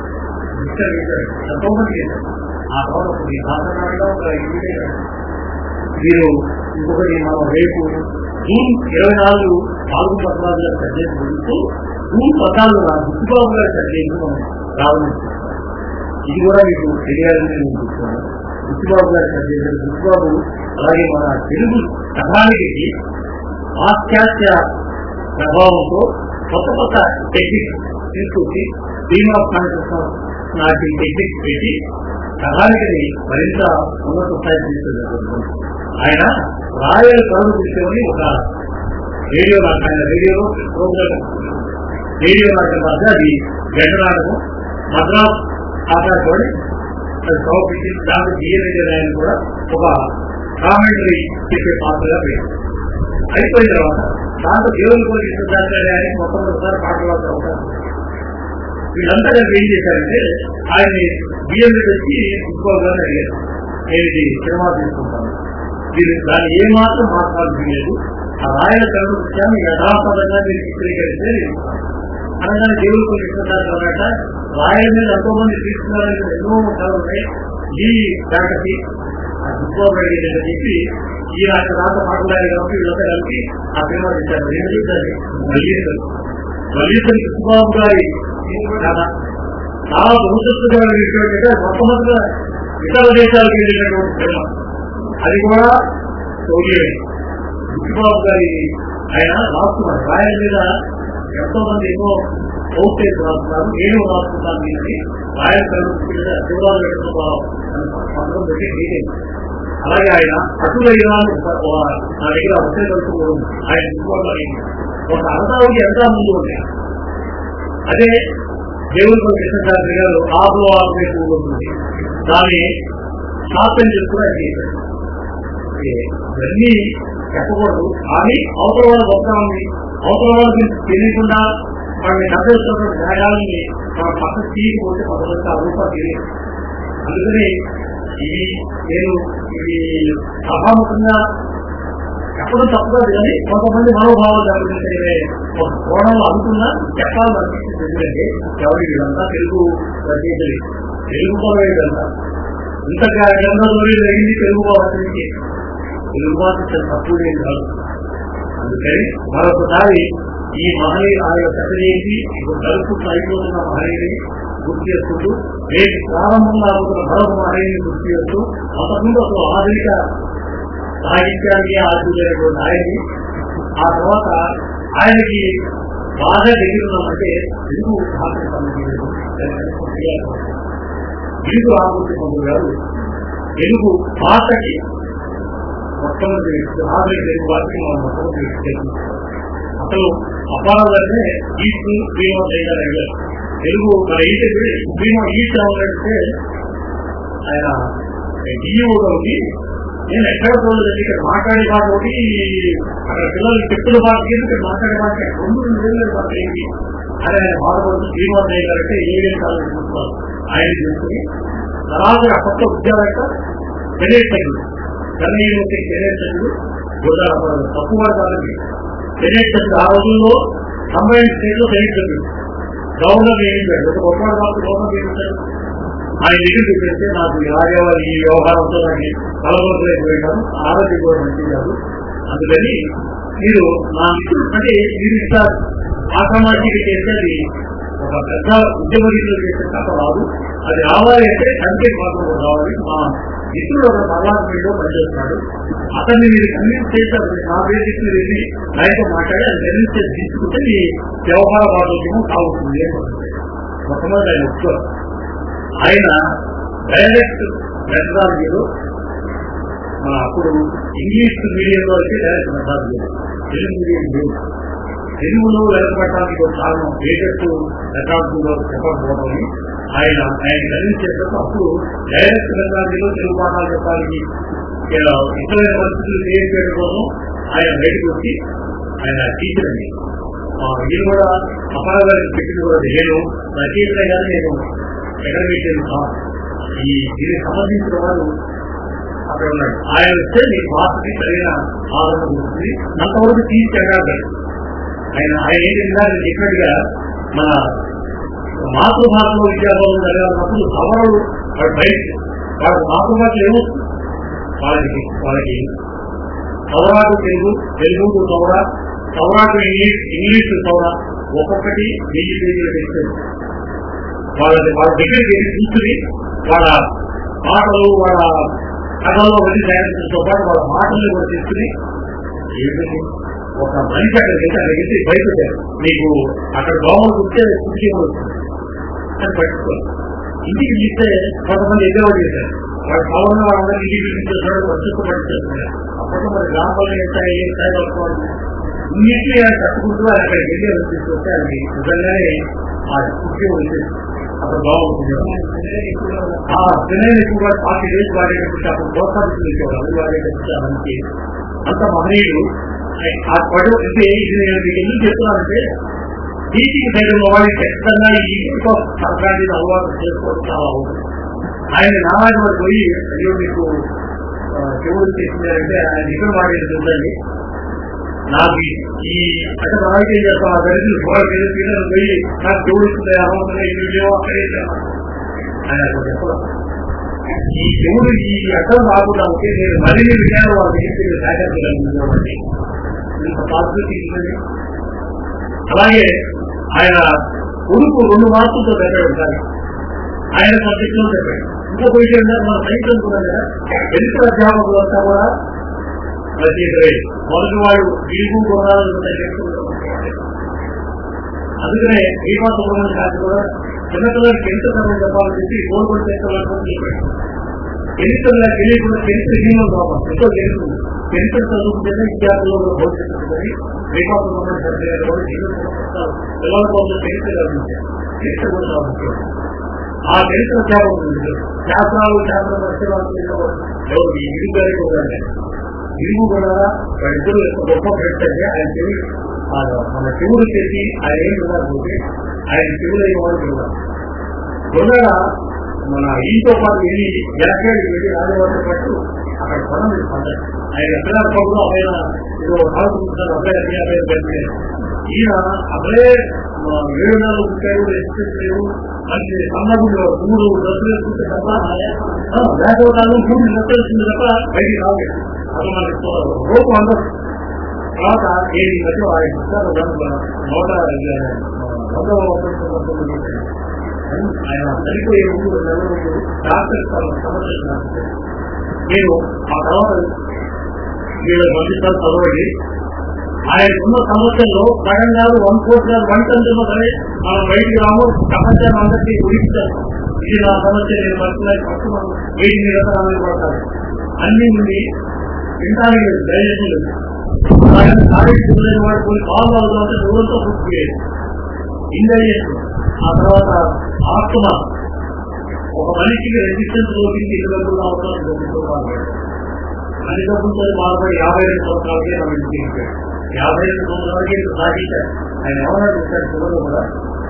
ఎంతో మంది చేశారు ఆ తర్వాత ఒక సాధారణంగా ఒక ఇదే మీరు ఇంకొకటి మనం రేపు జూన్ ఇరవై నాలుగు నాలుగు పద్నాలుగు గారి సబ్జెక్ట్ గురించి జూన్ పద్నాలుగు బుద్ధిబాబు గారి సబ్జెక్ట్ మనం ప్రారంభించాం ఇది కూడా మీకు తెలియాలని నేను చెప్తున్నాను బుద్ధిబాబు గారి సబ్జెక్ట్ బుద్ధిబాబు అలాగే మన తెలుగు కథానికి పాశ్చాత్య ప్రభావంతో కొత్త కొత్త టెక్నిక్ తీసుకొచ్చి థీమ్ ఆఫ్ కాన్షియస్నెస్ నాటి టెక్నిక్ పెట్టి కథానికని మరింత ఉన్నత స్థాయికి తీసుకెళ్ళారు ఆయన రాయల్ కరుడు తీసుకొని ఒక రేడియో నాటకం ఆయన రేడియోలో ప్రోగ్రామ్ రేడియో నాటకం రాస్తే అది గంట నాటకం మద్రాస్ ఆకాశవాణి అది సమర్పించి దాంట్లో డిఎన్ఏ ఆయన కూడా ఒక కామెంటరీ చెప్పే పాత్రగా పోయింది అయిపోయిన తర్వాత దాంట్లో దేవుని కూడా ఇష్టదాచార్యానికి మొత్తం ఒకసారి పాటలు అవకాశం వీళ్ళంతా కలిపి ఏం చేశారంటే ఆయన్ని బిఎంఏ వచ్చి ఇంకోగానే అడిగారు నేను ఇది సినిమా తీసుకుంటాను మీరు దాన్ని ఏమాత్రం మాట్లాడాల్సి లేదు ఆ రాయల కరుడు విషయాన్ని యథాపదంగా మీరు చిత్రీకరిస్తే అనగానే దేవుడు కొన్ని ఇష్టదాచారు అన్నట రాయల మీద ఎంతో మంది తీసుకున్నారని ఎన్నో కథలు ఉన్నాయి ఈ జాగ్రత్త ఆ దుఃఖం చెప్పి ఈ అక్కడ రాత మాట్లాడారు కాబట్టి వీళ్ళంతా కలిపి ఆ సినిమా తీశారు నేను చూశాను మల్లీశ్వర్ మల్లీశ్వర్ కృష్ణబాబు గారి కథ చాలా భవిష్యత్తుగా ఏంటంటే మొట్టమొదటిగా ఇతర దేశాలకు వెళ్ళినటువంటి సినిమా అది కూడా సోవియట్ బుచ్చిబాబు గారి ఆయన రాస్తున్నారు రాయల మీద ఎంతో మంది ఎన్నో ఓకేస్ రాస్తున్నారు నేను రాస్తున్నాను దీన్ని రాయల శివరాజు వెంకటరావు పథకం పెట్టి మీటింగ్ అలాగే ఆయన అటులైన నా దగ్గర వచ్చే వరకు ఆయన తీసుకోవాలి ఒక అర్థానికి ఎంత ముందు ఉంది అదే దేవుడు కృష్ణశాస్త్రి గారు ఆపులో ఆపే పువ్వు ఉంటుంది దాన్ని శాస్త్రం చేసుకుని ఆయన చేశారు ఇవన్నీ చెప్పకూడదు కానీ అవతల వాళ్ళ గొప్పతనాన్ని అవతల వాళ్ళకి తెలియకుండా వాళ్ళని నవ్వేస్తున్న న్యాయాలని మన పక్కన తీయకపోతే కొంతమంది ఆ రూపాయలు తెలియదు అందుకని ఇది నేను ఇది సభాముఖంగా చెప్పడం తప్పదు కానీ కొంతమంది మనోభావాలు దెబ్బతింటే ఒక కోణంలో అనుకున్నా చెప్పాలని అనిపిస్తుంది ఎందుకంటే ఎవరి వీళ్ళంతా తెలుగు రచయితలు తెలుగు కూడా ఇదంతా ఇంత గ్రంథం జరిగింది తెలుగు భాషకి తెలుగు భాష చాలా తక్కువ ఏం కాదు అందుకని మరొకసారి ఈ మహనీయ ఆయన చక్కజేసి ఇప్పుడు కలుపుకుంటూ అయిపోతున్న మహనీయుని గుర్తు చేసుకుంటూ రేపు ప్రారంభంగా అవుతున్న మరొక మహనీయుని గుర్తు చేస్తూ అంతకుముందు అసలు ఆధునిక సాహిత్యానికి ఆశించినటువంటి ఆయన్ని ఆ తర్వాత ఆయనకి బాగా దగ్గరున్నామంటే తెలుగు భాషకు సంబంధించిన తెలుగు రామూర్తి పంతులు గారు తెలుగు భాషకి మొట్టమొదటి వ్యక్తి ఆధునిక తెలుగు భాషకి మనం మొట్టమొదటి వ్యక్తి అసలు అపారాలనే ఈస్ట్ భీమా చేయగలిగారు తెలుగు మన ఈస్ట్ భీమా ఈస్ట్ అవ్వాలంటే ఆయన డిఈఓగా ఉంది నేను ఎక్కడ చూడలేదు ఇక్కడ మాట్లాడే మాట ఒకటి అక్కడ పిల్లలు చెప్పుల మాట ఇక్కడ మాట్లాడే మాట రెండు రెండు వేల మాట ఏంటి అని ఆయన బాధపడుతూ శ్రీనివాస గారంటే ఏడేం కాలం చూస్తున్నారు ఆయన చేసుకుని తర్వాత కొత్త ఉద్యోగ కెరీర్ తగ్గుడు కన్నయ్య కెరీర్ తగ్గుడు గోదావరి తప్పు పడతానికి కెరీర్ తగ్గుడు ఆ రోజుల్లో కంబైన్ స్టేట్ లో కెరీర్ తగ్గుడు గవర్నర్ ఏం చేయాలి ఒక గొప్ప గవర్నర్ ఏం చేయాలి ఆయన దగ్గర చూపిస్తే నాకు రాజేవారి ఈ వ్యవహారంతో నాకు కలగొట్టలేకపోయినాను ఆరోగ్యం కూడా మంచి కాదు అందుకని మీరు నా మిత్రుడు అంటే మీరు ఇస్తారు ఆసామాజిక చేసేది ఒక పెద్ద ఉద్యమ రీతిలో చేసే కథ రాదు అది రావాలి అంటే కంటెంట్ మాత్రం రావాలి మా మిత్రుడు ఒక పార్లమెంట్ లో పనిచేస్తున్నాడు అతన్ని మీరు కన్విన్స్ చేశారు నా బేసిక్ మీద వెళ్ళి ఆయనతో మాట్లాడి అది కన్విన్స్ చేసి తీసుకుంటే మీ వ్యవహార వాదోద్యమం సాగుతుంది అని మొట్టమొదటి ఆయన ఒప్పుకోరు ఆయన డైరెక్ట్ మెథడాలజీలో మన అప్పుడు ఇంగ్లీష్ మీడియంలో అయితే డైరెక్ట్ మెథడాలజీ తెలుగు మీడియం లేదు తెలుగులో వెలకబట్టడానికి ఒక కారణం లేటెస్ట్ మెథడాలజీలో చెప్పకపోవడం ఆయన ఆయన కన్విన్స్ చేసినప్పుడు అప్పుడు డైరెక్ట్ మెథడాలజీలో తెలుగు పాఠాలు చెప్పడానికి ఇతరమైన పరిస్థితులు క్రియేట్ చేయడం కోసం ఆయన బయటకు వచ్చి ఆయన టీచర్ అండి ఇది కూడా అపరాధానికి పెట్టింది కూడా నేను రచయితలే కానీ నేను అకాడమిషియన్ ఈ దీనికి సంబంధించిన వారు అక్కడ ఉన్నాడు ఆయన వస్తే మీ భాషకి సరైన ఆదరణ ఉంటుంది అంతవరకు తీసుకెళ్ళాలి ఆయన ఆయన ఏంటంటే నేను చెప్పినట్టుగా మన మాతృభాషలో విద్యాభావం జరగాలన్నప్పుడు సవరలు వాడు బయట వాడు మాతృభాష ఏమో వాళ్ళకి వాళ్ళకి సౌరాటు తెలుగు తెలుగు సౌర సౌరాటు ఇంగ్లీష్ ఇంగ్లీష్ సౌర ఒక్కొక్కటి వెయ్యి పేజీల టెక్స్ట్ వాళ్ళని వాళ్ళ దగ్గరికి వెళ్ళి కూర్చుని వాళ్ళ మాటలు వాళ్ళ కథల్లో వెళ్ళి తయారు పాటు వాళ్ళ మాటల్ని కూడా తీసుకుని ఏంటండి ఒక మనిషి అక్కడ వెళ్తే అక్కడ వెళ్తే భయపెట్టారు మీకు అక్కడ దోమలు కుట్టే కుర్చీ వస్తుంది అని పట్టుకోవాలి ఇంటికి తీస్తే కొంతమంది ఎగ్గవాడు చేశారు వాడు కావాలన్న వాళ్ళందరికీ ఇంటికి పిలిపించేస్తాడు వర్షకు పట్టించేస్తున్నారు అప్పట్లో మరి గ్రామాల్లో ఎంత ఏ స్థాయి వస్తున్నారు ఇన్నింటినీ ఆయన కట్టుకుంటూ ఆయన అక్కడికి వెళ్ళి ఎవరు తీసుకొస్తే ఆయనకి నిజంగానే ఆ కుర్చీ వచ్చేది అక్కడ బాగుంటుంది ఆ పిల్లలు ఎక్కువగా పార్టీ డేస్ వాడేటప్పుడు అప్పుడు ప్రోత్సహించి వచ్చేవాళ్ళు వాడేటప్పుడు మనకి అంత మహనీయుడు ఆ పడు అంటే ఇది నేను మీకు ఎందుకు చెప్తున్నానంటే టీచింగ్ సైడ్ ఉన్న వాళ్ళు ఖచ్చితంగా ఈ సంక్రాంతి అలవాటు చేసుకోవడం చాలా అవుతుంది ఆయన నారాయణ వారు పోయి అయ్యో మీకు చెవులు చేసిందంటే ఆయన ఇక్కడ వాడేది ఉందండి నాకు ఈ అంటే మనకి ఏం చేస్తాం ఆ దళితులు కూడా పిల్లలు పోయి నాకు చెవులు ఇస్తుంది అమ్మవుతున్నాయి ఇల్లు అక్కడే ఆయన అట్లా చెప్పడం ఈ చెవులు ఈ అర్థం రాకుండా ఉంటే నేను మరిన్ని విషయాలు వాళ్ళ దగ్గర సేకరించగలుగుతున్నామండి ఇంత పాజిటివ్ ఇస్తుందండి అలాగే ఆయన కొడుకు రెండు మార్కులతో పెట్టాడు సార్ ఆయన సబ్జెక్ట్ లో చెప్పాడు ఇంకో విషయం మన సైన్స్ అనుకున్నాం కదా దళిత అధ్యాపకులు అంతా కూడా రచయితలే మొదటి వాడు వీరు గుణాలు అందుకనే భీమా సుబ్రహ్మణ్య గారు కూడా చిన్నపిల్లలకి ఎంత సమయం చెప్పాలని చెప్పి కోరుకొని చేస్తామని చరిత్రగా తెలియకుండా చరిత్ర జీవనం కావాలి ఎంతో తెలుస్తుంది చరిత్ర చదువుకుంటేనే విద్యార్థుల్లో కూడా భవిష్యత్తు ఉంటుందని భీమా సుబ్రహ్మణ్య గారి గారు కూడా జీవన పుస్తకాలు పిల్లల కోసం చరిత్ర చదువుతారు చరిత్ర కూడా చదువుతారు ఆ చరిత్ర సేవ ఉంటుంది శాస్త్రాలు శాస్త్ర పరిశీలన ఎవరు ఈ ఇరుగు గారికి కూడా ఇరుగు కూడా వాళ్ళిద్దరూ ఎంత గొప్ప ఫ్రెండ్స్ అంటే ఆయన చెవి ఆ మన చెవులు చేసి ఆయన ఏం వినాలంటే ఆయన చెవులు అయ్యేవాడు విన్నారు తొందరగా మన ఈతో పాటు వెళ్ళి జనకేళ్ళకి వెళ్ళి రాజవారితో పాటు అక్కడ పనులు మీద పడ్డాయి ఆయన ఎక్కడ పనులు ఆయన ఏదో ఆలోచించారు అబ్బాయి అన్ని అబ్బాయి పెడితే ఈయన అప్పుడే ఏడు నెలలు పుట్టాడు ఎక్స్ప్రెస్ లేవు మంచి సన్నగుండు మూడు డ్రెస్సులు వేసుకుంటే తప్ప వేసవకాలం మూడు డ్రెస్సులు వేసింది తప్ప బయటికి రాలేదు అది మనకి రూపం అందరు తర్వాత ఏడు మధ్య ఆయన పుస్తకాలు నూట వందల ఆయన చనిపోయే ముందు నెల ముందు డాక్టర్ సమస్య నేను ఆ తర్వాత వీళ్ళ పంపిస్తారు చదవండి ఆయన ఉన్న సమస్యల్లో సగం కాదు వన్ ఫోర్త్ కాదు వన్ టెన్త్ సరే మనం బయటికి రాము ప్రపంచాన్ని అందరికీ గురించారు ఇది నా సమస్య నేను పడుతున్నాయి ఫస్ట్ మనం ఏది నిరంతరాలు పడతారు అన్ని ఉంది వింటానికి లేదు దయచేసి లేదు ఆయన కాలేజీ పిల్లలైన వాడు కొన్ని కాల్ అవుతుంటే దూరంతో పూర్తి చేయలేదు ఇండైజెషన్ ఆ తర్వాత ఆత్మ ఒక మనిషికి రెసిస్టెన్స్ లోపించి ఇరవై రోజులు అవసరం అన్ని డబ్బులతో బాధపడి యాభై రెండు సంవత్సరాలకే మనం ఇంటికి యాభై రెండు సంవత్సరాలకి ఇంత సాగించారు ఆయన ఎవరైనా చూశారు చివరిలో కూడా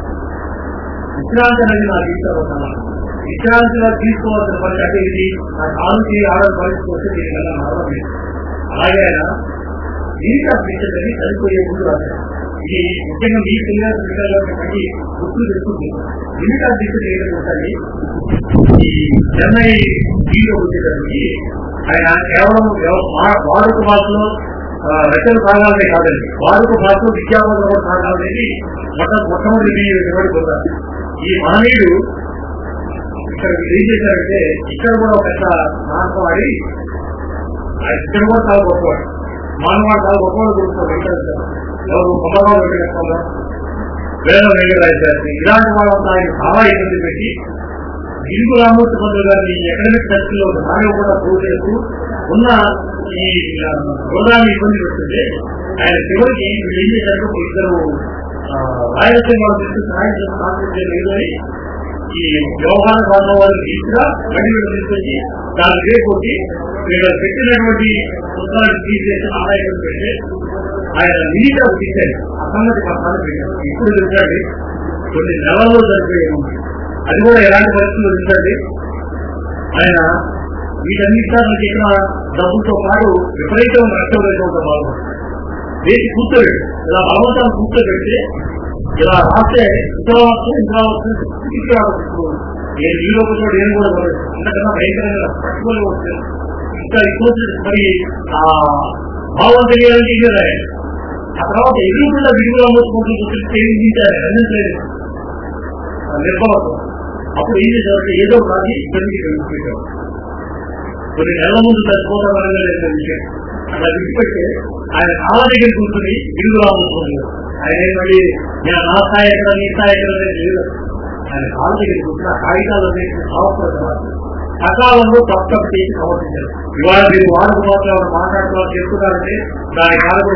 విశ్రాంతి అనేది నా జీవితంలో విశ్రాంతిగా తీసుకోవాల్సిన పని అంటే ఇది నా కాలుకి ఆడని పరిస్థితి వస్తే దీనివల్ల నడవడం లేదు అలాగే ఆయన జీవిత అనిపించదని చనిపోయే ముందు రాశారు ఇది ముఖ్యంగా మీ పిల్లల పిల్లలకి మళ్ళీ గుర్తు తెచ్చుకుంది జీవిత అనిపించడం ఏంటంటే ఈ చెన్నై టీలో వచ్చేటప్పటికి ఆయన కేవలం వాడుక భాషలో రచన సాగాలనే కాదండి వాడుక భాషలో విద్యాబోధన కూడా సాగాలనేది మొట్ట మొట్టమొదటి నిలబడిపోతారు ఈ మహనీయుడు ఇక్కడ ఏం చేశారంటే ఇక్కడ కూడా ఒక పెద్ద నాటకం ఆడి ఇక్కడ కూడా చాలా గొప్పవాడు మానవాడు చాలా గొప్పవాడు గుర్తున్నారు వెంకటేశ్వర ఎవరు కొమ్మరావు వెంకటేశ్వర వేద వెంకటరాజు ఇలాంటి వాళ్ళంతా ఆయన చాలా ఇబ్బంది పెట్టి ఇరుగు రామూర్తి పంతులు గారిని అకాడమిక్ సర్కిల్లో ఒకసారి కూడా ప్రూవ్ చేస్తూ ఉన్న ఈ హోదాన్ని ఇబ్బంది పెడుతుంటే ఆయన చివరికి వీళ్ళు ఏం చేశారు ఇద్దరు రాయలసీమ వాళ్ళు తీసుకుని సహాయం చేసి కాన్సెప్ట్ లేదు అని ఈ వ్యవహార భాష వాళ్ళని తీసుకురా గడిలో తీసుకొచ్చి దాని రేపొచ్చి వీళ్ళు పెట్టినటువంటి పుస్తకాన్ని తీసేసి ఆదాయం పెడితే ఆయన నీట్ ఆఫ్ తీశారు ఆ సంగతి పక్కన పెట్టారు ఇప్పుడు చూడండి కొన్ని నెలల్లో చనిపోయాయి అది కూడా ఎలాంటి పరిస్థితులు ఉందండి ఆయన వీటన్నిటిని ఇక్కడ డబ్బుతో పాటు విపరీతమైన రక్తవేశంతో పాల్గొంటారు వేసి కూర్చోబెట్టి ఇలా భగవంతాన్ని కూర్చోబెట్టి ఇలా రాస్తే ఇతర వస్తుంది ఇంత వస్తుంది ఇక్కడ నేను ఈ లోపల కూడా నేను కూడా ఇంతకన్నా భయంకరంగా పట్టుకొని వస్తుంది ఇంకా ఎక్కువ మరి ఆ భావం తెలియాలంటే ఇదే రాయాలి ఆ తర్వాత ఎదురుకుండా విడుదల మోసుకుంటూ కూర్చొని చేయించారు అందించలేదు నిర్భవత్వం అప్పుడు ఏం చేసేవారంటే ఏదో రాసి ఇబ్బందికి వెళ్ళిపోయారు కొన్ని నెలల ముందు చచ్చిపోవడం వల్ల లేదు విషయం అలా విడిచిపెట్టే ఆయన చాలా దగ్గర కూర్చొని విడుదల అవుతుంది ఆయన మళ్ళీ నేను నా స్థాయి ఎక్కడ నీ స్థాయి ఎక్కడ అనేది లేదు ఆయన కాళ్ళ దగ్గర కూర్చొని ఆ కాగితాలు అనేది అవసరం సకాలంలో తప్పక చేసి సమర్పించారు ఇవాళ మీరు వాడుకు మాత్రం ఎవరు మాట్లాడుతున్నారు చెప్తున్నారంటే దాని కాలంలో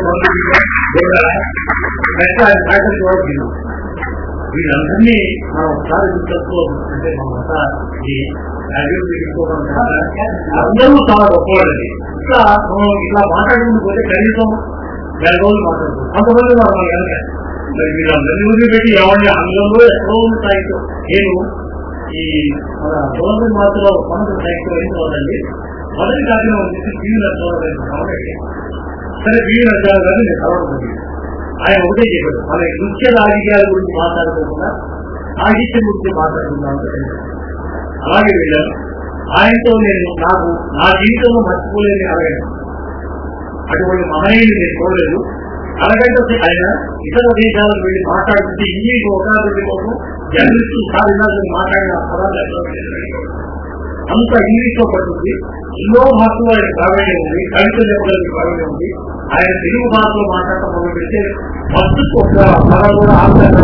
నెక్స్ట్ ఆయన ఫ్యాక్టరీ కూడా వీళ్ళందరినీ మనం ఒకసారి గుర్తుకోవాలి అంటే మనంతా ఈ అభివృద్ధి తీసుకోవడం అందరూ చాలా గొప్పవాళ్ళని ఇట్లా మనం ఇట్లా మాట్లాడుకుంటూ పోతే కనీసం నెల రోజులు మాట్లాడుతాం కొంతమంది మనం కనుక మరి వీళ్ళందరినీ వదిలిపెట్టి ఎవరిని అందరూ ఎక్కడో ఉన్న స్థాయితో నేను ఈ మన గవర్నమెంట్ మాత్రలో మనకు స్థాయితో ఏం చదవండి మొదటి కాకుండా వచ్చేసి టీవీ నచ్చాలి కాబట్టి సరే టీవీ నచ్చాలి కానీ నేను చదవడం ఆయన ఒకటే చెప్పాడు మన నృత్య రాజకీయాల గురించి మాట్లాడుకోకుండా సాహిత్యం గురించి మాట్లాడుకుందాం అలాగే వెళ్ళాను ఆయనతో నేను నాకు నా జీవితంలో మర్చిపోలేని అడగను అటువంటి మహనీయుని నేను చూడలేదు అరగంట ఆయన ఇతర దేశాలకు వెళ్ళి మాట్లాడుతుంటే ఇంగ్లీష్ ఒకటి కోసం జర్నలిస్టు సాధించాలని మాట్లాడిన పదాలు అంత ఇంగ్లీష్ లో పడుతుంది ఎన్నో భాషలో ఆయన ప్రావీణ్యం ఉంది కవిత చెప్పగలిగే ప్రావీణ్యం ఉంది ఆయన తెలుగు భాషలో మాట్లాడటం మొదలు పెడితే ఫస్ట్ ఒక పదం కూడా ఆంధ్ర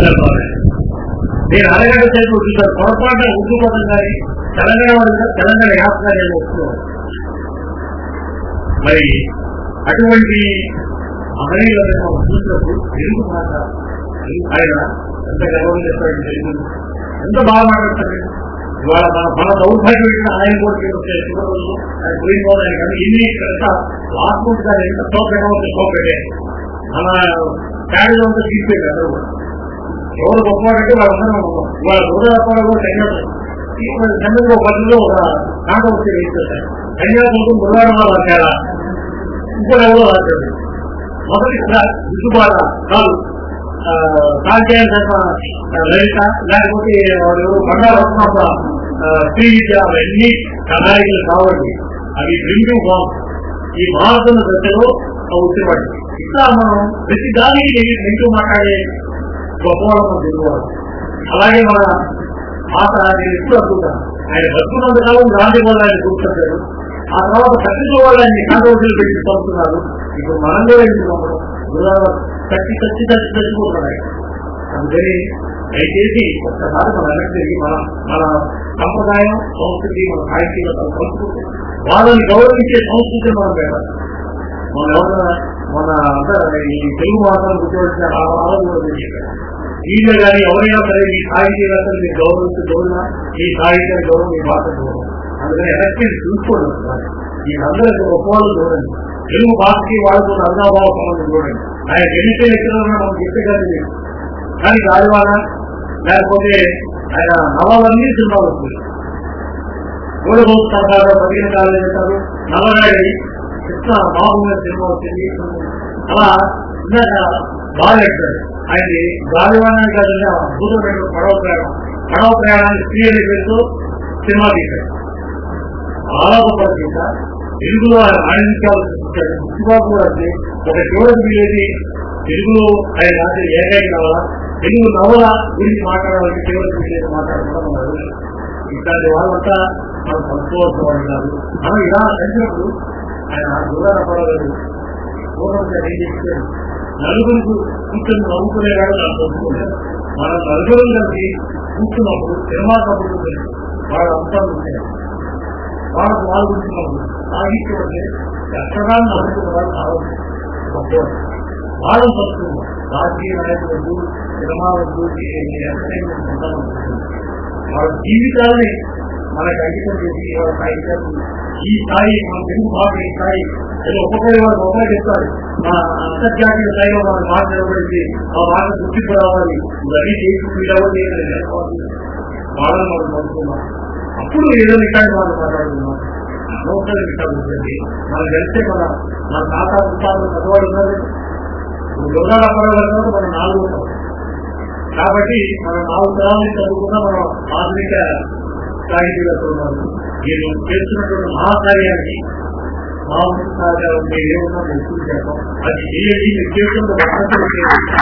నేను అరగంట సేపు చూసాను పొరపాటున ఉర్దూ పదం కానీ తెలంగాణ వాళ్ళు తెలంగాణ యాత్ర నేను వస్తున్నాను మరి అటువంటి అమరీలను మనం చూసినప్పుడు తెలుగు భాష ఆయన ఎంత గర్వం చేస్తాడు తెలుగు ఎంత బాగా మాట్లాడతాడు ఇవాళ మన మన దౌర్భాగ్యం ఏంటంటే ఆయన కూడా వచ్చే శుభ్రతలు ఆయన పోయిన వాళ్ళు ఆయన కానీ ఇన్ని ఎంత లాస్ట్ కానీ ఎంత సోపెట్ అవుతుంది సోపెటే మన క్యారేజ్ అంతా తీసేది అందరూ కూడా. ఎవరు గొప్పవాడంటే వాళ్ళందరూ వాళ్ళ హృదయపాలు కూడా కన్యాకుమారి చంద్రుడు పద్ధతిలో ఒక నాట వచ్చి వేస్తారు కన్యాకుమారి బుధవారం వాళ్ళు రాశారా ఇంకోటి ఎవరో రాశాడు మొదటి దిద్దుబాట కాదు సాధ్యాయ లలిత లేకపోతే వాడు ఎవరు బంగారు శ్రీ విద్య అవన్నీ కథాయికలు కావాలి అవి రెండు బాగుంది ఈ మారుతున్న దశలో వచ్చేవాడు ఇట్లా మనం ప్రతి దానికి నెగిటివ్ మాట్లాడే గొప్పవాళ్ళం మనం తెలుగువాడు అలాగే మన మాట నేను ఎప్పుడు అనుకుంటాను ఆయన బతుకున్నంత కాలం గాంధీ వాళ్ళు ఆయన కూర్చుంటారు ఆ తర్వాత కట్టిన వాళ్ళు ఆయన కాంట్రవర్సీలు పెట్టి పంపుతున్నారు ఇప్పుడు మనం కూడా ఎందుకు పంపడం ఉదాహరణ కట్టి కట్టి కట్టి చచ్చిపోతున్నారు ఆయన. అందుకని దయచేసి ఒక్కసారి మన వెనక్కి తిరిగి మన మన సంప్రదాయం సంస్కృతి మన సాహిత్యం మన సంస్కృతి వాళ్ళని గౌరవించే సంస్కృతిని మనం పెట్టాలి మన ఎవరైనా మన అంతా ఈ తెలుగు మాత్రం గుర్తుపడిన ఆలోచన చెప్పారు వీళ్ళు కానీ ఎవరైనా సరే ఈ సాహిత్యవేత్తలు మీరు గౌరవించి గౌరవ ఈ సాహిత్యాన్ని గౌరవం ఈ భాష గౌరవం అందుకని ఎలక్ట్రీ చూసుకోండి ఒకసారి. ఈ అందరికీ ఒప్పవాళ్ళు చూడండి తెలుగు భాషకి వాళ్ళకు అర్థాభావ సంబంధం చూడండి ఆయన ఎన్నికల లెక్కలు మనం చెప్పగలిగి లేదు కానీ గాలివాన లేకపోతే ఆయన నవాలన్నీ సినిమాలు వస్తుంది మూడబోతు సరదాగా పదిహేను కాలం చేస్తారు నల్లగాడి కృష్ణ బాబు సినిమా వచ్చింది అలా ఇందాక బాగా పెట్టారు ఆయన గాలివానానికి కాదండి ఆ అద్భుతమైన పడవ ప్రయాణం పడవ ప్రయాణాన్ని స్త్రీలు పెడుతూ సినిమా తీశారు చాలా గొప్ప తీస తెలుగులో ఆయన ఆనందించాల్సి వచ్చాడు ముఖ్యబాబు కూడా అంతే ఒక చివరికి వీలేది తెలుగులో ఆయన రాసిన ఏకైక నవల తెలుగు నవల గురించి మాట్లాడాలంటే చివరికి వీలేదు మాట్లాడకుండా మనం అడగలేదు. ఇట్లాంటి వాళ్ళంతా మనం సంతోషపడి కాదు మనం ఇలా కలిసినప్పుడు ఆయన దూరాపడలేదు పూర్వం ఏం చేశారు నలుగురు కూర్చొని నవ్వుకునేవాడు నాకు ఒప్పుకోలేదు మన నలుగురు కలిసి కూర్చున్నప్పుడు సినిమా కబుర్లు వాళ్ళ అంశాలు ఉంటాయి వాళ్ళకు వాళ్ళ గురించి మనం సాహిత్యం అంటే అక్షరాలను అనుకున్న వాళ్ళు చాలా గొప్పవారు వాళ్ళని పడుతున్నాం రాజకీయ నాయకులు సినిమా వద్దు ఎంటర్టైన్మెంట్ ఉండాలని వాళ్ళ జీవితాలని మనకు అంకితం చేసి వాళ్ళ సాహిత్యాన్ని ఈ స్థాయి మన తెలుగు భాష ఈ స్థాయి ఏదో ఒక్కొక్కరి వాళ్ళు ఒక్కొక్క చెప్తారు మా అంతర్జాతీయ స్థాయిలో మన భాష నిలబడింది ఆ భాష గుర్తింపు రావాలి ఇవన్నీ చేసి వీళ్ళవన్నీ వాళ్ళని మనం పంపుతున్నాం అప్పుడు ఏదో రికార్డు వాళ్ళు మాట్లాడుతున్నాం అనవసరం రికార్డు ఉంటుంది మనం వెళ్తే మన మన తాత ఉత్పాదన చదవాడు ఉన్నది యోగాల పర్వాలేదు మనం నాలుగు ఉంటాం కాబట్టి మనం నాలుగు తరాలు చదువుకున్నా మనం ఆధునిక సాహిత్యవేత్తలు ఉన్నారు మీరు చేస్తున్నటువంటి మహాకార్యానికి మామూలు సహకారం మీరు ఏమన్నా మీరు చూసి చెప్పాం అది చేయండి మీరు చేస్తున్న బాధ్యతలు చేయండి.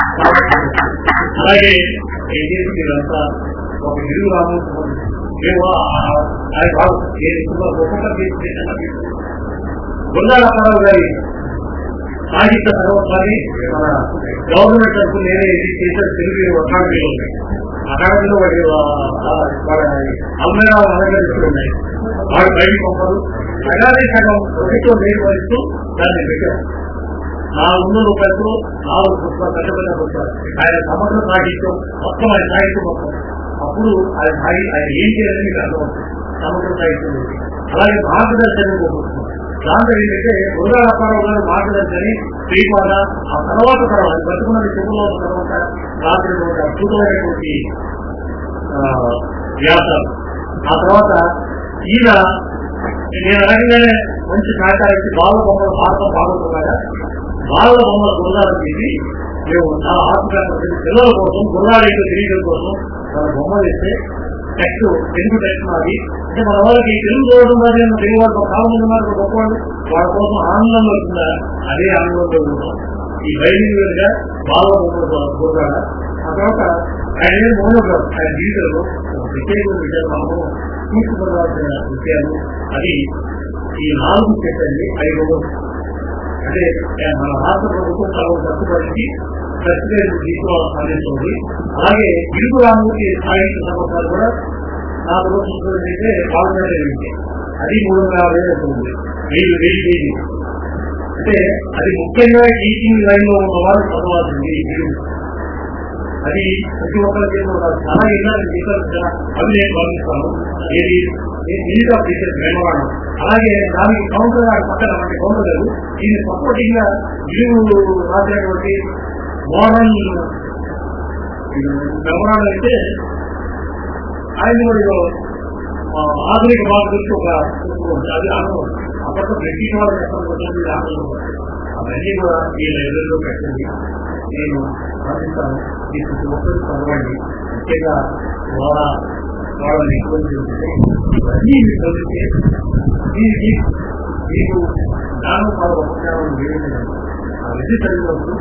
అలాగే ఏం చేసి మీరంతా ఒక ఇల్లు రామోత్సవం మేము ఆయన కాదు నేను ఇప్పుడు ఒక్కొక్క చేసి గుండాల అప్పారావు గారి సాహిత్య సర్వస్వాన్ని మన గవర్నమెంట్ తరఫు నేనే ఇది చేసిన తెలుగు అకాడమీలో ఉన్నాయి అకాడమీలో వాడి వాళ్ళ అమ్మాయి అలంకరిస్తూ ఉన్నాయి వాడు బయటికి పంపరు అలాగే సగం ప్రభుత్వం నిర్వహిస్తూ దాన్ని పెట్టారు నాలుగు వందల రూపాయలతో నాలుగు పుస్తకాలు పెద్ద పెద్ద పుస్తకాలు ఆయన సమగ్ర సాహిత్యం మొత్తం ఆయన సాహిత్యం మొత్తం అప్పుడు ఆయన సాగి ఆయన ఏం చేయాలని మీకు అర్థమవుతుంది సమగ్ర సాహిత్యం గురించి. అలాగే మార్గదర్శనం ఒక పుస్తకం దాంట్లో ఏంటంటే బుర్రా అప్పారావు గారు మార్గదర్శని శ్రీపాద ఆ తర్వాత తర్వాత బతుకున్నది చెప్పులో తర్వాత రాత్రి అద్భుతమైనటువంటి ఆ, వ్యాసాలు ఆ తర్వాత ఈయన నేను అనగానే మంచి సహకారం ఇచ్చి బాల బొమ్మలు భారతం బాగుంటున్నాయా బాల బొమ్మల గుర్రాలు తీసి మేము చాలా ఆత్మగా పిల్లల కోసం గుర్రాలు ఏంటో తెలియడం కోసం మన బొమ్మలు ఇస్తే టెక్స్ట్ తెలుగు టెక్స్ట్ మాది అంటే మన వాళ్ళకి తెలుగు చూడడం మరి తెలుగు వాళ్ళు చాలా మంది ఉన్నారు గొప్ప వాళ్ళు వాళ్ళ కోసం ఆనందం వస్తుందా అదే ఆనందంతో ఉంటాం ఈ బయలుదేరిగా బాల బొమ్మలు గుర్రాల ఆ తర్వాత ఆయన ఏం మౌనోగ్రాఫ్ ఆయన జీవితంలో ఒక ప్రత్యేకమైన విషయాలు మనము తీసుకురావాల్సిన విషయాలు అది ఈ నాలుగు చెప్పండి ఐదు అంటే మన రాష్ట్ర ప్రభుత్వం చాలా కట్టుబడి ప్రత్యేక తీసుకోవాలని అందిస్తుంది అలాగే ఇరుగు రామూర్తి సాహిత్య సంవత్సరాలు కూడా నా ప్రభుత్వం అయితే పాల్గొనే అది మూడు వందల యాభై అవుతుంది వెయ్యి వెయ్యి వెయ్యి అంటే అది ముఖ్యంగా టీచింగ్ లైన్ లో ఉన్న వారు చదవాల్సింది అది ప్రతి ఒక్కరికి చాలా ఇళ్ళని టీచర్ అవి నేను భావిస్తాను ఏది మిగతా టీచర్ మేమవాడు అలాగే దానికి కౌంటర్ గారు పక్కన అంటే కౌంటర్ గారు దీన్ని సపోర్టింగ్ గా ఇరువు రాసినటువంటి మోహన్ మెమరాలు అయితే ఆయన కూడా ఆ, ఆధునిక భాష గురించి ఒక పుస్తకం ఉంది. అది ఆనందం అప్పట్లో బ్రిటిష్ వాళ్ళు చెప్పకపోతే ఆనందం అవన్నీ కూడా ఈ లైబ్రరీలో పెట్టండి నేను భావిస్తాను ఈ ప్రతి ఒక్కరు చదవండి ముఖ్యంగా వాళ్ళ వాళ్ళని ఎక్కువ చేస్తే ఇవన్నీ మీరు చదివితే దీనికి మీకు జ్ఞానం వాళ్ళ ఉపచారం వేయలేదు ఆ విధి చదివినప్పుడు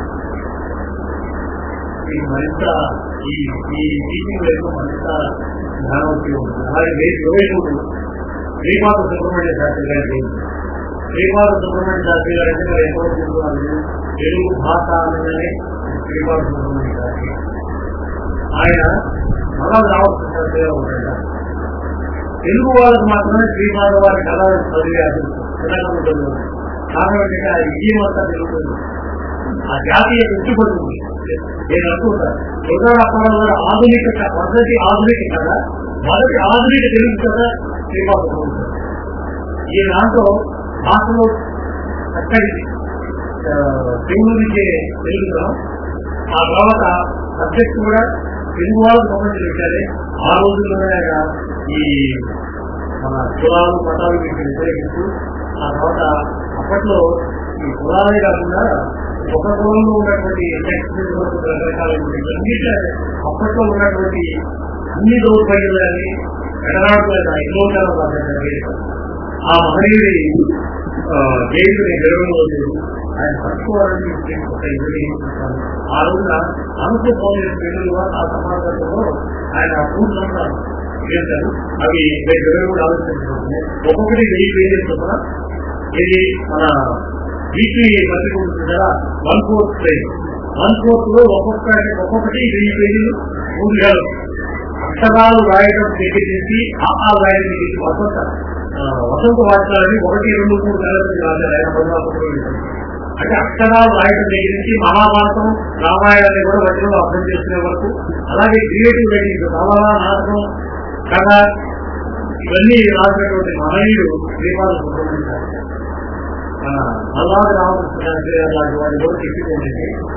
ఈ మరింత ఈ ఈ టీచింగ్ లైఫ్ మరింత జ్ఞానవతి ఉంటుంది అలాగే రేపు ఇరవై మూడు శ్రీపాద సుబ్రహ్మణ్య శాస్త్రి గారి శ్రీపాద సుబ్రహ్మణ్య శాస్త్రి గారు అంటే మరి ఎంతో చెప్తున్నారు తెలుగు భాష అనగానే శ్రీపాద సుబ్రహ్మణ్య శాస్త్రి ఆయన మళ్ళా రావాల్సిన శాస్త్రి గారు ఉంటాడు తెలుగు వాళ్ళకు మాత్రమే శ్రీపాద వారి కళ చదివే అదృష్టం కారణం ఏంటంటే ఆ విజయం అంతా తెలుగుతుంది ఆ జాతీయ ఉట్టిపడుతుంది నేను అనుకుంటా దుర్గారాపడం గారు ఆధునిక క- మొదటి ఆధునిక కథ మొదటి ఆధునిక తెలుగు కథ శ్రీపాదం ఈ దాంట్లో భాషలో చక్కటి ఆ, తెలుగు నుంచే తెలుగుతాం ఆ తర్వాత సబ్జెక్ట్ కూడా తెలుగు వాళ్ళకు సంబంధించిన విషయాలే ఆ రోజుల్లోనే ఆయన ఈ మన కులాలు మతాలు వీటిని వ్యతిరేకిస్తూ ఆ తర్వాత అప్పట్లో ఈ కులాలే కాకుండా ఒక కులంలో ఉన్నటువంటి టెక్స్ట్ రకరకాలైనటువంటి అన్నిటి అప్పట్లో ఉన్నటువంటి అన్ని దౌర్భాగ్యాలని ఎడనాడుతున్న ఎన్నో కాలం రాశారు ఆ మహనీయుడి జైలుని గర్వంలో లేదు ఆయన పట్టుకోవాలని ఒక ఇద్దరు ఆ రోజున అనుకో పోలీసు పిల్లలు ఆ సమాజంలో ఆయన పూర్తి చేశారు అవి ఇరవై మూడు ఆలోచించుకుంటున్నాయి ఒక్కొక్కటి వెయ్యి పేజీలు చొప్పున ఇది మన వీక్లీ పత్రిక ఉంటుంది కదా one fourth page one fourth లో ఒక్కొక్క ఒక్కొక్కటి వెయ్యి పేజీలు మూడు వేలు అక్షరాలు రాయడం దగ్గర నుంచి ఆ రాయడం దగ్గర నుంచి వసంత ఆ, వసంత వాక్యాలని ఒకటి రెండు మూడు నెలల నుంచి రాశారు ఆయన పద్మాపత్రులు అంటే అక్షరాలు రాయడం దగ్గర నుంచి మహాభారతం రామాయణాన్ని కూడా వచనంలో అర్థం చేసుకునే వరకు అలాగే క్రియేటివ్ రైటింగ్ నవల నాటకం కథ ఇవన్నీ రాసినటువంటి మహనీయుడు శ్రీపాద సుబ్రహ్మణ్యం శాస్త్రి. మన మల్లాది రామకృష్ణ శాస్త్రి గారు లాంటి వారి కూడా చెప్పింది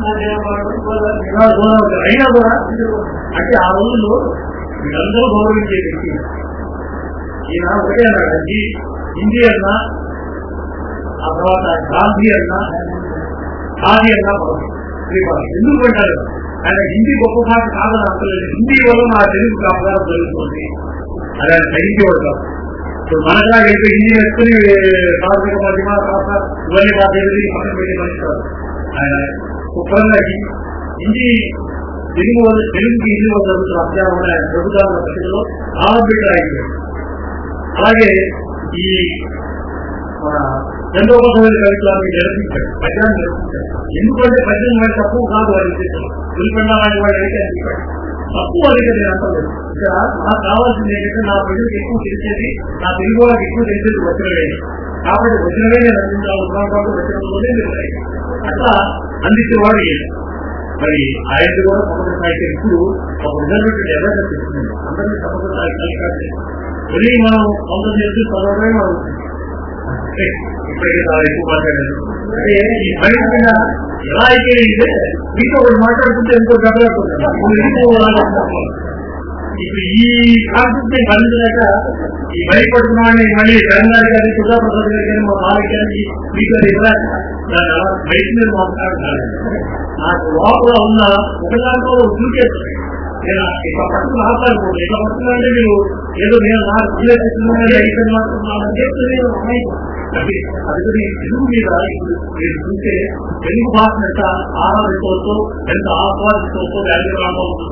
అయినా కూడా అంటే ఆ రోజుల్లో వీళ్ళందరూ గౌరవించే వ్యక్తి ఈయన ఒకటే అన్నాడు అది హిందీ అన్నా ఆ తర్వాత గాంధీ అన్నా ఖాదీ అన్నా పదం శ్రీపాద ఎందుకు అంటారు ఆయన హిందీ గొప్ప భాష కాదని అంటలేదు హిందీ వల్ల నా తెలుగు కాపదారం జరుగుతుంది అది ఆయన గ్రహించేవాడు కాదు ఇప్పుడు మనగా అయితే హిందీ నేర్చుకుని సాంస్కృతిక మధ్యమ భాష ఇవన్నీ భాష ఎదురు పక్కన పెట్టి మనిషి కాదు ఆయన శుభ్రంగా హి- హిందీ తెలుగు వల్ల తెలుగుకి హిందీ వల్ల జరుగుతున్న అభ్యాసం ఆయన ప్రభుత్వాల పత్రికలో ఆరంభిక అయిపోయాడు అలాగే ఈ మన చంద్రోపమైన కవిత్వాన్ని నిర్వహించాడు పద్యాన్ని నిర్వహించాడు ఎందుకంటే పద్యం వాడి తక్కువ కాదు వాడి ఉద్దేశం ఉల్లిపండ లాంటి వాడు అయితే అది చెప్పాడు. తక్కువ అడిగితే నేను అంటలేదు ఇక్కడ నాకు కావాల్సింది ఏంటంటే నా ప్రజలకు ఎక్కువ తెలిసేది నా తెలుగు వాళ్ళకి ఎక్కువ తెలిసేది వచ్చినవే కాబట్టి వచ్చినవే నేను అందించాల్సిన కాబట్టి వచ్చినంలోనే మీరు రాయండి. అట్లా అందించేవాడు ఈయన. మరి ఆయన కూడా సమగ్ర సాహిత్యం ఇప్పుడు ఒక విధమైనటువంటి ఎర్రగా చెప్తుంది అందరినీ సమగ్ర సాహిత్యాలు కాదు మళ్ళీ మనం సొంతం చేసి చదవడమే మనం అంటే ఇప్పటికే చాలా ఎక్కువ మాట్లాడాను అంటే ఈ బయట మీద ఎలా అయితే అంటే మీతో ఒకటి మాట్లాడుతుంటే ఎంతో దెబ్బలాడుతుంది ఇప్పుడు ఈ కాన్సెప్ట్ ని భరించలేక ఈ భయపడుతున్నామని మళ్ళీ తెలంగాణ గారి సుధా ప్రసాద్ గారి కానీ మా బాలకి గారికి మీకు అది ఇవ్వలేక దాన్ని అలా బయట మీద మాట్లాడుతున్నాను నాకు లోపల ఉన్న ఒక దాంట్లో చూసేస్తాను నేను ఇట్లా పట్టుకుని ఆపాలనుకోండి ఇట్లా పట్టుకున్నా అంటే మీరు ఏదో నేను నాకు పిల్లలు చెప్తున్నాను అయిపోయింది మాత్రం చెప్తే నేను అది అందుకని తెలుగు మీద ఇప్పుడు మీరు చూస్తే తెలుగు భాషను ఎంత ఆరాధించవచ్చో ఎంత ఆస్వాదించవచ్చో వ్యాధి రాబోతుంది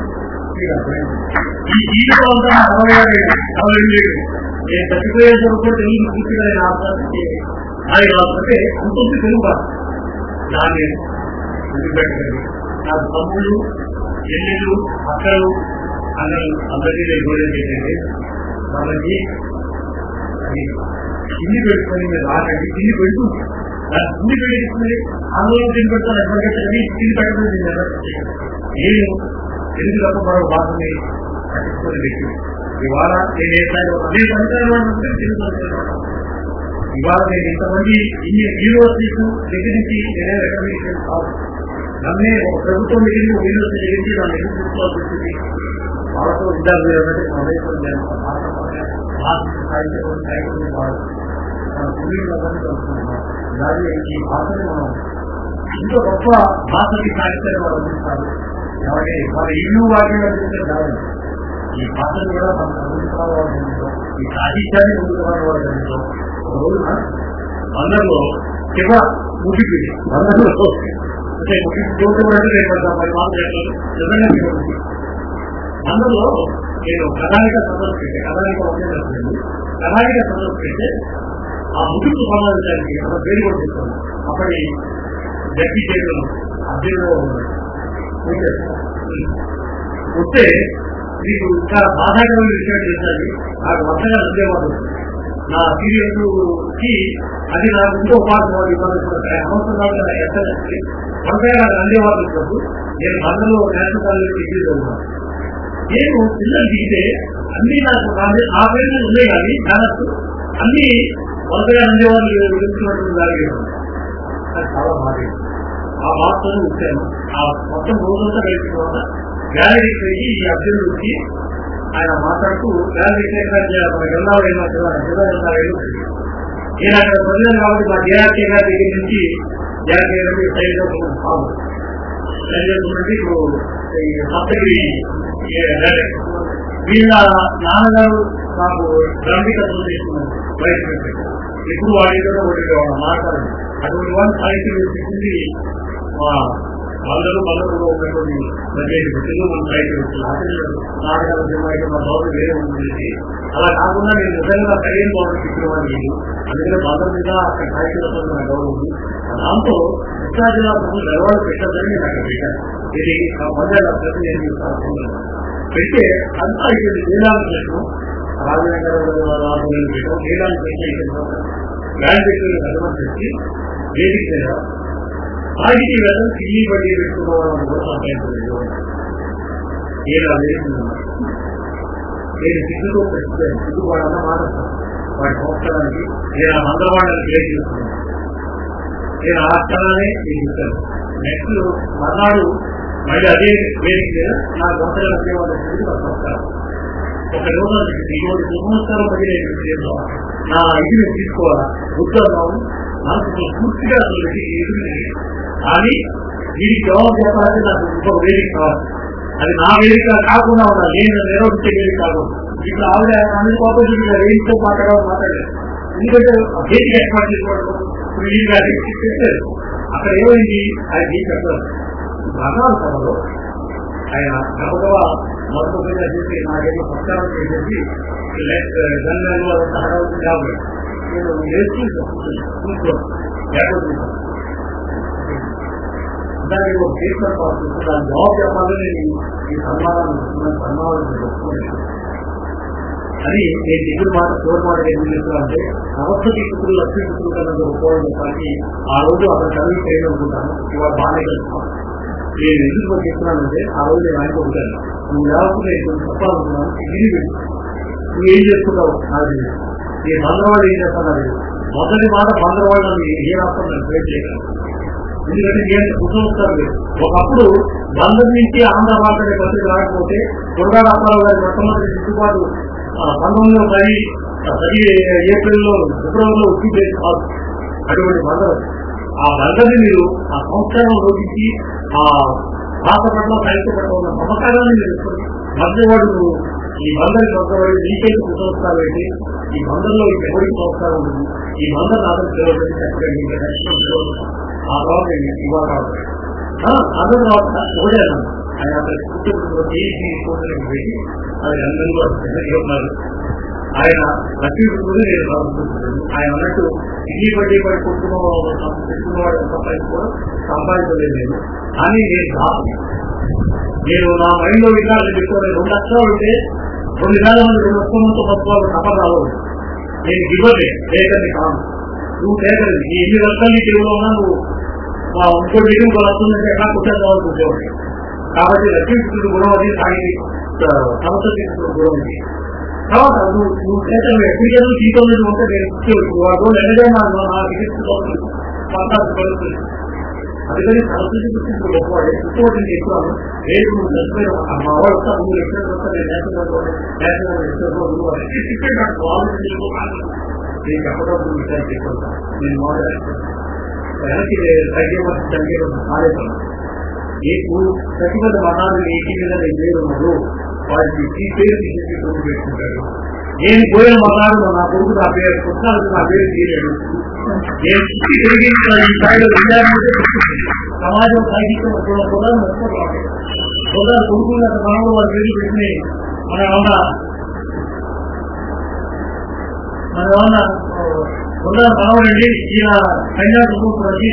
ఈ జీవితం అంతా అరవై ఏడు అరవై ఏడు నేను చచ్చిపోయేంత వరకు కూడా తెలుగు పూర్తిగా నేను ఆస్వాదించే అది కాకపోతే అంతుంది తెలుగు భాష దాన్ని వదిలిపెట్టండి నాకు తమ్ముళ్ళు చెల్లెళ్ళు అక్కలు అందరూ అందరికీ నేను కోరేది ఏంటంటే వాళ్ళకి అది కింది పెట్టుకొని మీరు రాకండి కింది పెడుతుంది దాన్ని కింది పెట్టుకుని ఆందోళన కింది పెడతాను ఎప్పటికీ కింది పెట్టడం నేను తెలుగు తప్ప మరొక భాషని పట్టించుకునే వ్యక్తి ఇవాళ నేను ఏ స్థాయిలో అదే సంవత్సరాలు ఉంటే తెలుగు సంవత్సరాలు ఇవాళ నేను ఇంతమంది ఇన్ని యూనివర్సిటీస్ దగ్గర నుంచి నేనే రికమెండేషన్ కాదు నన్నే ఒక ప్రభుత్వం దగ్గర నుంచి ఒక యూనివర్సిటీ దగ్గర నుంచి నన్ను ఎందుకు తీసుకోవాల్సి వచ్చింది వాళ్ళతో విద్యార్థులు ఏమంటే మన దేశంలో నేను ఒక భాష భాష సాహిత్యం సాహిత్యం వాడు మన పుణ్యులు అవన్నీ కలుసుకుంటున్నాం అలాగే ఈ భాషని మనం ఇంత గొప్ప భాషని సాహిత్యాన్ని వాళ్ళు అందిస్తారు కాబట్టి వాళ్ళ ఇల్లు వాటిని అందిస్తే కాదు ఈ భాషను కూడా మనం అందించాలి ఈ సాహిత్యాన్ని ముందుకు రావాలి ఒక రోజున అందరిలో శివ ముగిపోయి అందరిలో అంటే ముగించుకోవడం రేపు పది మాటలు చెప్పాలి నిజంగా మీకు అందులో నేను కథానిక సదస్సు పెట్టే కథానిక ఒకే చెప్పలేదు కథానిక సదస్సు పెడితే ఆ ముగింపు సమావేశానికి ఒక పేరు కూడా చెప్తాను అప్పటి జడ్జి చేయడం అభ్యర్థిలో వస్తే మీకు ఇంకా బాధాకరమైన విషయం చేశాను నాకు వర్షంగా ఉండేవాడు నా సీరియస్ కి అది నాకు ఇంకో పాట ఇబ్బంది పడతాయి అవసరం కాదు కదా ఎస్ఎల్ఎస్కి వంకాయ నాకు అందేవాళ్ళు వచ్చినప్పుడు నేను బంధంలో నేషనల్ కాలేజ్ డిగ్రీ చదువున్నాను నేను పిల్లలు దిగితే అన్ని నాకు నా మీద- నా పేరు మీద ఉండే కానీ దాదాపు అన్ని వంకాయ అందేవాళ్ళు గురించినటువంటి దానికి నాకు చాలా బాధ ఆ బాధతో వచ్చాను ఆ మొత్తం రోజంతా గడిచిన తర్వాత గ్యాలరీకి వెళ్ళి ఈ అభ్యర్థులకి ఆయన మాట్లాడుతూ గ్యాలరీ మన గంగావళి నేను అక్కడ ప్రజలు కాబట్టి మా జేఆర్కే గారి దగ్గర నుంచి జేఆర్కే గారి శైలి బాబు శైలి ఇప్పుడు ఈ సప్తగిరి ఏ, డైరెక్టర్. వీళ్ళ నాన్నగారు నాకు గ్రామీణ అసోసియేషన్ వైస్ ప్రెసిడెంట్ ఎప్పుడు వాడిలో ఒకటి మాట్లాడండి అటువంటి వాళ్ళు సాహిత్యం ఇచ్చింది మా అందరూ బంధువులు ఉన్నటువంటి ప్రజలు తెలుగు మన సాహిత్యం ఇచ్చింది ఆచరణలు నాటకాల సినిమా అయితే మా గౌరవం వేరే ఉంటుంది అలా కాకుండా నేను నిజంగా సరైన గౌరవం ఇచ్చిన వాడిని అందుకని బంధం మీద అక్కడ సాహిత్యంలో నా గౌరవం ఉంది దాంతో కృష్ణా జిల్లా ప్రభుత్వం నెలవాళ్ళు పెట్టాలని నేను అక్కడ పెట్టాను ఇది మొదల ప్రతి నేను మీకు రాసుకున్నాను. పెడితే అంతా ఇక్కడ లీలాలు చేయడం రాజనగర్ రాజులను చేయడం లీలాలు చేసిన గ్రాండ్ ధర్మం చేసి వేదిక చేయడం సాహితీ వేదం సిల్లి బడి పెట్టుకున్న వాళ్ళని కూడా సంపాదించలేదు ఇలా వేసిందన్నమాట నేను సిగ్గుతో పెట్టాను సిగ్గు వాడన్న మాట్లాడతాను వాడి సంవత్సరానికి నేను ఆ మందరవాళ్ళని క్రియేట్ చేస్తున్నాను నేను ఆ క్షణాన్ని మీకు ఇస్తాను నెక్స్ట్ మర్నాడు మళ్ళీ అదే వేదిక మీద నా సంవత్సరాలు వచ్చేవాళ్ళ సంస్కారం ఒక రోజు ఇటువంటి సంవత్సరాలు పదిహేను చేద్దాం నా ఇది నేను తీసుకోవాలా ఉద్యోగం మనసు పూర్తిగా అసలు ఇది ఎదురు కానీ దీనికి జవాబు చెప్పాలంటే నాకు ఇంకొక వేదిక కావాలి అది నా వేదిక కాకుండా ఉండాలి నేను నిర్వహించే వేదిక కాకుండా ఇప్పుడు ఆవిడ అన్ని కోపం వేదికతో మాట్లాడడం మాట్లాడలేదు ఎందుకంటే ఆ వేదిక ఏర్పాటు చేసుకోవడం ఇప్పుడు ఈ గారి చెప్పారు అక్కడ ఏమైంది ఆయన ఏం చెప్పారు భగవాన్ సభలో ఆయన గబగబా మొదటి చేసి నాకేమో సంస్కారం చేసేసి జనరల్ అదంతా హడావుతుంది కాబట్టి నేను లేచి కూర్చో లేకపోతే దానికి ఒక ట్రీట్మెంట్ వస్తుంది దాని జవాబు చెప్పాలని నేను ఈ సన్మానాన్ని ఇస్తున్నాను సన్మానాన్ని చెప్పుకోలేదు అని నేను ఎదురు మాట తోడు మాట ఏం చేస్తున్నానంటే నవస్థ పుత్రులు లక్ష్మీ పుత్రులు కన్నా గొప్పవాళ్ళు చెప్పడానికి ఆ రోజు అక్కడ చదివి చేయడం అనుకుంటాను ఇవాళ బాగానే కలుస్తున్నాను నేను ఎందుకు చెప్తున్నానంటే ఆ రోజు నేను ఆయనకు ఉంటాను నువ్వు లేకపోతే నేను చెప్పాలనుకున్నాను ఇది పెట్టు నువ్వు ఏం చేసుకుంటావు నాకు తెలియదు ఈ బందరవాడు ఏం చేస్తాను నాకు తెలియదు మొదటి మాట బందరవాడు నన్ను ఏ రాష్ట్రం నేను ట్రేడ్ చేయగలను ఎందుకంటే నేను కుటుంబస్తారు ఒకప్పుడు బందర్ నుంచి ఆంధ్ర భాష పత్రిక రాకపోతే దుర్గా రామారావు గారి మొట్టమొదటి దిద్దుబాటు ఆ, పంతొమ్మిది వందల పది ఆ, పది ఏప్రిల్లో ఫిబ్రవరిలో వచ్చి చేసి కాదు అటువంటి బందరు ఆ బందరిని మీరు ఆ సంస్కారం రోజుకి ఆ భాష పట్ల సాహిత్య పట్ల ఉన్న మమకారాన్ని మీరు మధ్యవాడు ఈ బందరి సంవత్సరాలు నీకేసి సంవత్సరాలు పెట్టి ఈ బందర్లో ఎవరికి సంవత్సరాలు ఉంటుంది ఈ బందర్ నాదం పిలవడం చక్కగా ఇంకా దర్శనం పిలవడం ఆ తర్వాత ఇవాళ అందరూ తర్వాత ఒకటే ఆయన అక్కడ కూర్చోబెట్టుకుని ఏసీ కూర్చొని పెట్టి అది అందరూ ఉన్నారు ఆయన లక్ష్మీపుడు నేను రాసుకుంటున్నాను ఆయన అన్నట్టు ఇల్లు బట్టి పడి కొట్టుకున్న పెట్టుకున్నవాడు సంపాదించుకోవడం సంపాదించలేదు నేను కానీ నేను కాదు నేను నా మైండ్ లో విధాలు చెప్తాను రెండు లక్షలు ఉంటే రెండు వేల మంది రెండు లక్షల మంది పట్టుకోవాలి తప్ప రావాలి నేను ఇవ్వలే లేకని కాను నువ్వు లేకలేదు నీ ఎన్ని లక్షలు నీ తెలుగులో ఉన్నా నువ్వు మా ఇంకో మీటింగ్ కూడా వస్తుందంటే ఎలా కూర్చోవాలి కూర్చోవాలి కాబట్టి లక్ష్మీపుడు గుణం అది సాగి సమస్య తీసుకున్న గుణం ఇది తర్వాత నువ్వు నువ్వు చేతలు ఎక్కడికైనా జీతంలో ఉంటే నేను ఇచ్చేవచ్చు వాడు ఎన్నడైనా నా టికెట్ పంతాలు పడుతుంది అందుకని సరస్వతి గురించి గొప్పవాడే ఇంకోటి నేను చెప్తాను రేపు నువ్వు చచ్చిపోయిన మా వాడు వస్తా నువ్వు ఎక్కడ వస్తా నేను నేషనల్ నేషనల్ టికెట్ నాకు ఆలోచించుకోవాలి నేను చెప్పడం విషయాలు చెప్తాను నేను మోడల్ వెనక్కి తగ్గేవాళ్ళు తగ్గేవాళ్ళు కాలేదు నీకు ప్రతిపద మతాలు నీటి మీద లేదు వాటిని ఈ పేరు తీసేసి కొడుకు పెట్టుకుంటాడు నేను పోయిన మతాలు నా కొడుకు నా పేరు పుస్తకాలకు నా పేరు తీయలేడు నేను పుట్టి పెరిగిన ఈ స్థాయిలో విద్యార్థి సమాజం సాహిత్యం కూడా కూడా కొడుకున్న మనలో వారి పేరు పెట్టి మన ఏమన్నా మన ఏమన్నా కొందరు మనవడండి ఈయన కన్యాకుమారి ప్రతి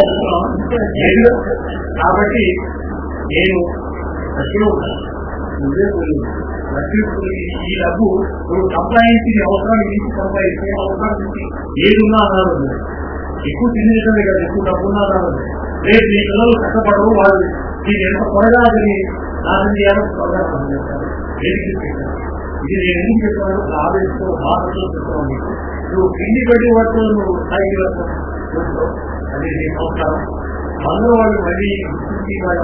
కాబట్టి నేను లక్ష్మీ ఈ డబ్బు నువ్వు సంపాదించి అవసరాన్ని తీసి సంపాదిస్తే అవసరం నుంచి ఏదున్నా అన్నారు ఎక్కువ తినేటమే కదా ఎక్కువ డబ్బు ఉన్నా అన్నారు రేపు నీ పిల్లలు కష్టపడవు వాళ్ళు దీన్ని ఎంత త్వరగా అది నాశనం చేయాలో త్వరగా పనిచేస్తారు ఇది నేను ఎందుకు చెప్తున్నాను ఆవేశంతో బాధతో చెప్తున్నాను మీకు నువ్వు కింది పెట్టి వరకు నువ్వు స్థాయికి వరకు అది నీ సంస్కారం అందరూ వాళ్ళు మళ్ళీ గుర్తించి వాళ్ళు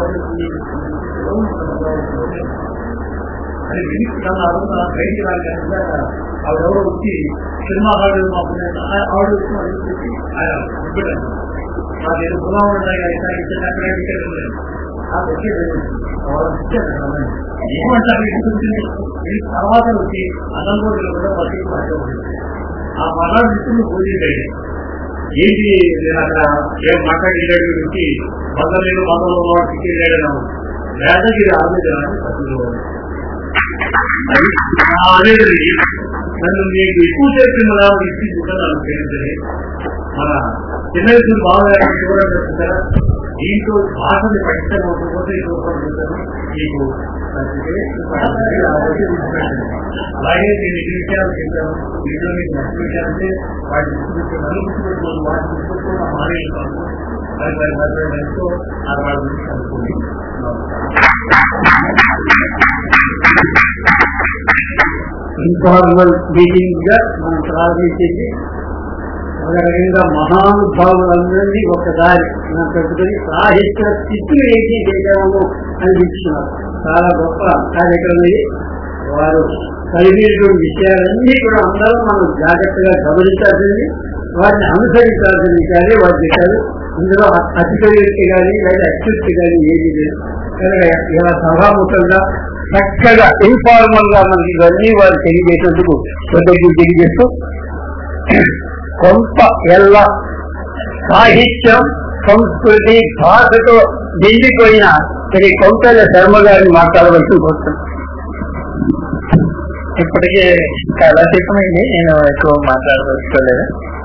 అది వినిచి నన్ను అడుగుతున్నా బయటికి రాలి ఆవిడ ఎవరో వచ్చి సినిమా హాల్ ఆవిడ వచ్చి ఆయన నాకు ఏదో గుణం ఉన్నాయి అయితే అక్కడ టికెట్ లేదు నాకు వచ్చేది ఏమంటారు తర్వాత వచ్చి అనంతపురంలో కూడా బతికి పట్టుకోవాలి ఆ మరణం విషయం పూజించండి ఏంటి నేను అక్కడ ఏం మాట్లాడేటట్టు నుంచి వందలేదు వందలు టికెట్ లేడను వేదగిరి ఆలోచన అనేది నన్ను మీకు ఎక్కువ చెప్పిన ఇచ్చి చూడాలి పేరు మన చిన్న వయసు బాగా చూడాలి దీంతో భాషని పట్టిన పోతే మీకు అలాగే నేను ఎన్ని విషయాలు చెప్పాను దీంట్లో మీకు నచ్చిన విషయాలంటే వాటి నలుగురు వాటి పుస్తకంలో మారేది కాదు అది వారి వారి ఎంతో ఆ వాళ్ళ గురించి అనుకోండి ఇన్ఫార్మల్ మీటింగ్ గా మనం ప్రారంభించింది ఒక రకంగా మహానుభావులందరినీ ఒకసారి మనం పెట్టుకుని సాహిత్య స్థితి ఏంటి చేద్దాము అనిపించుకున్నారు చాలా గొప్ప కార్యక్రమం ఇది వారు కలిగినటువంటి విషయాలన్నీ కూడా అందరూ మనం జాగ్రత్తగా గమనించాల్సింది వాటిని అనుసరించాల్సిన విషయాలే వారు చెప్పారు ఇందులో అతిశయోక్తి కానీ లేదా అత్యుక్తి కానీ ఏది లేదు కనుక ఇలా సభాముఖంగా చక్కగా ఇన్ఫార్మల్ గా మనకి ఇవన్నీ వారు తెలియజేసేందుకు కృతజ్ఞతలు తెలియజేస్తూ కొంత ఎల్ల సాహిత్యం సంస్కృతి భాషతో నిండిపోయిన శ్రీ కొంతల శర్మ గారిని మాట్లాడవలసి కోరుతున్నాను ఇప్పటికే చాలా సేపమైంది నేను ఎక్కువ మాట్లాడదలుచుకోలేదు